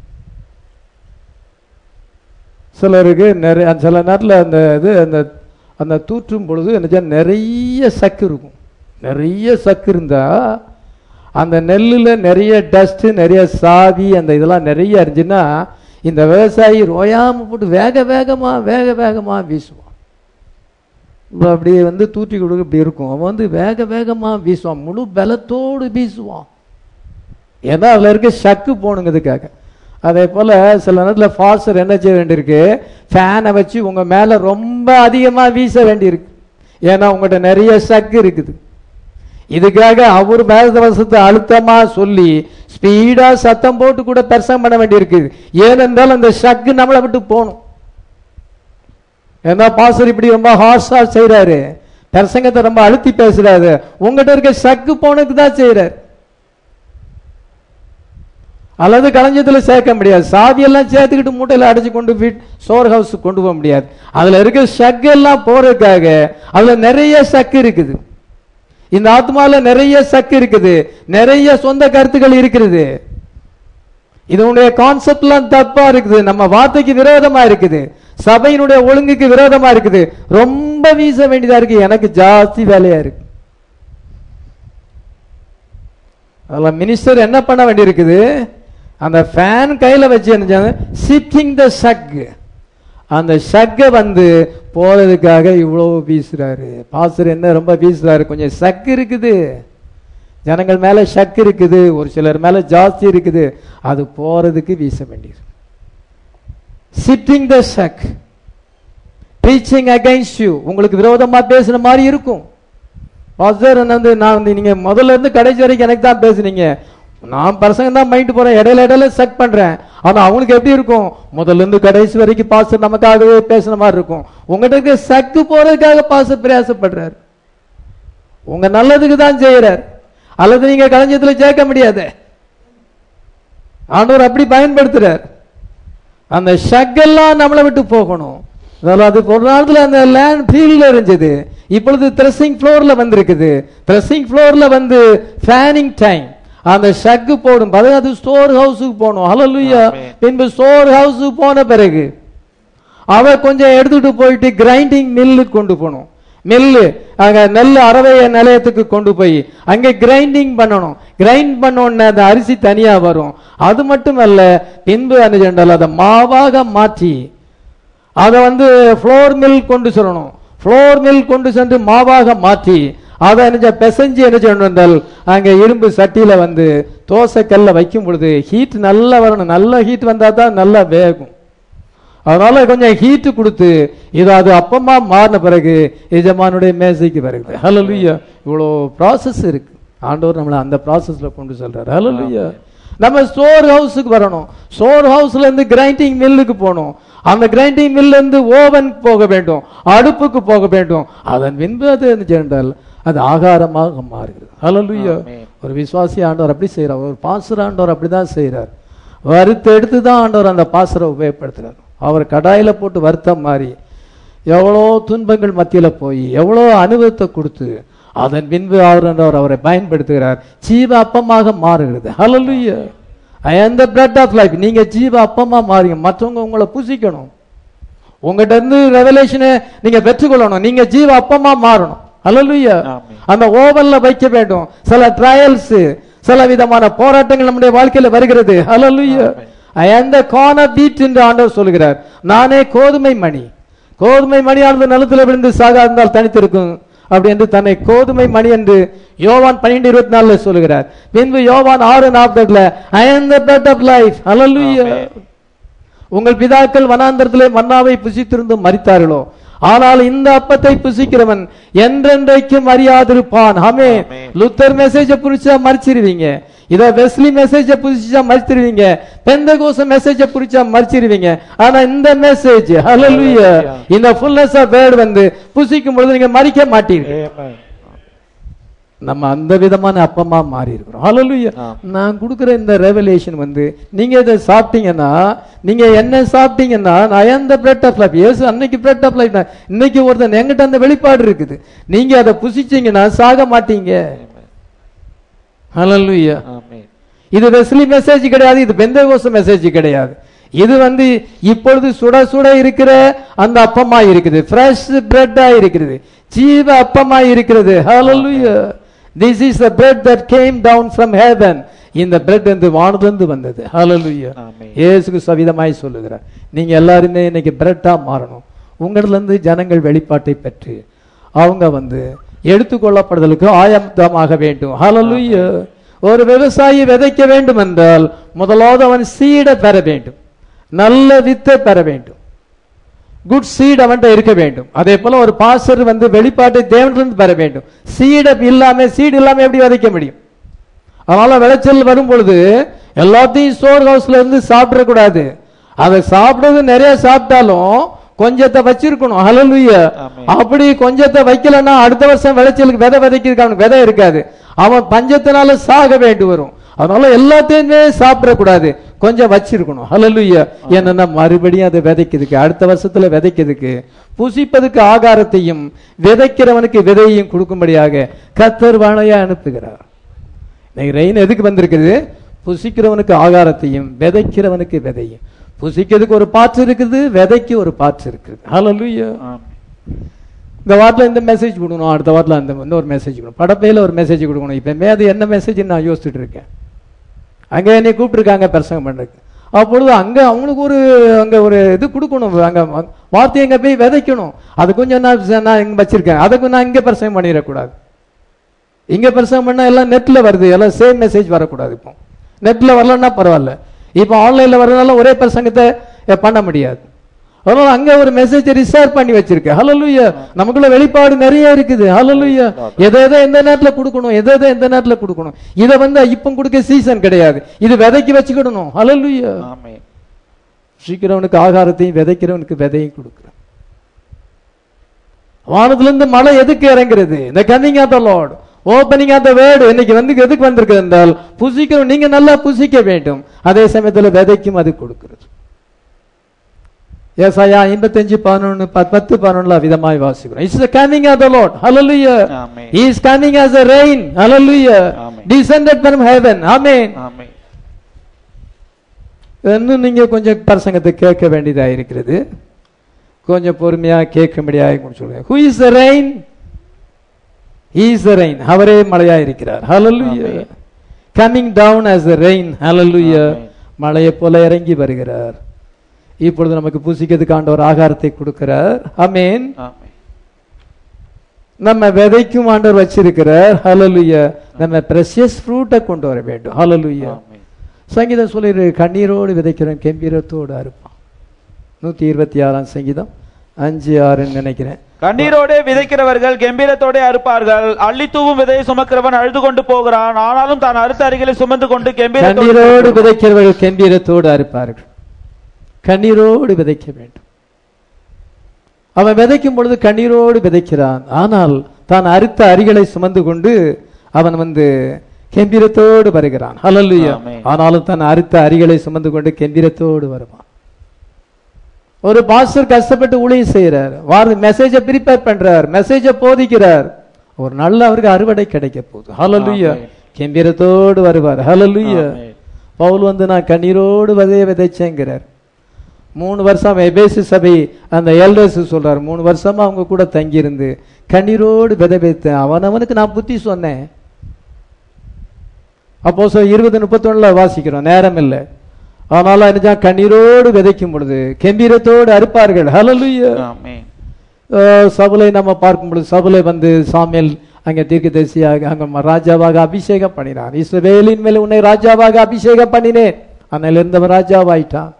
சிலருக்கு நிறைய அந்த சில நேரத்தில் அந்த இது அந்த அந்த தூற்றும் பொழுது என்ன செய்ய, நிறைய சக்கு இருக்கும் நிறைய சக்கு இருந்தா அந்த நெல்லுல நிறைய டஸ்ட் நிறைய சாவி அந்த இதெல்லாம் நிறைய இருந்துச்சுன்னா இந்த விவசாயி ரோயாம போட்டு வேக வேகமா வேக வேகமா வீசுவான் இப்ப அப்படியே வந்து தூற்றி கொடுக்க இப்படி இருக்கும் அவன் வந்து வேக வேகமா வீசுவான் முழு பலத்தோடு வீசுவான் ஏன்னா அதுல இருக்க சக்கு போகணுங்கிறதுக்காக அதே போல சில நேரத்தில் ஃபாஸ்டர் என்ன செய்ய வேண்டியிருக்கு ஃபேனை வச்சு உங்க மேல ரொம்ப அதிகமா வீச வேண்டியிருக்கு ஏன்னா உங்கள்கிட்ட நிறைய சக்கு இருக்குது இதுக்காக அவர் மேதவசத்தை அழுத்தமா சொல்லி ஸ்பீடா சத்தம் போட்டு கூட பெருசம் பண்ண வேண்டியிருக்குது ஏனென்றால் அந்த சக்கு நம்மளை விட்டு போகணும் ஏன்னா பாஸ்டர் இப்படி ரொம்ப ஹார்ஷா செய்றாரு பிரசங்கத்தை ரொம்ப அழுத்தி பேசுறாரு உங்ககிட்ட இருக்க சக்கு போனதுக்கு தான் செய்யறாரு அல்லது களஞ்சியத்துல சேர்க்க முடியாது சாவியெல்லாம் சேர்த்துக்கிட்டு மூட்டையில அடைச்சு கொண்டு வீட் சோர் ஹவுஸ் கொண்டு போக முடியாது அதுல இருக்க சக்கு எல்லாம் போறதுக்காக அதுல நிறைய சக்கு இருக்குது இந்த ஆத்மால நிறைய சக்கு இருக்குது நிறைய சொந்த கருத்துக்கள் இருக்கிறது இதனுடைய கான்செப்ட்லாம் தப்பா இருக்குது நம்ம வார்த்தைக்கு விரோதமா இருக்குது சபையினுடைய ஒழுங்குக்கு விரோதமா இருக்குது ரொம்ப வீச வேண்டியதா இருக்கு எனக்கு ஜாஸ்தி வேலையா இருக்கு அதில் மினிஸ்டர் என்ன பண்ண வேண்டியிருக்குது அந்த ஃபேன் கையில வச்சு என்ன சிட்டிங் த ஷக் அந்த ஷக்கை வந்து போறதுக்காக இவ்வளோ வீசுறாரு பாஸ்டர் என்ன ரொம்ப வீசுறாரு கொஞ்சம் சக்கு இருக்குது ஜனங்கள் மேல ஷக் இருக்குது ஒரு சிலர் மேல ஜாஸ்தி இருக்குது அது போறதுக்கு வீச வேண்டியது sitting the shuck preaching against you உங்களுக்கு விரோதமா பேசுன மாதிரி இருக்கும் பாஸ்டர் வந்து நான் வந்து நீங்க முதல்ல இருந்து கடைசி வரைக்கும் எனக்கு தான் பேசுனீங்க நான் பசங்க தான் மைண்ட் போறேன் இடையில இடையில செக் பண்றேன் ஆனா அவங்களுக்கு எப்படி இருக்கும் முதல்ல இருந்து கடைசி வரைக்கும் பாஸ்டர் நமக்காகவே பேசுன மாதிரி இருக்கும் உங்ககிட்ட இருக்க சக்கு போறதுக்காக பாஸ்டர் பிரயாசப்படுறாரு உங்க நல்லதுக்கு தான் செய்யறார் அல்லது நீங்க களஞ்சியத்துல சேர்க்க முடியாது ஆண்டவர் அப்படி பயன்படுத்துறார் அந்த ஷக்கெல்லாம் நம்மளை விட்டு போகணும் அதாவது அது ஒரு நாளத்துல அந்த லேண்ட் ஃபீல்ட்ல இருந்தது இப்பொழுது த்ரெஸ்ஸிங் ஃப்ளோர்ல வந்திருக்குது த்ரெஸ்ஸிங் ஃப்ளோர்ல வந்து ஃபேனிங் டைம் அந்த ஷக்கு போடும் பிறகு அது ஸ்டோர் ஹவுஸுக்கு போகணும் ஹalleluya ஆமென். பின்பு ஸ்டோர் ஹவுஸுக்கு போன பிறகு அவ கொஞ்சம் எடுத்துட்டு போயிட்டு கிரைண்டிங் மில்லுக்கு கொண்டு போகணும் மில்லு அங்க நெல் அரவைய நிலையத்துக்கு கொண்டு போய் அங்க கிரைண்டிங் பண்ணணும் கிரைண்ட் பண்ண உடனே அந்த அரிசி தனியா வரும் அது மட்டும் அல்ல பின்பு என்ன செய்யணும் அதை மாவாக மாற்றி அதை வந்து ஃப்ளோர் மில் கொண்டு சொல்லணும் ஃப்ளோர் மில் கொண்டு சென்று மாவாக மாற்றி அதை என்ன பிசைஞ்சு என்ன செய்யணும் என்றால் அங்க இரும்பு சட்டியில வந்து தோசை கல்ல வைக்கும் பொழுது ஹீட் நல்லா வரணும் நல்ல ஹீட் வந்தா தான் நல்லா வேகும் அதனால கொஞ்சம் ஹீட் கொடுத்து இது அது அப்பமா மாறின பிறகு எஜமானுடைய மேசைக்கு வருது ஹalleluya இவ்வளோ ப்ராசஸ் இருக்கு ஆண்டவர் நம்மளை அந்த ப்ராசஸ்ல கொண்டு செல்றாரு ஹalleluya நம்ம ஸ்டோர் ஹவுஸுக்கு வரணும் ஸ்டோர் ஹவுஸ்ல இருந்து கிரைண்டிங் மில்லுக்கு போகணும் அந்த கிரைண்டிங் மில்ல இருந்து ஓவன் போக வேண்டும் அடுப்புக்கு போக வேண்டும் அதன் பின்பு அது என்ன செய்தால் அது ஆகாரமாக மாறுகிறது ஹalleluya ஆமென். ஒரு விசுவாசி ஆண்டவர் அப்படி செய்றார் ஒரு பாசுர ஆண்டவர் அப்படிதான் செய்றார் வறுத்து எடுத்து தான் ஆண்டவர் அந்த பாசுரை உபயோகப்படுத்துறார் அவர் கடாயில போட்டு வறுத்த மாதிரி எவ்வளோ துன்பங்கள் மத்தியில போய் எவ்வளோ அனுபவத்தை கொடுத்து அதன் பின்பு அவர் ஆண்டவர் அவரை பயன்படுத்துகிறார் ஜீவ அப்பமாக மாறுகிறது ஹalleluya ஐ am the bread of life நீங்க ஜீவ அப்பமா மாறுங்க மற்றவங்க உங்களை புசிக்கணும் உங்ககிட்ட இருந்து ரெவலேஷனை நீங்க பெற்றுக்கொள்ளணும் நீங்க ஜீவ அப்பமா மாறணும் ஹalleluya ஆமென். அந்த ஓவன்ல வைக்க வேண்டும் சில ட்ரையல்ஸ் சில விதமான போராட்டங்கள் நம்முடைய வாழ்க்கையில வருகிறது ஹalleluya ஆமென். ஐ am the corn of wheat என்று ஆண்டவர் சொல்கிறார் நானே கோதுமை மணி கோதுமை மணியானது நிலத்துல விழுந்து சாகாதிருந்தால் தனித்திருக்கும் அப்படி என்று தன்னை கோதுமை மணி என்று யோவான் பன்னிரெண்டு இருபத்தி நாலுல சொல்லுகிறார் பின்பு யோவான் ஆறு நாற்பதுல ஐ am the bread of life hallelujah ஆமென். உங்கள் பிதாக்கள் வனாந்தரத்திலே மன்னாவை புசித்திருந்து மரித்தார்களோ ஆனால் இந்த அப்பத்தை புசிக்கிறவன் என்றென்றைக்கும் அறியாதிருப்பான் ஆமே ஆமென். லுத்தர் மெசேஜ புரிச்சா மறிச்சிருவீங்க இத வெஸ்லி மெசேஜ புரிச்சா மறிச்சிருவீங்க பெந்தகோச மெசேஜ புரிச்சா மறிச்சிருவீங்க ஆனா இந்த மெசேஜ் ஹalleluya Hallelujah. இந்த ஃபுல்னஸ் ஆஃப் வேர்ட் வந்து புசிக்கும் பொழுது நீங்க மறிக்க மாட்டீர்கள் Amen. நம்ம அந்த விதமான அப்பமா மாறி இருக்கிறோம் ஹalleluya ஆ. நான் கொடுக்கிற இந்த ரெவலேஷன் வந்து நீங்க இதை சாப்பிட்டீங்கன்னா நீங்க என்ன சாப்பிட்டீங்கன்னா நான் அந்த பிரெட் ஆஃப் லைஃப் இயேசு அன்னைக்கு பிரெட் ஆஃப் லைஃப் இன்னைக்கு ஒருத்தன் எங்கிட்ட அந்த வெளிப்பாடு இருக்குது நீங்க அதை புசிச்சீங்கன்னா சாக மாட்டீங்க ஹalleluya Amen. இது வெஸ்லி மெசேஜ் கிடையாது இது பெந்தகோச மெசேஜ் கிடையாது இது வந்து இப்பொழுது சுட சுட இருக்கிற அந்த அப்பமா இருக்குது ஃப்ரெஷ் பிரெட்டா இருக்கிறது ஜீவ அப்பமா இருக்கிறது ஹalleluya this is the bread that came down from heaven இந்த பிரெட் வந்து வானத்திலிருந்து வந்தது ஹalleluya ஆமென். இயேசுக்கு சவிதமாய் சொல்லுகிறார் நீங்க எல்லாருமே இன்னைக்கு பிரெட்டா மாறணும் உங்களிடத்துல இருந்து ஜனங்கள் வெளிப்பாட்டை பெற்று அவங்க வந்து எடுத்துக்கொள்ளப்படுதலுக்கு ஆயத்தமாக வேண்டும் ஹalleluya ஒரு விவசாயி விதைக்க வேண்டும் என்றால் முதலாவது அவன் சீடை பெற வேண்டும் நல்ல வித்தை பெற வேண்டும் குட் சீட் அவன்கிட்ட இருக்க வேண்டும் அதே போல ஒரு பாஸ்டர் வந்து வெளிப்பாட்டை தேவனிலிருந்து பெற வேண்டும் சீடை இல்லாம சீடு இல்லாம எப்படி விதைக்க முடியும் அதனால விளைச்சல் வரும் பொழுது எல்லாத்தையும் ஸ்டோர் ஹவுஸ்ல இருந்து சாப்பிட கூடாது அதை சாப்பிடுறது நிறைய சாப்பிட்டாலும் கொஞ்சத்தை வச்சிருக்கணும் ஹalleluya ஆமென். அப்படி கொஞ்சத்தை வைக்கலன்னா அடுத்த வருஷம் விளைச்சலுக்கு விதை விதைக்கிறதுக்கு அவனுக்கு விதை இருக்காது அவன் பஞ்சத்தினால சாக வேண்டி வரும் அதனால எல்லாத்தையுமே சாப்பிடக்கூடாது கொஞ்சம் வச்சிருக்கணும் ஹalleluya என்னன்னா மறுபடியும் அதை விதைக்கிறதுக்கு அடுத்த வருஷத்துல விதைக்கிறதுக்கு புசிப்பதுக்கு ஆகாரத்தையும் விதைக்கிறவனுக்கு விதையையும் கொடுக்கும்படியாக கத்தர் வாழையா அனுப்புகிறார் இன்னைக்கு ரெயின் எதுக்கு வந்திருக்குது புசிக்கிறவனுக்கு ஆகாரத்தையும் விதைக்கிறவனுக்கு விதையும் புசிக்கிறதுக்கு ஒரு பாற்று இருக்குது விதைக்கு ஒரு பாற்று இருக்குது ஹalleluya Amen. இந்த வாரத்தில் இந்த மெசேஜ் கொடுக்கணும் அடுத்த வாரத்தில் அந்த இன்னொரு மெசேஜ் கொடுக்கணும் படப்பையில் ஒரு மெசேஜ் கொடுக்கணும் இப்போ அது என்ன மெசேஜ் நான் யோசிச்சுட்டு இருக்கேன் அங்கே என்னை கூப்பிட்டுருக்காங்க பிரசங்கம் பண்ணுறதுக்கு அப்பொழுது அங்கே அவங்களுக்கு ஒரு அங்கே ஒரு இது கொடுக்கணும் அங்கே வார்த்தை எங்கே போய் விதைக்கணும் அது கொஞ்சம் நான் நான் இங்கே வச்சிருக்கேன் அதுக்கு நான் இங்கே பிரசங்கம் பண்ணிடக்கூடாது இங்கே பிரசங்கம் பண்ணால் எல்லாம் நெட்டில் வருது எல்லாம் சேம் மெசேஜ் வரக்கூடாது இப்போ நெட்டில் வரலன்னா பரவாயில்ல இப்போ ஆன்லைனில் வரதுனால ஒரே பிரசங்கத்தை அஹ், பண்ண முடியாது அதனால அங்க ஒரு மெசேஜ் ரிசர்வ் பண்ணி வச்சிருக்கேன் ஹalleluya நமக்குள்ள வெளிப்பாடு நிறைய இருக்குது ஹalleluya எதை எதை எந்த நேரத்துல கொடுக்கணும் எதை எதை எந்த நேரத்துல கொடுக்கணும் இதை வந்து இப்போ கொடுக்க சீசன் கிடையாது இது விதைக்கு வச்சுக்கிடணும் ஹalleluya Amen. சீக்கிரவனுக்கு ஆகாரத்தையும் விதைக்கிறவனுக்கு விதையும் கொடுக்குறேன் வானத்திலிருந்து மழை எதுக்கு இறங்குறது இந்த coming of the Lord opening of the word இன்னைக்கு வந்து எதுக்கு வந்திருக்கு என்றால் புசிக்கிறோம் நீங்க நல்லா புசிக்க வேண்டும் அதே சமயத்துல விதைக்கும் அது கொடுக்கிறது ஏசாயா ஐம்பத்தஞ்சு பதினொன்னு பத்து பதினொன்னுல விதமாய் வாசிக்கிறோம் it's the coming of the Lord ஹalleluya Amen. he is coming as a rain hallelujah Amen. descended from heaven amen Amen. இன்னும் நீங்க கொஞ்சம் பிரசங்கத்தை கேட்க வேண்டியதா இருக்கிறது கொஞ்சம் பொறுமையா கேட்கும்படியாக சொல்லுங்க who is the rain He is the rain. அவரே மழையா இருக்கிறார் ஹalleluya Amen. coming down as a rain hallelujah Amen. மழையை போல இறங்கி வருகிறார் இப்பொழுது நமக்கு புசிக்கிறதுக்கு ஆண்டவர் ஆகாரத்தை கொடுக்கிறார் ஆமென் ஆமென். நம்ம விதைக்கும் ஆண்டவர் வச்சிருக்கிறார் ஹalleluya நம்ம precious ஃப்ரூட்டை கொண்டு வர வேண்டும் ஹalleluya ஆமென். சங்கீதம் சொல்லிரு கண்ணீரோடு விதைக்கிறோம் கெம்பீரத்தோடு அறுப்பான் நூத்தி இருபத்தி ஆறாம் சங்கீதம் அஞ்சு ஆறுன்னு நினைக்கிறேன் கண்ணீரோடே விதைக்கிறவர்கள் கம்பீரத்தோடே அறுப்பார்கள் அள்ளி தூவும் விதையை சுமக்கிறவன் அழுது கொண்டு போகிறான் ஆனாலும் தான் அறுத்த அருகிலே சுமந்து கொண்டு கண்ணீரோடு கம்பீரத்தோடு விதைக்கிறவர்கள் கெம்பீரத்தோடு அறுப்பார்கள் கண்ணீரோடு விதைக்க வேண்டும் அவன் விதைக்கும் பொழுது கண்ணீரோடு விதைக்கிறான் ஆனால் தான் அறுத்த அரிகளை சுமந்து கொண்டு அவன் வந்து கெம்பீரத்தோடு வருகிறான் ஹalleluya ஆமென். ஆனாலும் தான் அறுத்த அரிகளை சுமந்து கொண்டு கெம்பீரத்தோடு வருவான் ஒரு பாஸ்டர் கஷ்டப்பட்டு ஊழியம் செய்யறார் வார மெசேஜை ப்ரிப்பேர் பண்றார் மெசேஜை போதிக்கிறார் ஒரு நல்ல அவருக்கு அறுவடை கிடைக்க போகுது ஹalleluya ஆமென். கெம்பீரத்தோடு வருவார் ஹalleluya ஆமென். பவுல் வந்து நான் கண்ணீரோடு விதைய விதைச்சேங்கிறார் மூணு வருஷம் எபேசு சபை அந்த எல்டர்ஸ் சொல்றாரு மூணு வருஷமா அவங்க கூட தங்கியிருந்து கண்ணீரோடு விதை வைத்தேன் அவனவனுக்கு நான் புத்தி சொன்னேன் அப்போ இருபது முப்பத்தொன்னுல வாசிக்கிறோம் நேரம் இல்லை ஆனாலும் என்ன கண்ணீரோடு விதைக்கும் பொழுது கெம்பீரத்தோடு அறுப்பார்கள் ஹalleluya ஆமென். அஹ் சபலை நம்ம பார்க்கும் பொழுது சபலை வந்து சாமியல் அங்க தீர்க்கதரிசியாக அங்க ம- ராஜாவாக அபிஷேகம் பண்ணினான் இஸ்ரவேலின் மேல உன்னை ராஜாவாக அபிஷேகம் பண்ணினேன் அன்னையில இருந்தவன் ராஜாவாயிட்டான்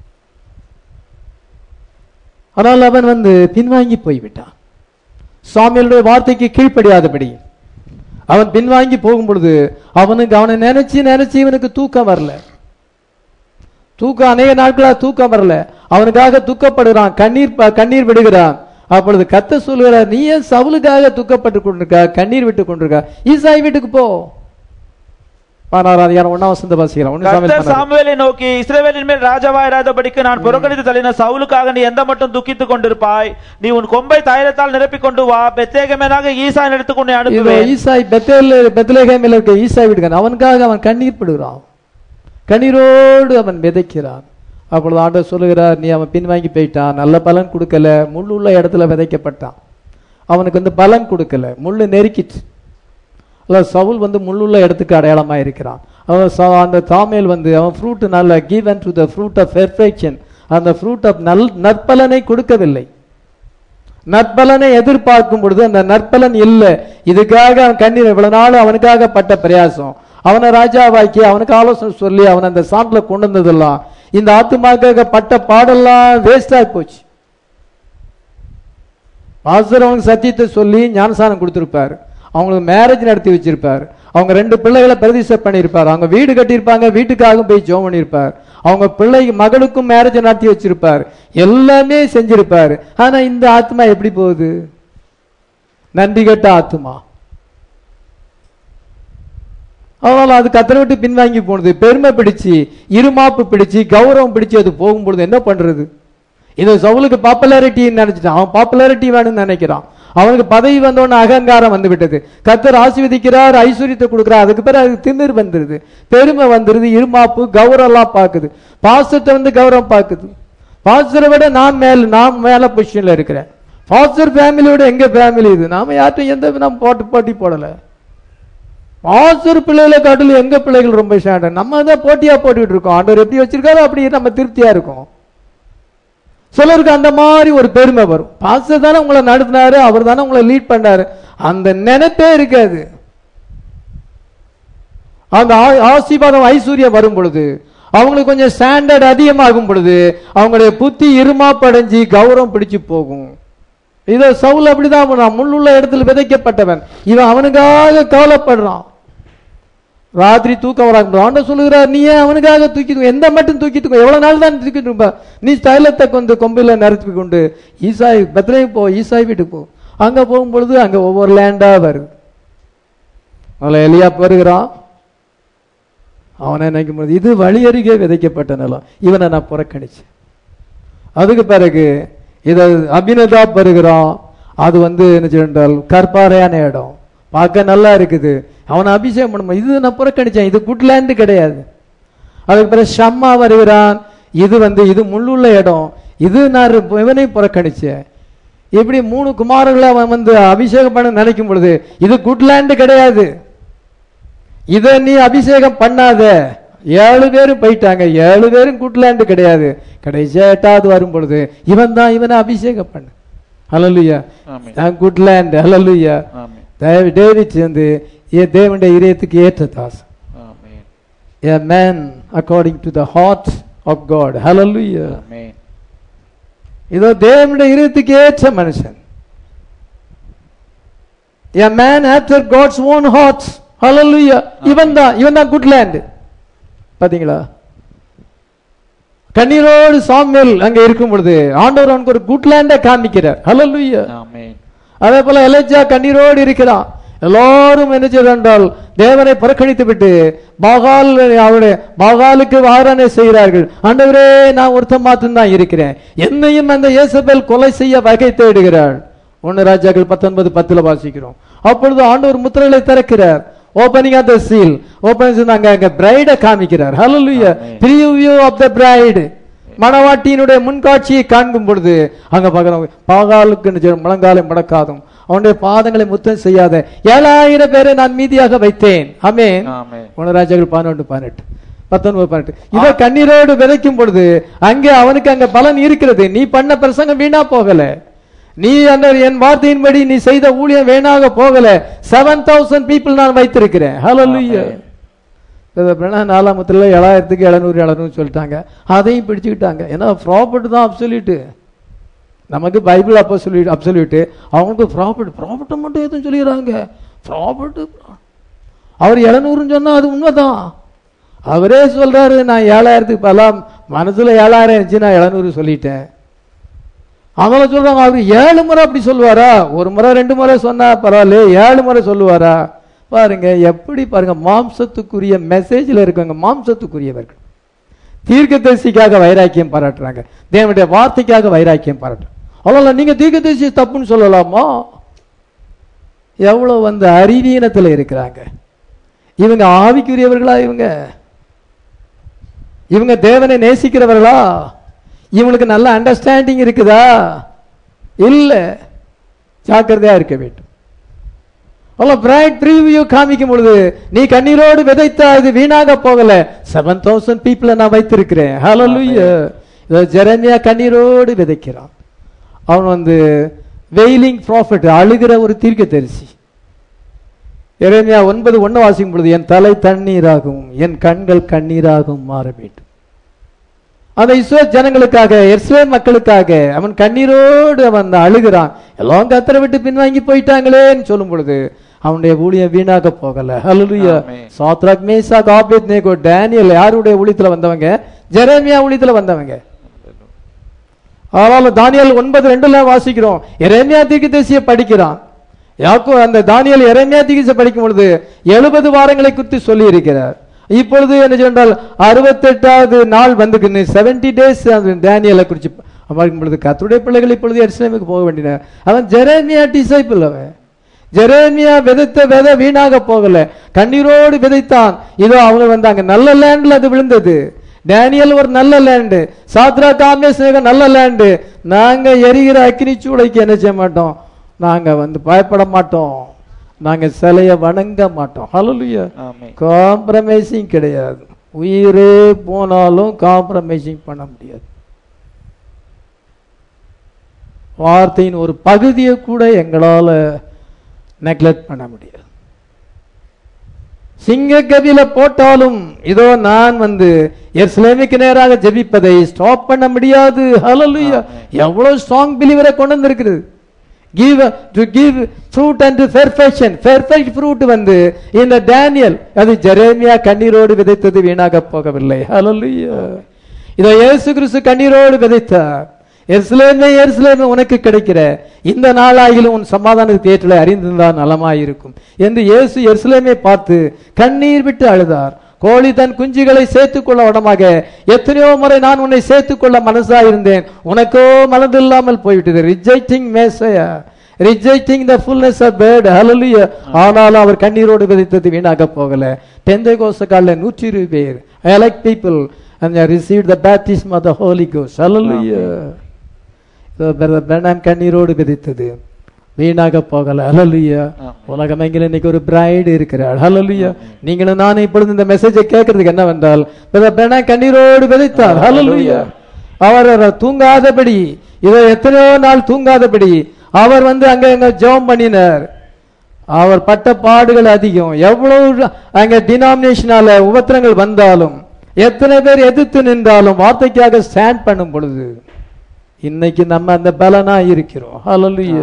ஆனால் அவன் வந்து பின்வாங்கி போய்விட்டான் சாமியலுடைய வார்த்தைக்கு கீழ்ப்படியாதபடி அவன் பின்வாங்கி போகும் பொழுது அவனுக்கு அவனை நினைச்சு நினைச்சு இவனுக்கு தூக்கம் வரல தூக்கம் அநேக நாட்களா தூக்கம் வரல அவனுக்காக துக்கப்படுகிறான் கண்ணீர் ப- கண்ணீர் விடுகிறான் அப்பொழுது கத்த சொல்கிறார் நீ ஏன் சவுலுக்காக துக்கப்பட்டு கொண்டிருக்கா கண்ணீர் விட்டு கொண்டிருக்கா ஈசாய் வீட்டுக்கு போ பதினாறாம் அதிகாரம் ஒன்னாம் வசந்த வாசிக்கலாம் ஒண்ணு சாமுவேல் கர்த்தர் பதினாறு. சாமுவேலை நோக்கி இஸ்ரவேலின் மேல் ராஜாவாயிராதபடிக்கு நான் புறக்கணித்து தள்ளின சவுலுக்காக நீ எந்த மட்டும் துக்கித்துக் கொண்டிருப்பாய் நீ உன் கொம்பை தைலத்தால் நிரப்பிக் கொண்டு வா பெத்தேகமேனாக ஈசாயின் இடத்துக்கு உன்னை இதோ அனுப்புவேன் ஈசாய் பெத்தேல் பெத்லகேமில் இருக்க ஈசாய் வீட்டுக்கு அவனுக்காக அவன் கண்ணீர் படுகிறான் கண்ணீரோடு அவன் விதைக்கிறான் அப்பொழுது ஆண்டவர் சொல்லுகிறார் நீ அவன் பின்வாங்கி போயிட்டான் நல்ல பலன் கொடுக்கல முள் உள்ள இடத்துல விதைக்கப்பட்டான் அவனுக்கு வந்து பலன் கொடுக்கல முள்ளு நெருக்கிட்டு அல்ல சவுல் வந்து முள்ளுள்ள இடத்துக்கு அடையாளமா இருக்கிறான் அவன் ச- அந்த தாமேல் வந்து அவன் ஃப்ரூட் நல்ல given to the fruit of perfection அந்த ஃப்ரூட் ஆஃப் நல் நற்பலனை கொடுக்கவில்லை நற்பலனை எதிர்பார்க்கும் பொழுது அந்த நற்பலன் இல்லை இதுக்காக அவன் கண்ணீர் இவ்வளவு நாள் அவனுக்காக பட்ட பிரயாசம் அவனை ராஜாவாக்கி அவனுக்கு ஆலோசனை சொல்லி அவன் அந்த சாண்டில் கொண்டு வந்ததெல்லாம் இந்த ஆத்துமாக்காக பட்ட பாடெல்லாம் வேஸ்ட் ஆகி போச்சு பாஸ்டர் அவனுக்கு சத்தியத்தை சொல்லி ஞானசானம் கொடுத்திருப்பார் அவங்களுக்கு மேரேஜ் நடத்தி வச்சிருப்பார் அவங்க ரெண்டு பிள்ளைகளை பிரதிஷ்டை பண்ணியிருப்பார் அவங்க வீடு கட்டியிருப்பாங்க வீட்டுக்காகவும் போய் ஜோம் பண்ணியிருப்பார் அவங்க பிள்ளை மகளுக்கும் மேரேஜ் நடத்தி வச்சிருப்பார் எல்லாமே செஞ்சிருப்பார் ஆனா இந்த ஆத்மா எப்படி போகுது நன்றி கெட்ட ஆத்மா அதனால அது கத்தரை விட்டு பின்வாங்கி போனது பெருமை பிடிச்சு இருமாப்பு பிடிச்சு கௌரவம் பிடிச்சு அது போகும்பொழுது என்ன பண்றது இது சவுலுக்கு பாப்புலாரிட்டி நினைச்சிட்டான் அவன் பாப்புலாரிட்டி வேணும்னு நினைக்கிறான் அவனுக்கு பதவி வந்தோடனே அகங்காரம் வந்து விட்டது கத்தர் ஆசீர்வதிக்கிறார் ஐஸ்வர்யத்தை கொடுக்கிறார் அதுக்கு பிறகு அதுக்கு திமிர் வந்துருது பெருமை வந்துருது இருமாப்பு கௌரவம் எல்லாம் பார்க்குது பாசத்தை வந்து கௌரவம் பார்க்குது பாஸ்டரை விட நான் மேல நான் மேல பொசிஷன்ல இருக்கிறேன் பாஸ்டர் ஃபேமிலியோட எங்க ஃபேமிலி இது நாம யார்ட்டும் எந்த நம்ம போட்டு போட்டி போடல பாஸ்டர் பிள்ளைகளை காட்டிலும் எங்க பிள்ளைகள் ரொம்ப ஷேண்டர் நம்ம தான் போட்டியா போட்டுக்கிட்டு இருக்கோம் ஆண்டவர் எப்படி வச்சிருக்காரோ அப்படி நம்ம திருப்தியா இருக்கோம் சிலருக்கு அந்த மாதிரி ஒரு பெருமை வரும் பாஸ்டர் தானே உங்களை நடத்தினாரு அவர் தானே உங்களை லீட் பண்ணாரு அந்த நினைப்பே இருக்காது அந்த ஆ- ஆசீர்வாதம் ஐஸ்வர்யம் வரும் பொழுது அவங்களுக்கு கொஞ்சம் ஸ்டாண்டர்ட் அதிகமாகும் பொழுது அவங்களுடைய புத்தி இருமாப்படைஞ்சு கௌரவம் பிடிச்சு போகும் இதோ சவுல் அப்படிதான் பண்ணான் முள்ளுள்ள இடத்துல விதைக்கப்பட்டவன் இவன் அவனுக்காக கவலைப்படுறான் ராத்திரி தூக்கம் வராங்க ஆண்ட சொல்லுகிறார் நீ ஏன் அவனுக்காக தூக்கி எந்த மட்டும் தூக்கி தூக்கம் எவ்வளவு நாள் தான் தூக்கிட்டு இருப்ப நீ தைலத்தை கொண்டு கொம்பில நிறுத்தி கொண்டு ஈசாய் பத்திரை போ ஈசாய் வீட்டுக்கு போ அங்க போகும்பொழுது அங்க ஒவ்வொரு லேண்டா வருது அதில் எலியா வருகிறான் அவனை நினைக்கும் பொழுது இது வழி அருகே விதைக்கப்பட்ட நிலம் இவனை நான் புறக்கணிச்சேன் அதுக்கு பிறகு இதை அபினதாப் வருகிறான் அது வந்து என்ன சொன்னால் கற்பாறையான இடம் பார்க்க நல்லா இருக்குது அவனை அபிஷேகம் பண்ணும் இது நான் புறக்கணிச்சேன் இது குட்லேண்டு கிடையாது அதுக்கு பிறகு ஷம்மா வருகிறான் இது வந்து இது முள்ளுள்ள இடம் இது நான் இவனை புறக்கணிச்சேன் இப்படி மூணு குமாரர்களை அவன் வந்து அபிஷேகம் பண்ண நினைக்கும் பொழுது இது குட்லேண்ட் கிடையாது இத நீ அபிஷேகம் பண்ணாத ஏழு பேரும் போயிட்டாங்க ஏழு பேரும் குட்லேண்ட் கிடையாது கடைசியா எட்டாவது வரும் பொழுது இவன் தான் இவனை அபிஷேகம் பண்ணு ஹalleluya ஆமென். நான் குட்லேண்ட் ஹalleluya ஆமென். தேவ- டேவிட் வந்து ஏ- தேவனுடைய இதயத்துக்கு ஏற்ற தாஸ் ஆமென். a man according to the heart of God hallelujah ஆமென். இதோ தேவனுடைய இருதயத்துக்கு ஏற்ற மனுஷன் a man after God's own heart hallelujah இவன் தான் இவன் தான் குட்லேண்ட் பாத்தீங்களா கண்ணீரோடு சாமுவேல் அங்க இருக்கும் பொழுது ஆண்டவர் அவனுக்கு ஒரு குட்லேண்டை காமிக்கிறார் hallelujah ஆமென். அதே போல எலஜா கண்ணீரோடு இருக்கிறான் எல்லாரும் என்ன செய்தார் என்றால் தேவனை புறக்கணித்து விட்டு பாகால் அவருடைய பாகாலுக்கு ஆராதனை செய்கிறார்கள் ஆண்டவரே நான் ஒருத்தன் மாத்திரம் தான் இருக்கிறேன் என்னையும் அந்த இயேசபேல் கொலை செய்ய வகை தேடுகிறாள் ஒன்னு ராஜாக்கள் பத்தொன்பது பத்துல வாசிக்கிறோம் அப்பொழுது ஆண்டவர் முத்திரைகளை திறக்கிறார் opening of the seal opening அங்க அங்க பிரைட காமிக்கிறார் ஹalleluya Amen. preview of the bride மணவாட்டியினுடைய முன்காட்சியை காண்கும் பொழுது அங்க பார்க்கிறோம் பாகாலுக்கு முழங்காலை முடக்காதும் அவனுடைய பாதங்களை முத்தம் செய்யாத ஏழாயிரம் பேரை நான் மீதியாக வைத்தேன் ஆமென் ஆமென். குணராஜர்கள் பதினொன்று பதினெட்டு பத்தொன்பது பதினெட்டு இவ கண்ணீரோடு விதைக்கும் பொழுது அங்கே அவனுக்கு அங்க பலன் இருக்கிறது நீ பண்ண பிரசங்கம் வீணா போகல நீ அந்த என் வார்த்தையின்படி நீ செய்த ஊழியம் வீணாக போகல செவன் தௌசண்ட் பீப்புள் நான் வைத்திருக்கிறேன் ஹalleluya ஆமென். அப்படின்னா நாலாமத்துல ஏழாயிரத்துக்கு எழுநூறு எழுநூறு சொல்லிட்டாங்க அதையும் பிடிச்சுக்கிட்டாங்க ஏன்னா ப்ராப்பர்ட் தான் அப்சல்யூட்டு நமக்கு பைபிள் அப்போ சொல்லி அப்சல்யூட்டு அவங்களுக்கு ப்ராப்பர்ட் ப்ராப்பர்ட்டை மட்டும் எதுவும் சொல்லிடுறாங்க ப்ராப்பர்ட் அவர் எழுநூறுன்னு சொன்னா அது உண்மைதான் அவரே சொல்றாரு நான் ஏழாயிரத்துக்கு பலாம் மனசுல ஏழாயிரம் இருந்துச்சு நான் எழுநூறு சொல்லிட்டேன் அவங்கள சொல்றாங்க அவர் ஏழு முறை அப்படி சொல்லுவாரா ஒரு முறை ரெண்டு முறை சொன்னா பரவாயில்ல ஏழு முறை சொல்லுவாரா பாருங்க எப்படி பாருங்க மாம்சத்துக்குரிய மெசேஜ்ல இருக்கவங்க மாம்சத்துக்குரியவர்கள் தீர்க்கதரிசிக்காக வைராக்கியம் பாராட்டுறாங்க தேவனுடைய வார்த்தைக்காக வைராக்கியம் பாராட்டுறாங்க அவ்வளோ நீங்க தீர்க்கதரிசி தப்புன்னு சொல்லலாமா எவ்வளவு வந்து அறிவீனத்துல இருக்கிறாங்க இவங்க ஆவிக்குரியவர்களா இவங்க இவங்க தேவனை நேசிக்கிறவர்களா இவங்களுக்கு நல்ல அண்டர்ஸ்டாண்டிங் இருக்குதா இல்ல ஜாக்கிரதையா இருக்க வேண்டும் அவ்வளோ பிரைட் ப்ரீவியூ காமிக்கும் பொழுது நீ கண்ணீரோடு விதைத்தா இது வீணாக போகல செவன் தௌசண்ட் பீப்புளை நான் வைத்திருக்கிறேன் ஹalleluya இதோ ஜெரமியா கண்ணீரோடு விதைக்கிறான் அவன் வந்து வெயிலிங் ப்ராஃபிட் அழுகிற ஒரு தீர்க்கதரிசி எரேமியா ஒன்பது ஒன்று வாசிக்கும் பொழுது என் தலை தண்ணீராகவும் என் கண்கள் கண்ணீராகவும் மாற வேண்டும் அந்த இஸ்ரேல் ஜனங்களுக்காக எஸ்ரேல் மக்களுக்காக அவன் கண்ணீரோடு அவன் அழுகிறான் எல்லாம் கத்தரை விட்டு பின்வாங்கி போயிட்டாங்களேன்னு சொல்லும் பொழுது அவனுடைய ஊழியம் வீணாக போகல ஹalleluya ஆமென். Shadrach Meshach Abednego Daniel யாருடைய ஊழியத்துல வந்தவங்க ஜெரேமியா ஊழியத்துல வந்தவங்க ஆனாலும் தானியல் ஒன்பது ரெண்டுல வாசிக்கிறோம் எரேமியா தீர்க்கதரிசியை படிக்கிறான் யாக்கோ அந்த தானியல் எரேமியா தீர்க்கதரிசி படிக்கும் பொழுது எழுபது வாரங்களை குறித்து சொல்லி இருக்கிறார் இப்பொழுது என்ன சொன்னால் அறுபத்தெட்டாவது நாள் வந்து செவன்டி டேஸ் அந்த டேனியலை குறித்து பார்க்கும் பொழுது கத்துடைய பிள்ளைகள் இப்பொழுது எருசலேமுக்கு போக வேண்டின அவன் ஜெரேமியா டிசைபிள் அவன் ஜெரேமியா விதைத்த விதை வீணாக போகல கண்ணீரோடு விதைத்தான் இதோ அவங்க வந்து அங்க நல்ல லேண்ட்ல அது விழுந்தது டேனியல் ஒரு நல்ல லேண்டு சாத்ரா காமேஸ்வரன் நல்ல லேண்டு நாங்க எரிகிற அக்னி சூளைக்கு என்ன செய்ய மாட்டோம் நாங்க வந்து பயப்பட மாட்டோம் நாங்க சிலைய வணங்க மாட்டோம் ஹalleluya ஆமென். காம்ப்ரமைசிங் கிடையாது உயிரே போனாலும் காம்ப்ரமைசிங் பண்ண முடியாது வார்த்தையின் ஒரு பகுதியை கூட எங்களால நெக்லெக்ட் பண்ண முடியாது சிங்கக்கவில போட்டாலும் இதோ நான் வந்து எருசலேமுக்கு நேராக ஜெபிப்பதை ஸ்டாப் பண்ண முடியாது ஹalleluya எவ்வளவு ஸ்ட்ராங் பிலீவரை கொண்டு வந்திருக்கிறது give to give fruit and perfection perfect fruit வந்து இந்த டேனியல் அது ஜெரேமியா கண்ணீரோடு விதைத்தது வீணாக போகவில்லை ஹalleluya இதோ இயேசு கிறிஸ்து கண்ணீரோடு விதைத்தார் எருசலேமே எருசலேமே உனக்கு கிடைக்கிற இந்த நாளாகிலும் உன் சமாதானத்துக்கு ஏற்றலை அறிந்திருந்தால் நலமாயிருக்கும் என்று இயேசு எருசலேமை பார்த்து கண்ணீர் விட்டு அழுதார் கோழி தன் குஞ்சுகளை சேர்த்துக் கொள்ள வடமாக எத்தனையோ முறை நான் உன்னை சேர்த்துக் கொள்ள மனசா இருந்தேன் உனக்கோ மனதில்லாமல் போய்விட்டது rejecting Messiah rejecting the fullness of word ஹalleluya ஆனாலும் அவர் கண்ணீரோடு விதைத்தது வீணாக போகல பெந்தை கோசக்கால நூற்றி இருபது பேர் elect people and they received the baptism of the holy ghost hallelujah Pranam கண்ணீரோடு விதைத்தது வீணாக போகல ஹalleluya உலகம் எங்கில இன்னைக்கு ஒரு பிரைடு இருக்கிறாள் ஹalleluya நீங்களும் நானும் இப்பொழுது இந்த மெசேஜை கேட்கறதுக்கு என்னவென்றால் பிரதர் பிரணாம் கண்ணீரோடு விதைத்தார் ஹalleluya அவர் தூங்காதபடி இதை எத்தனையோ நாள் தூங்காதபடி அவர் வந்து அங்க அங்க ஜெபம் பண்ணினார் அவர் பட்ட பாடுகள் அதிகம் எவ்வளவு அங்க டினாமினேஷனால உபத்திரங்கள் வந்தாலும் எத்தனை பேர் எதிர்த்து நின்றாலும் வார்த்தைக்காக ஸ்டாண்ட் பண்ணும் பொழுது இன்னைக்கு நம்ம அந்த பலனா இருக்கிறோம் ஹalleluya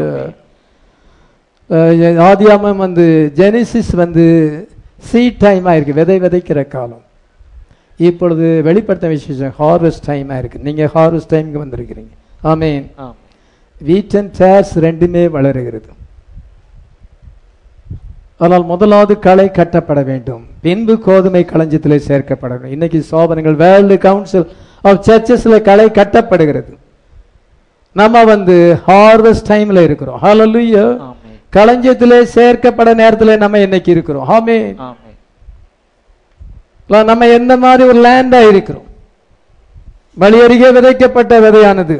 அஹ் ஆதியாமம் வந்து ஜெனிசிஸ் வந்து சீட் டைமா இருக்கு விதை விதைக்கிற காலம் இப்பொழுது வெளிப்படுத்த விசேஷம் ஹார்வெஸ்ட் டைமா இருக்கு நீங்க ஹார்வெஸ்ட் டைமுக்கு வந்திருக்கிறீங்க ஆமீன் ஆம். வீட் அண்ட் சேர்ஸ் ரெண்டுமே வளருகிறது ஆனால் முதலாவது களை கட்டப்பட வேண்டும் பின்பு கோதுமை களஞ்சியத்திலே சேர்க்கப்பட வேண்டும் இன்னைக்கு சோதனைகள் வேர்ல்டு கவுன்சில் ஆஃப் சர்ச்சஸ்ல களை கட்டப்படுகிறது நம்ம வந்து ஹார்வெஸ்ட் டைம்ல இருக்கிறோம் ஹalleluya ஆமென். களஞ்சியத்திலே சேர்க்கப்பட நேரத்திலே நம்ம இன்னைக்கு இருக்கிறோம் ஆமென் ஆமென். நம்ம எந்த மாதிரி ஒரு லேண்டா இருக்கிறோம் வழி அருகே விதைக்கப்பட்ட விதையானது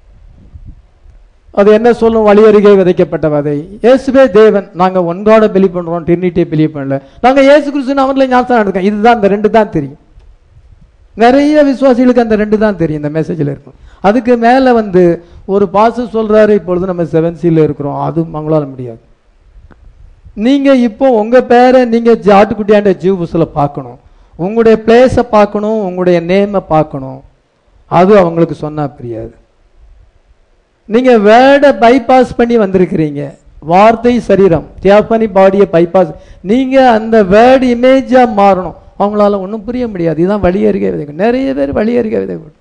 அது என்ன சொல்லும் வழி அருகே விதைக்கப்பட்ட விதை இயேசுவே தேவன் நாங்க ஒன்காட பிலீவ் பண்றோம் டிரினிட்டியை பிலீவ் பண்ணல நாங்க இயேசு கிறிஸ்து அவங்கள ஞாபகம் எடுக்கோம் இதுதான் இந்த ரெண்டு தான் தெரியும் நிறைய விசுவாசிகளுக்கு அந்த ரெண்டு தான் தெரியும் இந்த மெசேஜில் இருக்கும் அதுக்கு மேல வந்து ஒரு பாச சொல்றாரு இப்பொழுது நம்ம செவன் சில இருக்கிறோம் அது அவங்களால முடியாது நீங்க இப்போ உங்க பேரை நீங்க ஆட்டுக்குட்டியாண்ட ஜீவ் புஸ்ல பார்க்கணும் உங்களுடைய பிளேஸை பார்க்கணும் உங்களுடைய நேமை பார்க்கணும் அது அவங்களுக்கு சொன்னா புரியாது நீங்க வேர்டை பைபாஸ் பண்ணி வந்திருக்கிறீங்க வார்த்தை சரீரம் தியாபனி பாடியை பைபாஸ் நீங்க அந்த வேர்டு இமேஜா மாறணும் அவங்களால ஒன்றும் புரிய முடியாது இதுதான் வழி அருகே விதைக்கும் நிறைய பேர் வழி அருகே விதைக்கும்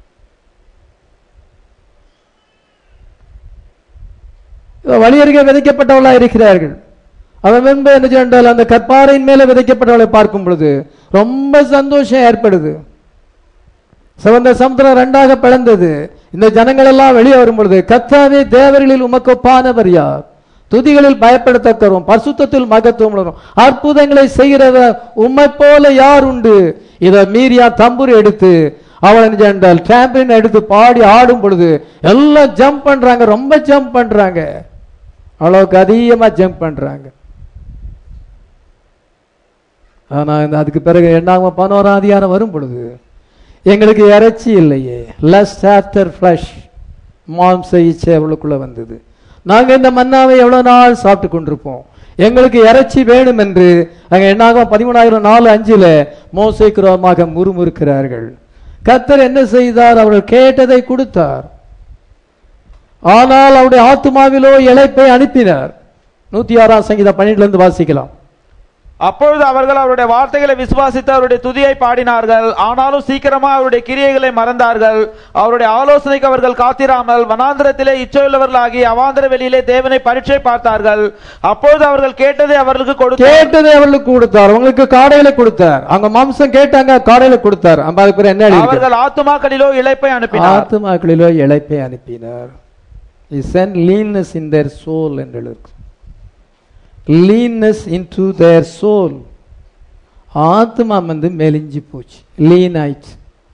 வழி அருகே விதைக்கப்பட்டவளா இருக்கிறார்கள் அவன் முன்பு என்ன சொன்னால் அந்த கற்பாறையின் மேல விதைக்கப்பட்டவளை பார்க்கும் பொழுது ரொம்ப சந்தோஷம் ஏற்படுது சிவந்த சமுத்திரம் ரெண்டாக பிளந்தது இந்த ஜனங்கள் எல்லாம் வெளியே வரும் பொழுது கத்தாவே தேவர்களில் உமக்கு ஒப்பானவர் யார் துதிகளில் பயப்படத்தக்கரும் பரிசுத்தத்தில் மகத்துவம் உணரும் அற்புதங்களை செய்கிறவர் உம்மை போல யார் உண்டு இதை மீறியா தம்புரு எடுத்து அவள் என்றால் டிராம்பின் எடுத்து பாடி ஆடும் பொழுது எல்லாம் ஜம்ப் பண்றாங்க ரொம்ப ஜம்ப் பண்றாங்க அளவுக்கு அதிகமா ஜம்ப் பண்றாங்க ஆனா இந்த அதுக்கு பிறகு என்னாகும் பதினோராம் அதிகாரம் வரும் பொழுது எங்களுக்கு இறைச்சி இல்லையே லஸ்ட் ஆஃப்டர் ஃப்ளஷ் மாம்ச இச்சை அவளுக்குள்ள வந்தது நாங்க இந்த மன்னாவை எவ்வளவு நாள் சாப்பிட்டு கொண்டிருப்போம் எங்களுக்கு இறைச்சி வேணும் என்று அங்க என்னாகும் பதிமூணாயிரம் நாலு அஞ்சுல மோசைக்குரமாக முறுமுறுக்கிறார்கள் கத்தர் என்ன செய்தார் அவர்கள் கேட்டதை கொடுத்தார் ஆனால் அவருடைய ஆத்மாவிலோ இழைப்பை அனுப்பினார் நூத்தி ஆறாம் சங்கீதம் பன்னெண்டுல இருந்து வாசிக்கலாம் அப்பொழுது அவர்கள் அவருடைய வார்த்தைகளை விசுவாசித்து அவருடைய துதியை பாடினார்கள் ஆனாலும் சீக்கிரமா அவருடைய கிரியைகளை மறந்தார்கள் அவருடைய ஆலோசனைக்கு அவர்கள் காத்திராமல் வனாந்திரத்திலே இச்சையுள்ளவர்களாகி அவாந்திர வெளியிலே தேவனை பரீட்சை பார்த்தார்கள் அப்பொழுது அவர்கள் கேட்டதை அவர்களுக்கு கொடுத்தார் கேட்டதை அவர்களுக்கு கொடுத்தார் உங்களுக்கு காடையில கொடுத்தார் அவங்க மாம்சம் கேட்டாங்க காடையில கொடுத்தார் நம்ம அதுக்கு பிறகு என்ன எழுதியிருக்கு? அவர்கள் ஆத்துமாக்களிலோ இழைப்பை அனுப்பினார் ஆத்துமாக்களிலோ இழைப்பை அனுப்பினார் சென்ட் லீன்னஸ் இன் தேர் சோல் என்று இருக்கு லீன்னஸ் இன் டு தேர் சோல் ஆத்மா வந்து மெலிஞ்சு போச்சு லீன் ஆயிடுச்சு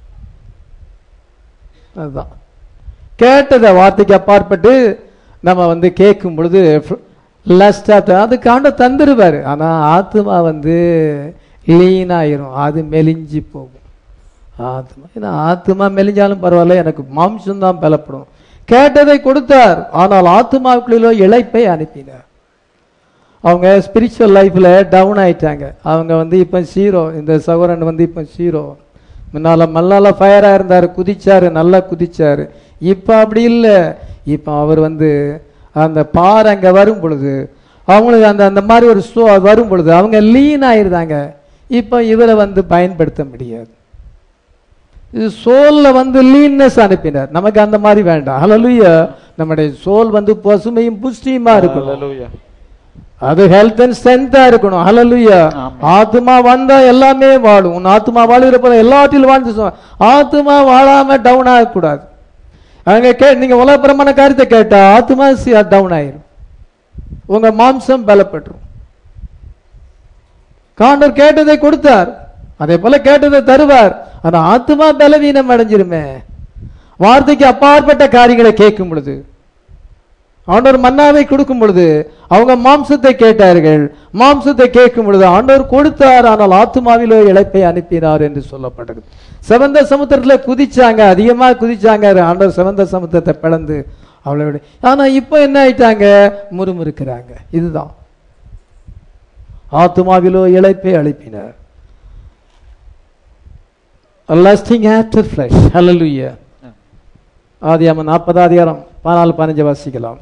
அதுதான் கேட்டதை வார்த்தைக்கு அப்பாற்பட்டு நம்ம வந்து கேட்கும் பொழுது லஸ்டா அதுக்கு ஆண்ட தந்துருவாரு ஆனா ஆத்மா வந்து லீன் ஆயிரும் அது மெலிஞ்சு போகும் ஆத்மா ஏன்னா ஆத்மா மெலிஞ்சாலும் பரவாயில்ல எனக்கு மாம்சம் தான் பலப்படும் கேட்டதை கொடுத்தார் ஆனால் ஆத்மாவுக்குள்ளோ இழைப்பை அனுப்பினார் அவங்க ஸ்பிரிச்சுவல் லைஃப்ல டவுன் ஆயிட்டாங்க அவங்க வந்து இப்போ சீரோ இந்த சகோதரன் வந்து இப்போ சீரோ முன்னால மல்லால ஃபயரா இருந்தாரு குதிச்சாரு நல்லா குதிச்சாரு இப்போ அப்படி இல்லை இப்போ அவர் வந்து அந்த பார் அங்க வரும் பொழுது அவங்களுக்கு அந்த அந்த மாதிரி ஒரு ஷோ வரும் பொழுது அவங்க லீன் ஆயிருந்தாங்க இப்போ இவரை வந்து பயன்படுத்த முடியாது இது சோல்ல வந்து லீன்னஸ் அனுப்பினார் நமக்கு அந்த மாதிரி வேண்டாம் ஹalleluya நம்முடைய சோல் வந்து பசுமையும் புஷ்டியுமா இருக்கணும் Hallelujah. அது ஹெல்த் அண்ட் ஸ்ட்ரென்த்தா இருக்கணும் ஹalleluya ஆமா. ஆத்மா வந்தா எல்லாமே வாழும் உன் ஆத்மா வாழுகிற போல எல்லாத்திலும் வாழ்ந்து சொல். ஆத்மா வாழாம டவுன் ஆகக்கூடாது அங்க கே நீங்க உலகபரமான காரியத்தை கேட்டா ஆத்மா டவுன் ஆயிரும் உங்க மாம்சம் பலப்பட்டுரும் காண்டர் கேட்டதை கொடுத்தார் அதே போல கேட்டதை தருவார் ஆனா ஆத்மா பலவீனம் அடைஞ்சிருமே வார்த்தைக்கு அப்பாற்பட்ட காரியங்களை கேட்கும் பொழுது ஆண்டவர் மன்னாவை கொடுக்கும் பொழுது அவங்க மாம்சத்தை கேட்டார்கள் மாம்சத்தை கேட்கும் பொழுது ஆண்டவர் கொடுத்தார் ஆனால் ஆத்துமாவிலோ இழைப்பை அனுப்பினார் என்று சொல்லப்பட்டது சிவந்த சமுத்திரத்துல குதிச்சாங்க அதிகமா குதிச்சாங்க ஆண்டவர் சிவந்த சமுத்திரத்தை பிளந்து அவளை விட ஆனா இப்போ என்ன ஆயிட்டாங்க முறுமுறுக்கிறாங்க இதுதான் ஆத்துமாவிலோ இழைப்பை அனுப்பினார் lasting after flesh hallelujah ஆதியாம நாற்பது அதிகாரம் பதினாலு பதினஞ்சு வாசிக்கலாம்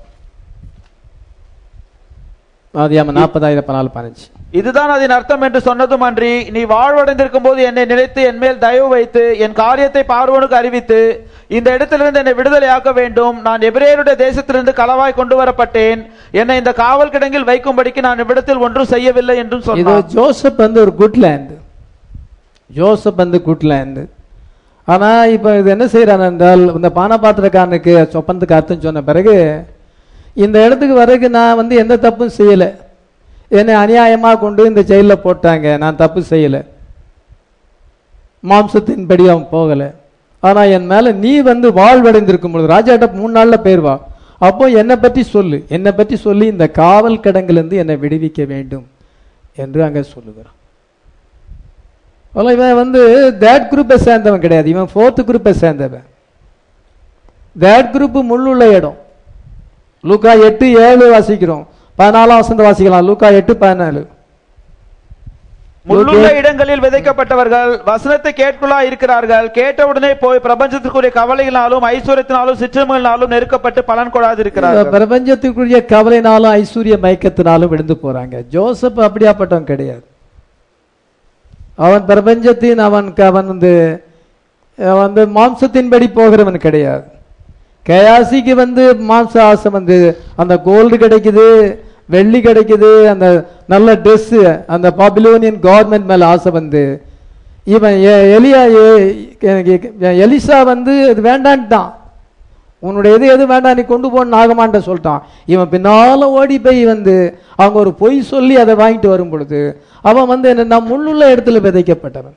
ஆதியாம நாற்பதாயிரம் பதினாலு பதினஞ்சு இதுதான் அதன் அர்த்தம் என்று சொன்னதும் அன்றி நீ வாழ்வடைந்திருக்கும் போது என்னை நினைத்து என் மேல் தயவு வைத்து என் காரியத்தை பார்வோனுக்கு அறிவித்து இந்த இடத்திலிருந்து என்னை விடுதலையாக்க வேண்டும் நான் எபிரேயருடைய தேசத்திலிருந்து களவாய் கொண்டு வரப்பட்டேன் என்னை இந்த காவல் கிடங்கில் வைக்கும்படிக்கு நான் இவ்விடத்தில் ஒன்றும் செய்யவில்லை என்றும் இது சொன்னான் ஜோசப் வந்து ஒரு குட் லேண்ட் ஜோசப் வந்து குட் லேண்ட் ஆனா இப்ப இது என்ன செய்யறான் என்றால் இந்த பானபாத்திரக்காரனுக்கு சொப்பனத்துக்கு அர்த்தம் சொன்ன பிறகு இந்த இடத்துக்கு வர்றதுக்கு நான் வந்து எந்த தப்பும் செய்யல என்னை அநியாயமா கொண்டு இந்த ஜெயில போட்டாங்க நான் தப்பு செய்யல மாம்சத்தின்படி அவன் போகல ஆனா என் மேல நீ வந்து வாழ்வடைந்திருக்கும் பொழுது ராஜாட்ட மூணு நாள்ல போயிருவா அப்போ என்னை பற்றி சொல்லு என்னை பற்றி சொல்லி இந்த காவல் கிடங்கிலிருந்து என்னை விடுவிக்க வேண்டும் என்று அங்க சொல்லுகிறான் அதனால இவன் வந்து தேட் குரூப்பை சேர்ந்தவன் கிடையாது இவன் ஃபோர்த் குரூப்பை சேர்ந்தவன் தேட் குரூப் முள்ளுள்ள இடம் லூக்கா எட்டு ஏழு வாசிக்கிறோம் பதினாலாம் வசந்த வாசிக்கலாம் லூக்கா எட்டு பதினாலு முள்ளுள்ள இடங்களில் விதைக்கப்பட்டவர்கள் வசனத்தை கேட்குள்ளா இருக்கிறார்கள் கேட்டவுடனே போய் பிரபஞ்சத்திற்குரிய கவலையினாலும் ஐஸ்வர்யத்தினாலும் சிற்றமினாலும் நெருக்கப்பட்டு பலன் கொடாது இந்த இருக்கிறார்கள் பிரபஞ்சத்துக்குரிய கவலைனாலும் ஐஸ்வர்ய மயக்கத்தினாலும் விழுந்து போறாங்க ஜோசப் அப்படியாப்பட்டவன் கிடையாது அவன் பிரபஞ்சத்தின் அவன் க- அவன் வந்து அவன் வந்து மாம்சத்தின்படி போகிறவன் கிடையாது கயாசிக்கு வந்து மாம்ச ஆசை வந்து அந்த கோல்டு கிடைக்குது வெள்ளி கிடைக்குது அந்த நல்ல Dress அந்த பாபிலோனியன் கவர்மெண்ட் மேல ஆசை வந்து இவன் எ- எலியா எ- எலிசா வந்து இது வேண்டான்ட்டான் உன்னுடைய எது எது வேண்டாம் நீ கொண்டு போன்னு நாகமான்ட்ட சொல்லிட்டான் இவன் பின்னால ஓடி போய் வந்து அவங்க ஒரு பொய் சொல்லி அதை வாங்கிட்டு வரும் பொழுது அவன் வந்து என்ன முள்ளுள்ள இடத்துல விதைக்கப்பட்டவன்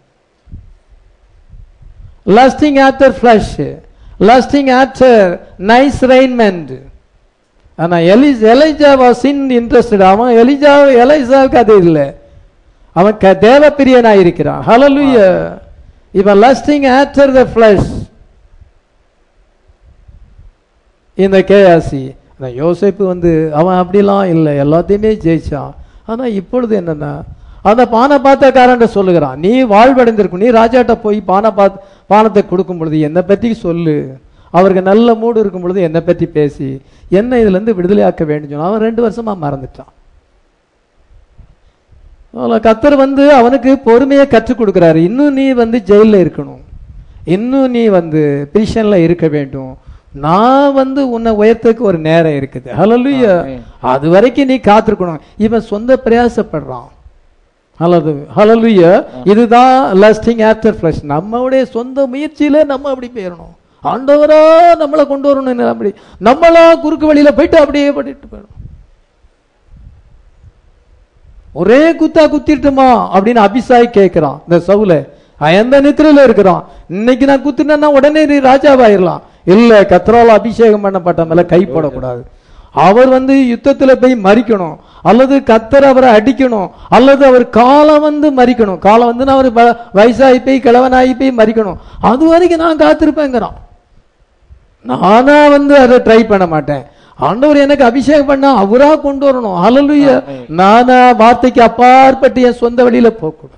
lasting after flesh lasting after nice raiment ஆனா எலிஸ் எலைஜா வாஸ் இன் இன்ட்ரெஸ்டட் அவன் எலிஜா எலைசாவுக்கு அது இல்லை அவன் க- தேவப்பிரியனாய் இருக்கிறான் ஹalleluya இவன் lasting after the flesh இந்த கேயாசி அந்த யோசேப்பு வந்து அவன் அப்படிலாம் இல்லை எல்லாத்தையுமே ஜெயிச்சான் ஆனா இப்பொழுது என்னன்னா அந்த பானை பாத்தக்காரன் சொல்லுகிறான் நீ வாழ்வடைந்திருக்கும் நீ ராஜாட்ட போய் பானை பாத் பானத்தை கொடுக்கும் பொழுது என்னை பற்றி சொல்லு அவருக்கு நல்ல மூடு இருக்கும் பொழுது என்னை பற்றி பேசி என்ன இதுல இருந்து விடுதலையாக்க வேண்டும் சொன்னா அவன் ரெண்டு வருஷமா மறந்துட்டான் அதுல கத்தர் வந்து அவனுக்கு பொறுமையை கற்றுக் கொடுக்கிறாரு இன்னும் நீ வந்து ஜெயில்ல இருக்கணும் இன்னும் நீ வந்து பிரிஷன்ல இருக்க வேண்டும் நான் வந்து உன்னை உயர்த்துக்கு ஒரு நேரம் இருக்குது ஹalleluya ஆமென். அது வரைக்கும் நீ காத்திருக்கணும் இவன் சொந்த பிரயாசப்படுறான் ஹலோ ஹalleluya இதுதான் லாஸ்டிங் ஆஃப்டர் ஃபிளஷ் நம்மளுடைய சொந்த முயற்சியில நம்ம அப்படி போயிடணும் ஆண்டவரா நம்மளை கொண்டு வரணும் அப்படி நம்மளா குறுக்கு வழியில போயிட்டு அப்படியே பண்ணிட்டு போயிடணும் ஒரே குத்தா குத்திட்டுமா அப்படின்னு அபிசாய் கேட்கிறான் இந்த சவுல எந்த நித்திரையில இருக்கிறான் இன்னைக்கு நான் குத்துனா உடனே நீ ராஜாவாயிரலாம் இல்ல கத்ரால அபிஷேகம் பண்ணப்பட்ட மேல கை போடக்கூடாது அவர் வந்து யுத்தத்துல போய் மறிக்கணும் அல்லது கத்தர் அவரை அடிக்கணும் அல்லது அவர் காலம் வந்து மறிக்கணும் காலம் வந்து அவர் வ- வயசாகி போய் கிழவனாகி போய் மறிக்கணும் அது வரைக்கும் நான் காத்திருப்பேங்கிறான் நானா வந்து அதை ட்ரை பண்ண மாட்டேன் ஆண்டவர் எனக்கு அபிஷேகம் பண்ணா அவரா கொண்டு வரணும் ஹalleluya நானா வார்த்தைக்கு அப்பாற்பட்டு என் சொந்த வழியில போகக்கூடாது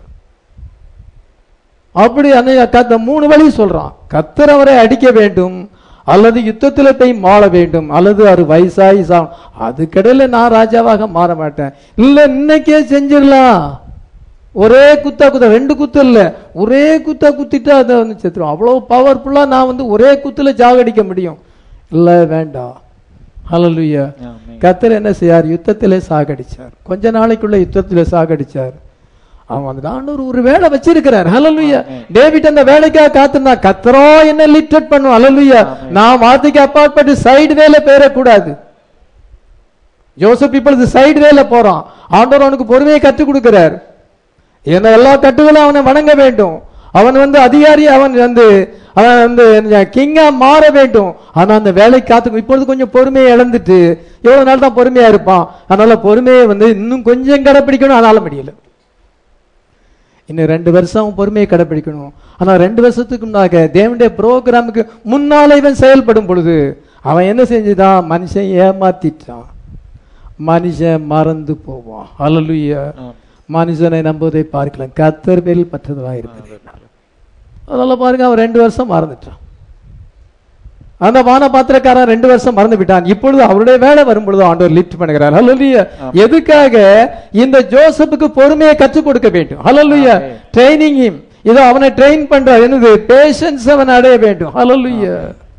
அப்படி அந்த கத்த மூணு வழி சொல்றான் கத்தர் அவரை அடிக்க வேண்டும் அல்லது யுத்தத்துல போய் மாள வேண்டும் அல்லது அவர் வயசாகி சா அதுக்கடையில நான் ராஜாவாக மாற மாட்டேன் இல்ல இன்னைக்கே செஞ்சிடலாம் ஒரே குத்தா குத்த ரெண்டு குத்து இல்ல ஒரே குத்தா குத்திட்டு அதை வந்து செத்துரும் அவ்வளவு பவர்ஃபுல்லா நான் வந்து ஒரே குத்துல ஜாகடிக்க முடியும் இல்ல வேண்டாம் ஹalleluya ஆமென். கத்தர் என்ன செய்யார் யுத்தத்திலே சாகடிச்சார் கொஞ்ச நாளைக்குள்ள யுத்தத்திலே சாகடிச்சார் அவன் வந்து ஆண்டவர் ஒரு வேலை வச்சிருக்கிறார் ஹalleluya டேவிட் அந்த வேலைக்காக காத்திருந்தா கத்தரோ என்ன லிட்டட் பண்ணும் ஹalleluya நான் வார்த்தைக்கு அப்பாற்பட்டு சைடு வேலை பேரக்கூடாது ஜோசப் இப்பொழுது சைடு வேலை போறான் ஆண்டவர் அவனுக்கு பொறுமையை கற்றுக் கொடுக்கிறார் என்ன எல்லா கட்டுகளும் அவனை வணங்க வேண்டும் அவன் வந்து அதிகாரி அவன் வந்து அவன் வந்து கிங்கா மாற வேண்டும் ஆனா அந்த வேலை காத்து இப்பொழுது கொஞ்சம் பொறுமையை இழந்துட்டு எவ்வளவு நாள் தான் பொறுமையா இருப்பான் அதனால பொறுமையை வந்து இன்னும் கொஞ்சம் கடைப்பிடிக்கணும் அதனால முடியல இன்னும் ரெண்டு வருஷம் அவன் பொறுமையை கடைப்பிடிக்கணும் ஆனா ரெண்டு வருஷத்துக்கு முன்னாக தேவனுடைய ப்ரோக்ராமுக்கு முன்னால இவன் செயல்படும் பொழுது அவன் என்ன செஞ்சுதான் மனுஷன் ஏமாத்திட்டான் மனுஷன் மறந்து போவான் அல்லலுயா மனுஷனை நம்புவதை பார்க்கலாம் கத்தர் பேரில் பற்றதாக இருப்பது அதனால பாருங்க அவன் ரெண்டு வருஷம் மறந்துட்டான் அந்த வான பாத்திரக்காரன் ரெண்டு வருஷம் மறந்து விட்டான் இப்பொழுது அவருடைய வேலை வரும் பொழுது ஆண்டவர் லிஃப்ட் பண்ணுகிறார் ஹalleluya எதுக்காக இந்த ஜோசப்புக்கு பொறுமையை கற்றுக் கொடுக்க வேண்டும் ஹalleluya ட்ரைனிங் ஹிம் இதோ அவனை ட்ரெயின் பண்றார் என்னது பேஷன்ஸ் அவன் அடைய வேண்டும் ஹalleluya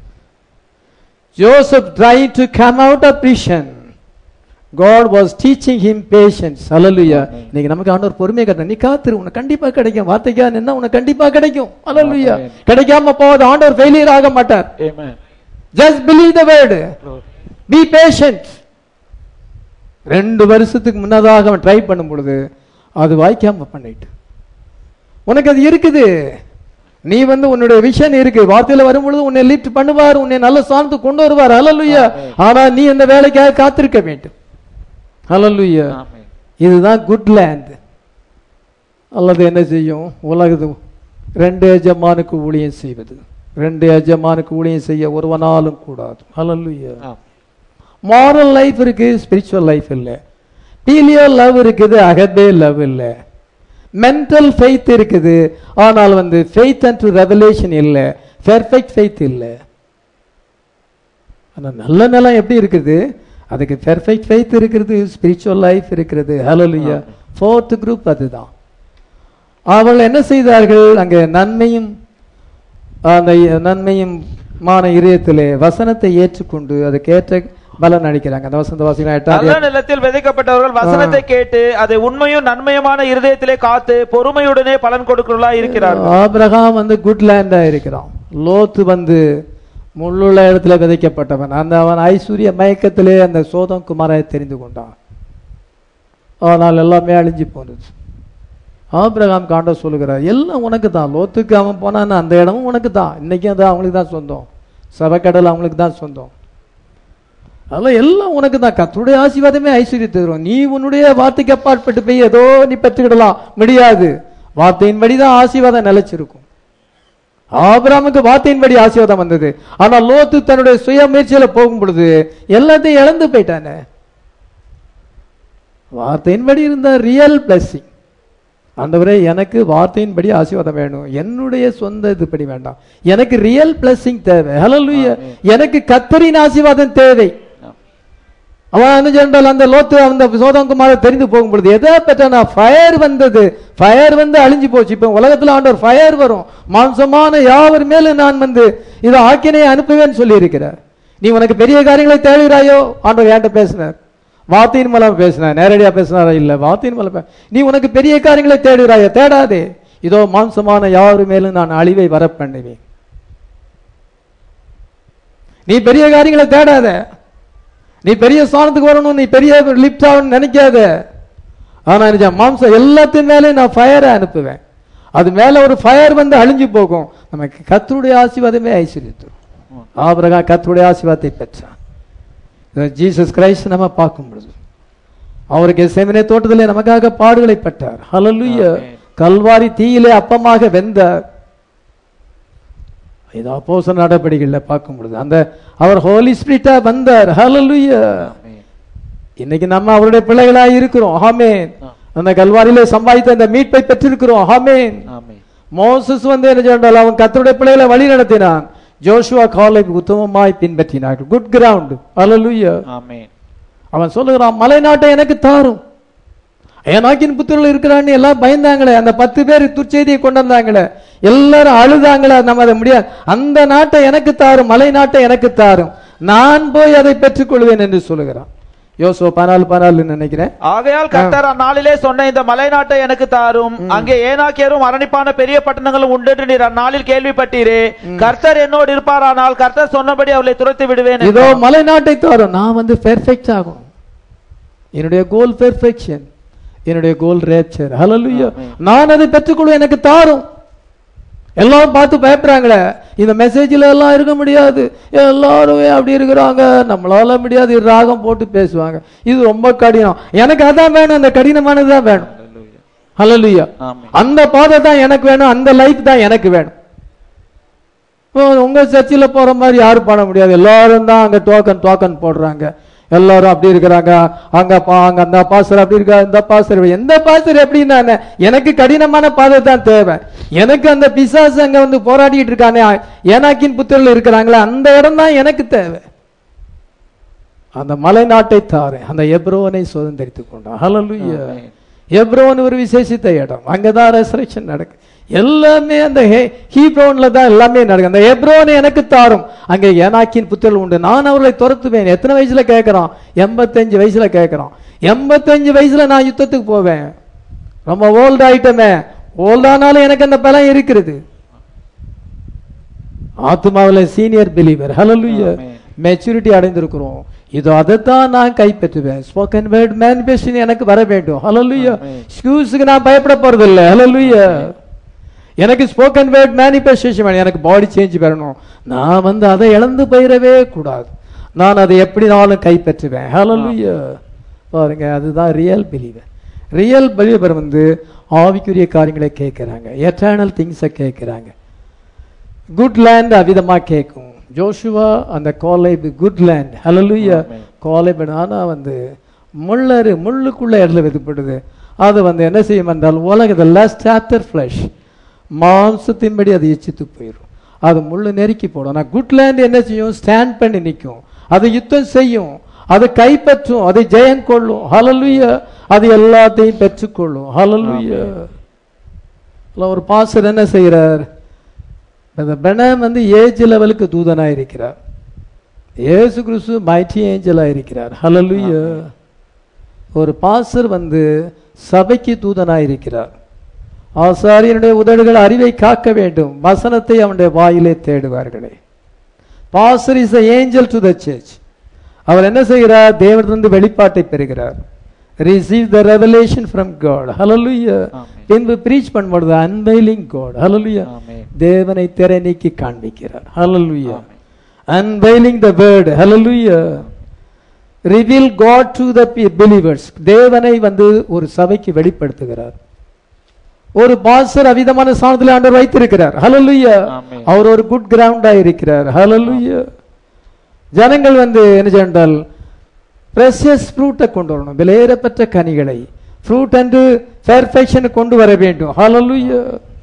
Joseph try to come out of prison God was teaching him patience hallelujah இன்னைக்கு நமக்கு ஆண்டவர் பொறுமையை கட்டணும் நீ காத்துரு உனக்கு கண்டிப்பா கிடைக்கும் வார்த்தைக்கா நின்னா உனக்கு கண்டிப்பா கிடைக்கும் hallelujah கிடைக்காம போவது ஆண்டவர் ஃபெயிலியர் ஆக மாட்டார் Amen. Just believe the word Lord. Be patient ரெண்டு வருஷத்துக்கு முன்னதாக அவன் ட்ரை பண்ணும் பொழுது அது வாய்க்காம பண்ணிட்டு உனக்கு அது இருக்குது நீ வந்து உன்னுடைய விஷன் இருக்கு வார்த்தையில வரும் பொழுது உன்னை லிஃப்ட் பண்ணுவார் உன்னை நல்ல சார்ந்து கொண்டு வருவார் ஹalleluya ஆனா நீ அந்த வேலைக்காக காத்திருக்க வேண்டும் ஹalleluya Amen. இதுதான் குட் லேண்ட் அல்லது என்ன செய்யும் உலகது ரெண்டு எஜமானுக்கு ஊழியம் செய்வது ரெண்டு எஜமானுக்கு ஊழியம் செய்ய ஒருவனாலும் கூடாது ஹalleluya Amen. மாரல் லைஃப் இருக்கு ஸ்பிரிச்சுவல் லைஃப் இல்லை பீலியோ லவ் இருக்குது அகபே லவ் இல்லை மென்டல் ஃபெய்த் இருக்குது ஆனால் வந்து ஃபெய்த் அண்ட் டு ரெவலேஷன் இல்லை பெர்ஃபெக்ட் ஃபெய்த் இல்லை ஆனா நல்ல நிலம் எப்படி இருக்குது அதுக்கு பெர்ஃபெக்ட் ஃபெய்த் இருக்கிறது ஸ்பிரிச்சுவல் லைஃப் இருக்கிறது ஹalleluya ஃபோர்த் குரூப் அதுதான் அவள் என்ன செய்தார்கள் அங்கே நன்மையும் அந்த நன்மையும் மான இதயத்திலே வசனத்தை ஏற்றுக்கொண்டு அதுக்கேற்ற பலன் அளிக்கிறாங்க அந்த வசந்த வாசிகள் நல்ல எட்டாவது நிலத்தில் விதைக்கப்பட்டவர்கள் வசனத்தை கேட்டு அதை உண்மையும் நன்மையுமான இருதயத்திலே காத்து பொறுமையுடனே பலன் கொடுக்கிறவர்களா இருக்கிறார்கள் ஆபிரகாம் வந்து குட் லேண்டா இருக்கிறான் லோத்து வந்து முள்ளுள்ள இடத்துல விதைக்கப்பட்டவன் அந்த அவன் ஐஸ்வர்ய மயக்கத்திலே அந்த சோதம் குமாரை தெரிந்து கொண்டான் ஆனால் எல்லாமே அழிஞ்சு போனது ஆபிரகாம் காண்ட சொல்லுகிறார் எல்லாம் உனக்கு தான் லோத்துக்கு அவன் போனான்னு அந்த இடமும் உனக்கு தான் இன்னைக்கும் அது அவங்களுக்கு தான் சொந்தம் சபக்கடல் அவங்களுக்கு தான் சொந்தம் அதெல்லாம் எல்லாம் உனக்கு தான் கத்துடைய ஆசீர்வாதமே ஐஸ்வர்யத்தை தரும் நீ உன்னுடைய வார்த்தைக்கு அப்பாற்பட்டு போய் ஏதோ நீ பெற்றுக்கிடலாம் முடியாது வார்த்தையின்படி தான் ஆசீர்வாதம் நிலைச்சிருக்கும் ஆபிராமுக்கு வார்த்தையின்படி ஆசீர்வாதம் வந்தது ஆனா லோத்து தன்னுடைய சுய முயற்சியில போகும் பொழுது எல்லாத்தையும் இழந்து போயிட்டானே வார்த்தையின்படி இருந்த ரியல் பிளஸ்ஸிங் ஆண்டவரே எனக்கு வார்த்தையின்படி ஆசீர்வாதம் வேணும் என்னுடைய சொந்த இதுபடி வேண்டாம் எனக்கு ரியல் பிளஸ்ஸிங் தேவை ஹalleluya எனக்கு கத்தரின் ஆசீர்வாதம் தேவை அவன் என்ன சொன்னால் அந்த லோத்து அந்த சோதங்குமார தெரிந்து போகும் பொழுது எதை பெற்றானா ஃபயர் வந்தது ஃபயர் வந்து அழிஞ்சு போச்சு இப்ப உலகத்துல ஆண்டவர் ஃபயர் வரும் மாம்சமான யாவர் மேலும் நான் வந்து இதை ஆக்கினை அனுப்புவேன்னு சொல்லி இருக்கிறார் நீ உனக்கு பெரிய காரியங்களை தேடுகிறாயோ ஆண்டவர் என்கிட்ட பேசினார் வார்த்தையின் மூலம் பேசினார் நேரடியா பேசினாரா இல்ல வார்த்தையின் மூலம் பே- நீ உனக்கு பெரிய காரியங்களை தேடுகிறாயோ தேடாதே இதோ மாம்சமான யாவர் மேலும் நான் அழிவை வர பண்ணுவேன் நீ பெரிய காரியங்களை தேடாத நீ பெரிய ஸ்தானத்துக்கு வரணும் நீ பெரிய லிப்ட் ஆகணும்னு நினைக்காத ஆனா நிஜம் மாம்சம் எல்லாத்தின் மேலே நான் ஃபயரை அனுப்புவேன் அது மேல ஒரு ஃபயர் வந்து அழிஞ்சு போகும் நமக்கு கத்தருடைய ஆசீர்வாதமே ஐஸ்வர்யத்து ஆபிரகா கத்தருடைய ஆசீர்வாதத்தை பெற்றான் இதை ஜீசஸ் கிரைஸ்ட் நம்ம பார்க்கும் பொழுது அவருக்கு செமினே தோட்டத்திலே நமக்காக பாடுகளை பட்டார் ஹalleluya ஆமென். கல்வாரி தீயிலே அப்பமாக வெந்தார் இது அப்போச நடவடிக்கைகள்ல பார்க்கும் பொழுது அந்த அவர் ஹோலி ஸ்பிரிட்டா வந்தார் ஹalleluya Amen. இன்னைக்கு நம்ம அவருடைய பிள்ளைகளாய் இருக்கிறோம் ஆமென் அந்த கல்வாரியிலே சம்பாதித்த அந்த மீட்பை பெற்றிருக்கிறோம் ஆமென் Amen. மோசஸ் வந்து என்ன சொன்னால் அவன் கத்தருடைய பிள்ளைகளை வழி நடத்தினான் ஜோஷுவா காலை உத்தமமாய் பின்பற்றினார்கள் குட் கிரவுண்ட் ஹalleluya Amen. அவன் சொல்லுகிறான் மலை நாட்டை எனக்கு தாரும் ஏனாக்கின் புத்திரர்கள் இருக்கிறான்னு எல்லாம் பயந்தாங்களே அந்த பத்து பேர் துர்ச்செய்தியை கொண்டு வந்தாங்களே எல்லாரும் அழுதாங்களே நம்ம அதை முடியாது அந்த நாட்டை எனக்கு தாரும் மலை நாட்டை எனக்கு தாரும் நான் போய் அதை பெற்றுக்கொள்வேன் என்று சொல்லுகிறான் யோசோ பதினாலு பதினாலு நினைக்கிறேன் ஆகையால் கர்த்தர் அந்நாளிலே சொன்ன இந்த மலைநாட்டை எனக்கு தாரும் அங்கே ஏனாக்கியரும் அரணிப்பான பெரிய பட்டணங்களும் உண்டு என்று நீர் அந்நாளில் கேள்விப்பட்டீரே கர்த்தர் என்னோடு இருப்பாரானால் கர்த்தர் சொன்னபடி அவளை துரத்தி விடுவேன் இதோ என்றார். மலை நாட்டை தாரும் நான் வந்து பெர்ஃபெக்ட் ஆகணும் என்னுடைய கோல் பெர்ஃபெக்ஷன் என்னுடைய கோல் ரேச்சர் ஹalleluya நான் அதை பெற்றுக்கொள்வேன் எனக்கு தாரும் எல்லாரும் பார்த்து பயப்படுறாங்களே இந்த மெசேஜ்ல எல்லாம் இருக்க முடியாது எல்லாரும் அப்படி இருக்கிறாங்க நம்மளால முடியாது இது ராகம் போட்டு பேசுவாங்க இது ரொம்ப கடினம் எனக்கு அதான் வேணும் அந்த கடினமானது தான் வேணும் ஹalleluya ஆமென். அந்த பாதை தான் எனக்கு வேணும் அந்த லைஃப் தான் எனக்கு வேணும் ஓ, உங்க சர்ச்சில் போற மாதிரி யாரும் பண்ண முடியாது எல்லாரும் தான் அங்க டோக்கன் டோக்கன் போடுறாங்க எல்லாரும் அப்படி இருக்கிறாங்க அங்க பா அங்க அந்த பாஸ்டர் அப்படி இருக்கா இந்த பாஸ்டர் எந்த பாஸ்டர் எப்படின்னா என்ன? எனக்கு கடினமான பாதை தான் தேவை எனக்கு அந்த பிசாசு அங்க வந்து போராடிட்டு இருக்கானே ஏனாக்கின் புத்தரில் இருக்கிறாங்களே அந்த இடம் தான் எனக்கு தேவை அந்த மலை நாட்டை தாரேன் அந்த எப்ரோனை சுதந்திரித்துக் கொண்டான் ஹalleluya ஆமென். எப்ரோன் ஒரு விசேஷித்த இடம் அங்கதான் ரெசரக்ஷன் நடக்கு எல்லாமே அந்த ஹே- ஹீப்ரோன்ல தான் எல்லாமே நடக்கும் அந்த எப்ரோனை எனக்கு தாரும் அங்க ஏனாக்கின் புத்தல் உண்டு நான் அவர்களை துரத்துவேன் எத்தனை வயசுல கேட்கறான் எண்பத்தஞ்சு வயசுல கேட்கறான் எண்பத்தஞ்சு வயசுல நான் யுத்தத்துக்கு போவேன் ரொம்ப ஓல்ட் ஆயிட்டமே ஓல்டானாலும் எனக்கு அந்த பலம் இருக்கிறது ஆத்மாவுல சீனியர் பிலீவர் ஹalleluya ஆமென். மெச்சூரிட்டி அடைந்திருக்கிறோம் இதோ அதைத்தான் நான் கைப்பற்றுவேன் ஸ்போக்கன் வேர்ட் மேனிஃபெஸ்டிங் எனக்கு வர வேண்டும் ஹalleluya ஆமென். எக்ஸ்கியூஸுக்கு நான் பயப்பட போறது இல்ல ஹalleluya எனக்கு ஸ்போக்கன் வேர்ட் மேனிஃபெஸ்டேஷன் வேணும் எனக்கு பாடி சேஞ்ச் வரணும் நான் வந்து அதை இழந்து போயிடவே கூடாது நான் அதை எப்படினாலும் கைப்பற்றுவேன் ஹalleluya பாருங்க அதுதான் ரியல் பிலீவர் ரியல் பிலீவர் வந்து ஆவிக்குரிய காரியங்களை கேட்கிறாங்க எட்டர்னல் திங்ஸை கேட்கிறாங்க குட் லேண்ட் அவ்விதமா கேட்கும் ஜோஷுவா அந்த கோலைப் குட் லேண்ட் ஹalleluya ஆமென். கோலைப் ஆனா வந்து முள்ளரு முள்ளுக்குள்ள இடத்துல விதப்படுது அது வந்து என்ன செய்யும் என்றால் உலகத்தை லாஸ்ட் சாப்டர் ஃப்ளஷ் மாம்சத்தின்படி அது எச்சித்து போயிடும் அது முள்ளு நெருக்கி போடும் ஆனால் குட் லேண்ட் என்ன செய்யும் ஸ்டாண்ட் பண்ணி நிற்கும் அது யுத்தம் செய்யும் அது கைப்பற்றும் அது ஜெயம் கொள்ளும் ஹalleluya அது எல்லாத்தையும் பெற்றுக்கொள்ளும் ஹalleluya இல்ல, ஒரு பாஸ்டர் என்ன செய்கிறார் அந்த பெனாம் வந்து ஏஜ் லெவலுக்கு தூதனாக இருக்கிறார் இயேசு கிறிஸ்து மைட்டி ஏஞ்சலாக இருக்கிறார் ஹalleluya ஒரு பாஸ்டர் வந்து சபைக்கு தூதனாக இருக்கிறார் ஆசாரியனுடைய உதடுகள் அறிவை காக்க வேண்டும் வசனத்தை அவனுடைய வாயிலே தேடுவார்களே pastor is angel to the church அவர் என்ன செய்கிறார் தேவனிலிருந்து வெளிப்பாட்டை பெறுகிறார் receive the revelation from God ஹalleluya ஆமென். பின்பு ப்ரீச் பண்ணும்பொழுது அன்வைலிங் காட் ஹalleluya ஆமென். தேவனை திரை நீக்கி காண்பிக்கிறார் ஹalleluya ஆமென். அன்வைலிங் த வேர்ட் ஹalleluya reveal God to the believers தேவனை வந்து ஒரு சபைக்கு வெளிப்படுத்துகிறார் ஒரு பாஸ்டர் அவிதமான ஸ்தானத்தில் ஆண்டவர் வைத்திருக்கிறார் ஹalleluya ஆமென். அவர் ஒரு குட் கிரவுண்டா இருக்கிறார் ஹalleluya ஜனங்கள் வந்து என்ன சென்றால் precious ஃப்ரூட்டை கொண்டு வரணும் விலையேறப்பட்ட கனிகளை ஃப்ரூட் அண்டு பெர்ஃபெக்ஷன் கொண்டு வர வேண்டும் ஹalleluya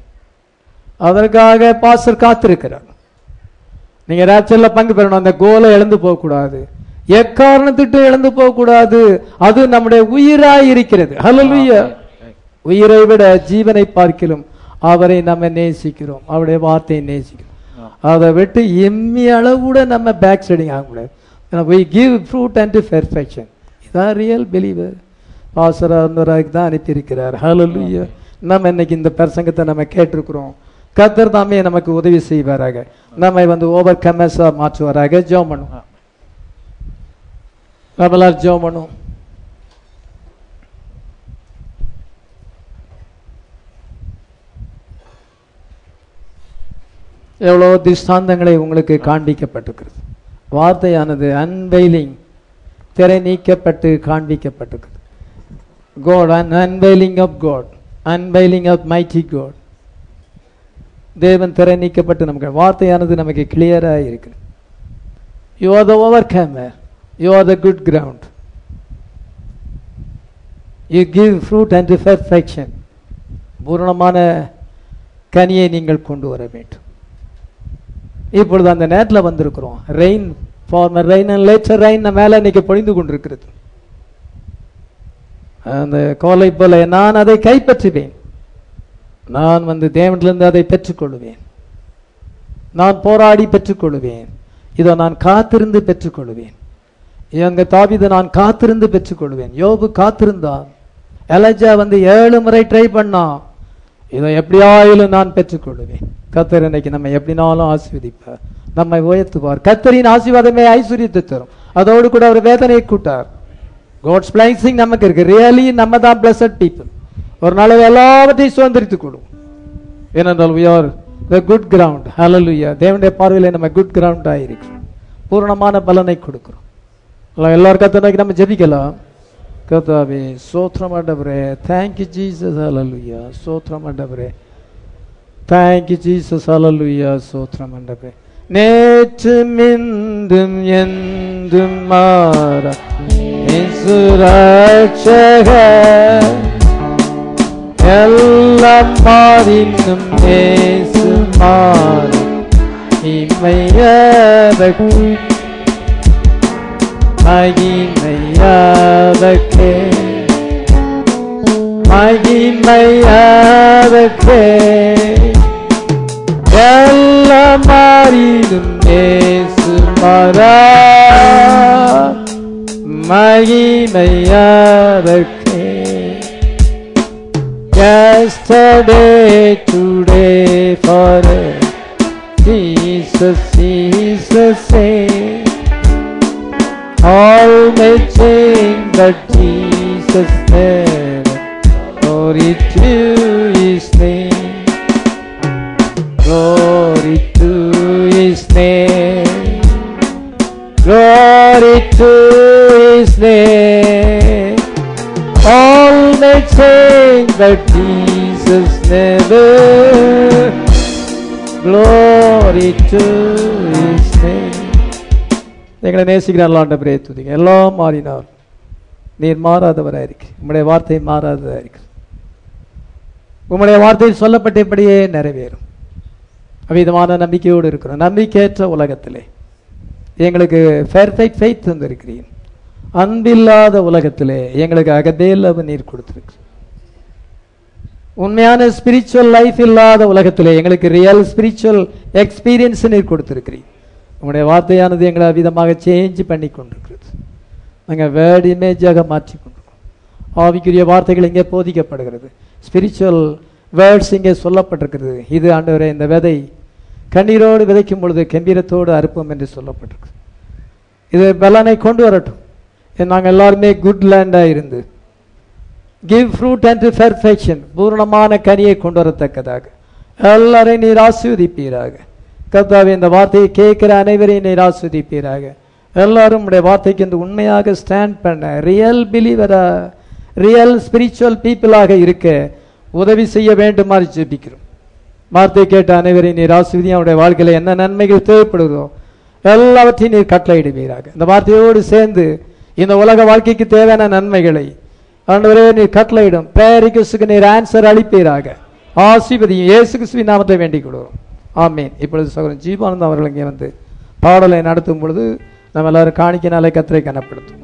அதற்காக பாஸ்டர் காத்திருக்கிறார் நீங்க ராப்சர்ல பங்கு பெறணும் அந்த கோலை இழந்து போக கூடாது எக்காரணத்திட்டு இழந்து போக கூடாது அது நம்முடைய உயிராய் இருக்கிறது ஹalleluya உயிரை விட ஜீவனை பார்க்கிலும் அவரை நம்ம நேசிக்கிறோம் அவருடைய வார்த்தையை நேசிக்கிறோம் அதை விட்டு எம்மி அளவு கூட நம்ம பேக் ஸ்டடிங் ஆகக்கூடாது we give fruit and perfection இதான் ரியல் பிலீவர் பாசராக்கு தான் அனுப்பியிருக்கிறார் ஹalleluya நம்ம இன்னைக்கு இந்த பிரசங்கத்தை நம்ம கேட்டிருக்கிறோம் கத்தர் தாமே நமக்கு உதவி செய்வாராக நம்மை வந்து ஓவர் கமஸா மாற்றுவாராக ஜெபம் பண்ணும் நம்மளால் ஜெபம் பண்ணும் எவ்வளோ திஷ்டாந்தங்களை உங்களுக்கு காண்பிக்கப்பட்டிருக்கிறது வார்த்தையானது அன்வெயிலிங் திரை நீக்கப்பட்டு காண்பிக்கப்பட்டிருக்கிறது God an unveiling of God unveiling of mighty God தேவன் திரை நீக்கப்பட்டு நமக்கு வார்த்தையானது நமக்கு கிளியராக இருக்கு you are the overcomer you are the good ground you give fruit and perfection பூரணமான கனியை நீங்கள் கொண்டு வர வேண்டும் இப்பொழுது அந்த நேரத்தில் வந்திருக்கிறோம் rain former rain and later rain மேலே இன்னைக்கு பொழிந்து கொண்டிருக்கிறது அந்த கோலை போல நான் அதை கைப்பற்றுவேன் நான் வந்து தேவனிலிருந்து அதை பெற்றுக்கொள்வேன் நான் போராடி பெற்றுக்கொள்வேன் இதோ நான் காத்திருந்து பெற்றுக்கொள்வேன் எங்க தாவித நான் காத்திருந்து பெற்றுக்கொள்வேன் யோபு காத்திருந்தான் எலஜா வந்து ஏழு முறை ட்ரை பண்ணான் இதை எப்படியாயிலும் நான் பெற்றுக்கொள்வேன் கத்தர் இன்னைக்கு நம்ம எப்படினாலும் ஆசீர்வதிப்பார் நம்மை உயர்த்துவார் கத்தரின் ஆசீர்வாதமே ஐஸ்வர்யத்தை தரும் அதோடு கூட அவர் வேதனையை கூட்டார் காட்ஸ் பிளைசிங் நமக்கு இருக்கு ரியலி நம்ம தான் பிளஸட் பீப்புள் ஒரு நாள் எல்லாவற்றையும் சுதந்திரித்துக் கொள்ளும் ஏனென்றால் we are the good ground ஹalleluya தேவனுடைய பார்வையில் நம்ம குட் கிரவுண்ட் ஆயிருக்கிறோம் பூரணமான பலனை கொடுக்கிறோம் எல்லாம் எல்லாரும் கத்த நோக்கி நம்ம ஜெபிக்கலாம் கத்தாவே சோத்ரம் ஆண்டவரே தேங்க்யூ ஜீசஸ் ஹalleluya சோத்ரம் ஆண்டவரே தேங்க்யூ ஜீசஸ் ஹalleluya சோத்ரம் ஆண்டவரே நேற்று மின்றும் என்றும் மாற ரட்சகர் எல்லாம் மாறினும் நேசு மாறி இமையதற்கு மகிமையாதக்கே மகிமையாதக்கே எல்லாம் மாறினும் நேசு மாறா மகிமையாதக்கே yesterday, today, forever. Jesus is the same. All may change, but Jesus never. Glory to His name. Glory to His name. Glory to His name. All may change, but Jesus never. Glory to His name. எங்களை நேசிக்கிற ஆண்டவரே துதிங்க எல்லாம் மாறினார் நீர் மாறாதவராக இருக்கு உம்முடைய வார்த்தை மாறாததாக இருக்கு உம்முடைய வார்த்தை சொல்லப்பட்டபடியே நிறைவேறும் அவ்விதமான நம்பிக்கையோடு இருக்கிறோம் நம்பிக்கையற்ற உலகத்திலே எங்களுக்கு பெர்ஃபெக்ட் ஃபெய்த் தந்திருக்கிறீர் அன்பில்லாத உலகத்திலே எங்களுக்கு அகதேலவு நீர் கொடுத்திருக்கு உண்மையான ஸ்பிரிச்சுவல் லைஃப் இல்லாத உலகத்திலே எங்களுக்கு ரியல் ஸ்பிரிச்சுவல் எக்ஸ்பீரியன்ஸ் நீர் கொடுத்திருக்கிறீர் உங்களுடைய வார்த்தையானது எங்களை விதமாக சேஞ்ச் பண்ணி கொண்டிருக்கிறது நாங்கள் வேர்ட் இமேஜாக மாற்றி கொண்டிருக்கிறோம் ஆவிக்குரிய வார்த்தைகள் இங்கே போதிக்கப்படுகிறது ஸ்பிரிச்சுவல் வேர்ட்ஸ் இங்கே சொல்லப்பட்டிருக்கிறது இது ஆண்டவரே இந்த விதை கண்ணீரோடு விதைக்கும் பொழுது கம்பீரத்தோடு அறுப்போம் என்று சொல்லப்பட்டிருக்கு இது பலனை கொண்டு வரட்டும் நாங்கள் எல்லாருமே குட் லேண்டாக இருந்து கிவ் ஃப்ரூட் அண்ட் பெர்ஃபெக்ஷன் பூர்ணமான கனியை கொண்டு வரத்தக்கதாக எல்லாரையும் நீர் ஆஸ்வதிப்பீராக கர்த்தாவே இந்த வார்த்தையை கேட்கிற அனைவரையும் நீர் ஆஸ்வதிப்பீராக எல்லாரும் உடைய வார்த்தைக்கு இந்த உண்மையாக ஸ்டாண்ட் பண்ண ரியல் பிலீவரா ரியல் ஸ்பிரிச்சுவல் பீப்புளாக இருக்க உதவி செய்ய வேண்டுமாறு ஜெபிக்கிறோம் வார்த்தை கேட்ட அனைவரையும் நீர் ஆஸ்வதியும் அவருடைய வாழ்க்கையில் என்ன நன்மைகள் தேவைப்படுதோ எல்லாவற்றையும் நீர் கட்டளையிடுவீராக இந்த வார்த்தையோடு சேர்ந்து இந்த உலக வாழ்க்கைக்கு தேவையான நன்மைகளை ஆண்டவரே நீர் கட்டளையிடும் பேரிக்கு நீர் ஆன்சர் அளிப்பீராக ஆசிபதியும் இயேசு கிறிஸ்துவின் நாமத்தை வேண்டிக் கொள்கிறோம் ஆமீன் இப்பொழுது சகோதரன் ஜீவானந்தம் அவர்கள் இங்கே வந்து பாடலை நடத்தும் பொழுது நம்ம எல்லாரும் காணிக்கினாலே கத்திரை கனப்படுத்தும்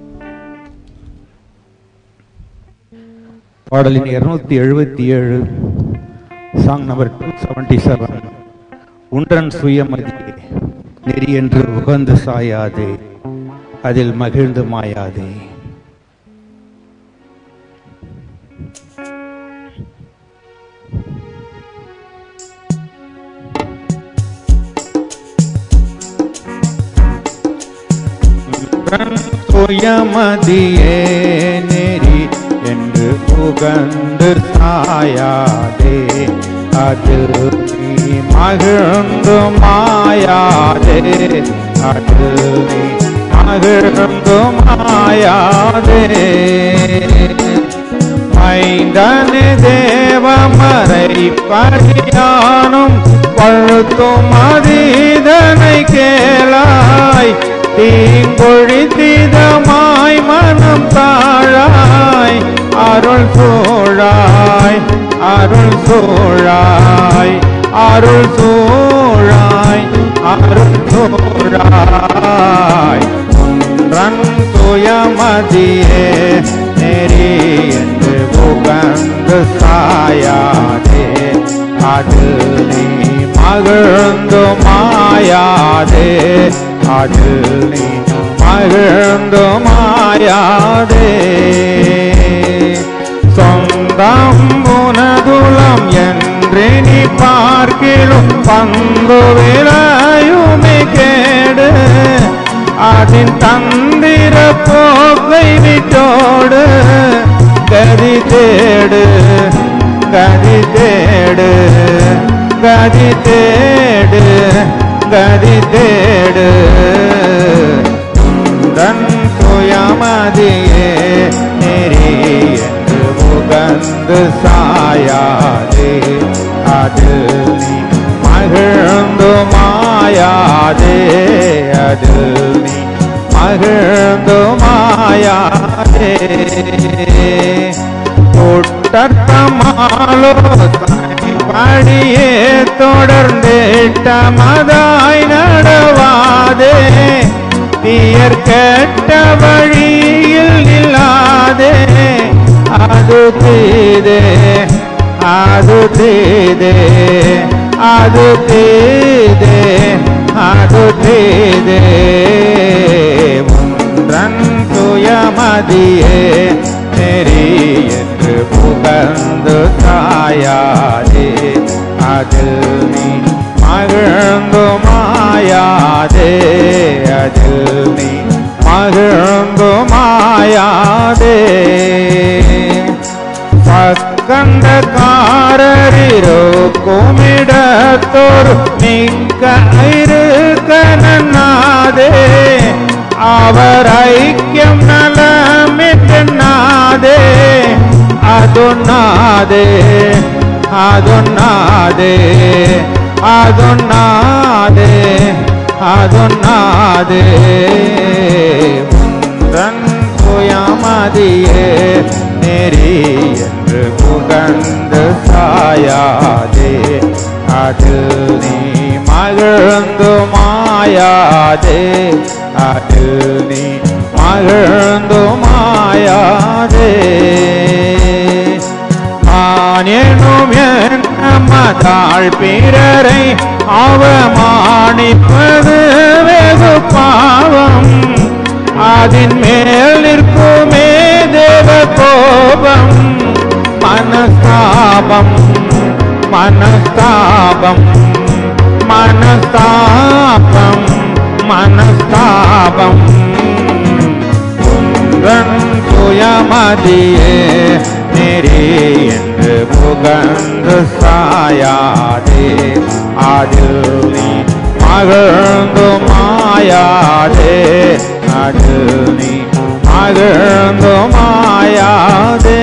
பாடலின் இருநூத்தி எழுபத்தி ஏழு song number two seventy seven உன்றன் சுயமதி நெறி என்று உகந்து சாயாதே அதில் மகிழ்ந்து மாயாதே உன்றன் சுயமதியே நெறி என்று உகந்து சாயாதே அது நீ மகிழ்ந்து மாயாதே அது நீ மகிழ்ந்து மாயாதே மைந்தனே தேவமரை படியானும் பழுத்தும் அதீதனை கேளாய் தீங்கொழித்திதமாய் மனம் தாழாய் அருள் சூழாய் அருள் சூழாய் அருள் சூழாய் அருள் சூழாய் ஒன்றன் சுயமதியே நெறி என்று உகந்து சாயாதே அது நீ மகிழ்ந்து மாயாதே அது நீ மகிழ்ந்து மாயாதே சொந்தம் உனதுலம் என்று நீ பார்க்கிலும் பந்து விளையுமே கேடு அதன் தந்திர போக்கை விட்டோடு கதி தேடு கதி தேடு கதி தேடு கதி தேடு தன் சுயமதியே நெறி என்று உகந்து சாயாதே அது நீ மகிழ்ந்து மாயாதே அது நீ மகிழ்ந்து மாயாதே தொட்டமாலோ படியே தொடர்ந்தேட்ட மதாய் நடவாதே தீயர் கெட்ட வழியில் நில்லாதே அது தீதே அது தீதே அது தீதே அது தீதே ஒன்றன் துயமதியே நெறி என்று புகழ்ந்து தாயாதே அதில் நீ மகிழ்ந்து மாயாதே அதில் நீ மகிழ்ந்து மாயாதே பக்கந்தக்காரரிரோ குமிடத்தோர் மிக்க இருக்கனாதே அவர் ஐக்கியம் நலமிட்டனாதே அதுநாதே அதுநாதே அதுநாதே அதுநாதே உந்தன் சுயமதியே நெறி என்று புகழ்ந்து சாயாதே அதில் நீ மகிழ்ந்து மாயாதே அதில் நீ மகிழ்ந்து மாயாதே மானேனும் மதாள் பிறரை அவமானிப்பது வெகு பாவம் அதன் மேல் நிற்குமே தேவ கோபம் மனஸ்தாபம் மனஸ்தாபம் மனஸ்தாபம் மனஸ்தாபம் உந்தன் சுயமதியே நெறி என்று புகழ்ந்து சாயாதே அதில் நீ மகிழ்ந்து மாயாதே அதில் நீ மகிழ்ந்து மாயாதே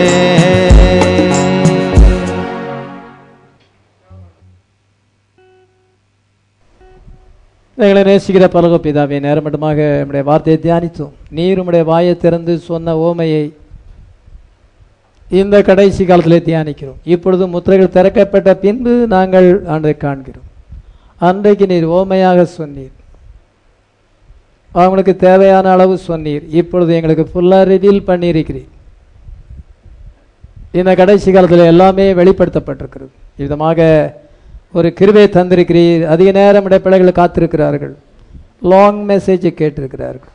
எங்களை நேசிக்கிற பலக பிதாவே நேரம் மட்டுமாக நம்முடைய வார்த்தையை தியானித்தோம் நீர் உம்முடைய வாயை திறந்து சொன்ன ஓமையை இந்த கடைசி காலத்திலே தியானிக்கிறோம் இப்பொழுது முத்திரைகள் திறக்கப்பட்ட பின்பு நாங்கள் ஆண்டை காண்கிறோம் அன்றைக்கு நீர் ஓமையாக சொன்னீர் அவங்களுக்கு தேவையான அளவு சொன்னீர் இப்பொழுது எங்களுக்கு ஃபுல்லாக ரிவீல் பண்ணியிருக்கிறீர் இந்த கடைசி காலத்தில் எல்லாமே வெளிப்படுத்தப்பட்டிருக்கிறது விதமாக ஒரு கிருபை தந்திருக்கிறீர் அதிக நேரம் உடைய பிள்ளைகள் காத்திருக்கிறார்கள் லாங் மெசேஜை கேட்டிருக்கிறார்கள்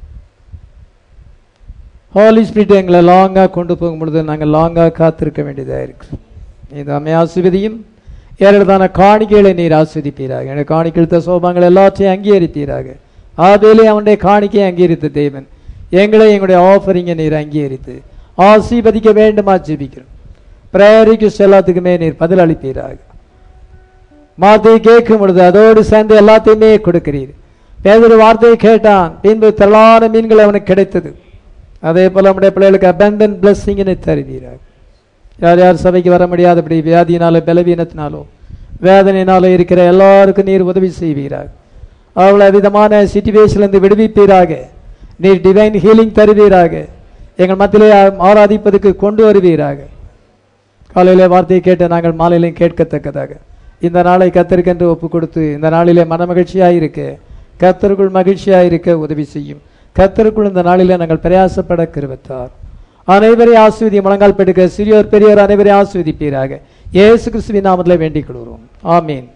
ஹோலி ஸ்பிரிட் எங்களை லாங்காக கொண்டு போகும் பொழுது நாங்கள் லாங்காக காத்திருக்க வேண்டியதாக இருக்கு இந்த அம்மை ஆசிர்வதியும் ஏறதான காணிக்கைகளை நீர் ஆஸ்வதிப்பீராக எனக்கு காணிக்கைத்த சோபங்கள் எல்லாத்தையும் அங்கீகரிப்பீராக ஆபேலே அவனுடைய காணிக்கையை அங்கீகரித்த தேவன் எங்களை எங்களுடைய ஆஃபரிங்கை நீர் அங்கீகரித்து ஆசீர்வதிக்க வேண்டுமா ஜெபிக்கிறோம் பிரேரிக்கு எல்லாத்துக்குமே நீர் பதில் அளிப்பீராக வார்த்தையை கேட்கும் பொழுது அதோடு சேர்ந்து எல்லாத்தையுமே கொடுக்கிறீர் பேதொரு வார்த்தையை கேட்டான் பின்பு திரளான மீன்கள் அவனுக்கு கிடைத்தது அதே போல நம்முடைய பிள்ளைகளுக்கு அபந்தன் பிளஸ்ஸிங்கினை தருவீராக யார் யார் சபைக்கு வர முடியாதபடி வியாதியினாலோ பலவீனத்தினாலோ வேதனையினாலோ இருக்கிற எல்லாருக்கும் நீர் உதவி செய்வீராக அவ்வளோ விதமான சுச்சுவேஷன்லேருந்து விடுவிப்பீராக நீர் டிவைன் ஹீலிங் தருவீராக எங்கள் மத்தியிலே ஆராதிப்பதற்கு கொண்டு வருவீராக காலையிலே வார்த்தையை கேட்டு நாங்கள் மாலையிலையும் கேட்கத்தக்கதாக இந்த நாளை கத்தருக்கென்று ஒப்பு கொடுத்து இந்த நாளிலே மனமகிழ்ச்சியாக இருக்க கத்தருக்குள் மகிழ்ச்சியாக இருக்க உதவி செய்யும் கத்தருக்குள் இந்த நாளிலே நாங்கள் பிரயாசப்பட கிருவத்தார் அனைவரையும் ஆஸ்வதி முழங்கால் பெடுக்க சிறியோர் பெரியோர் அனைவரையும் ஆஸ்வதிப்பீராக இயேசு கிறிஸ்துவின் நாமத்தில் வேண்டிக் கொள்கிறோம் ஆமீன்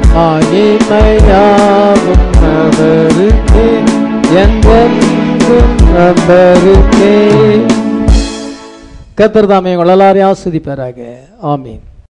மகிமையாவும் அவருக்கே என்றென்றும் அவருக்கே கத்தர் தாமே உங்கள் எல்லாரையும் ஆஸ்வதிப்பாராக ஆமீன்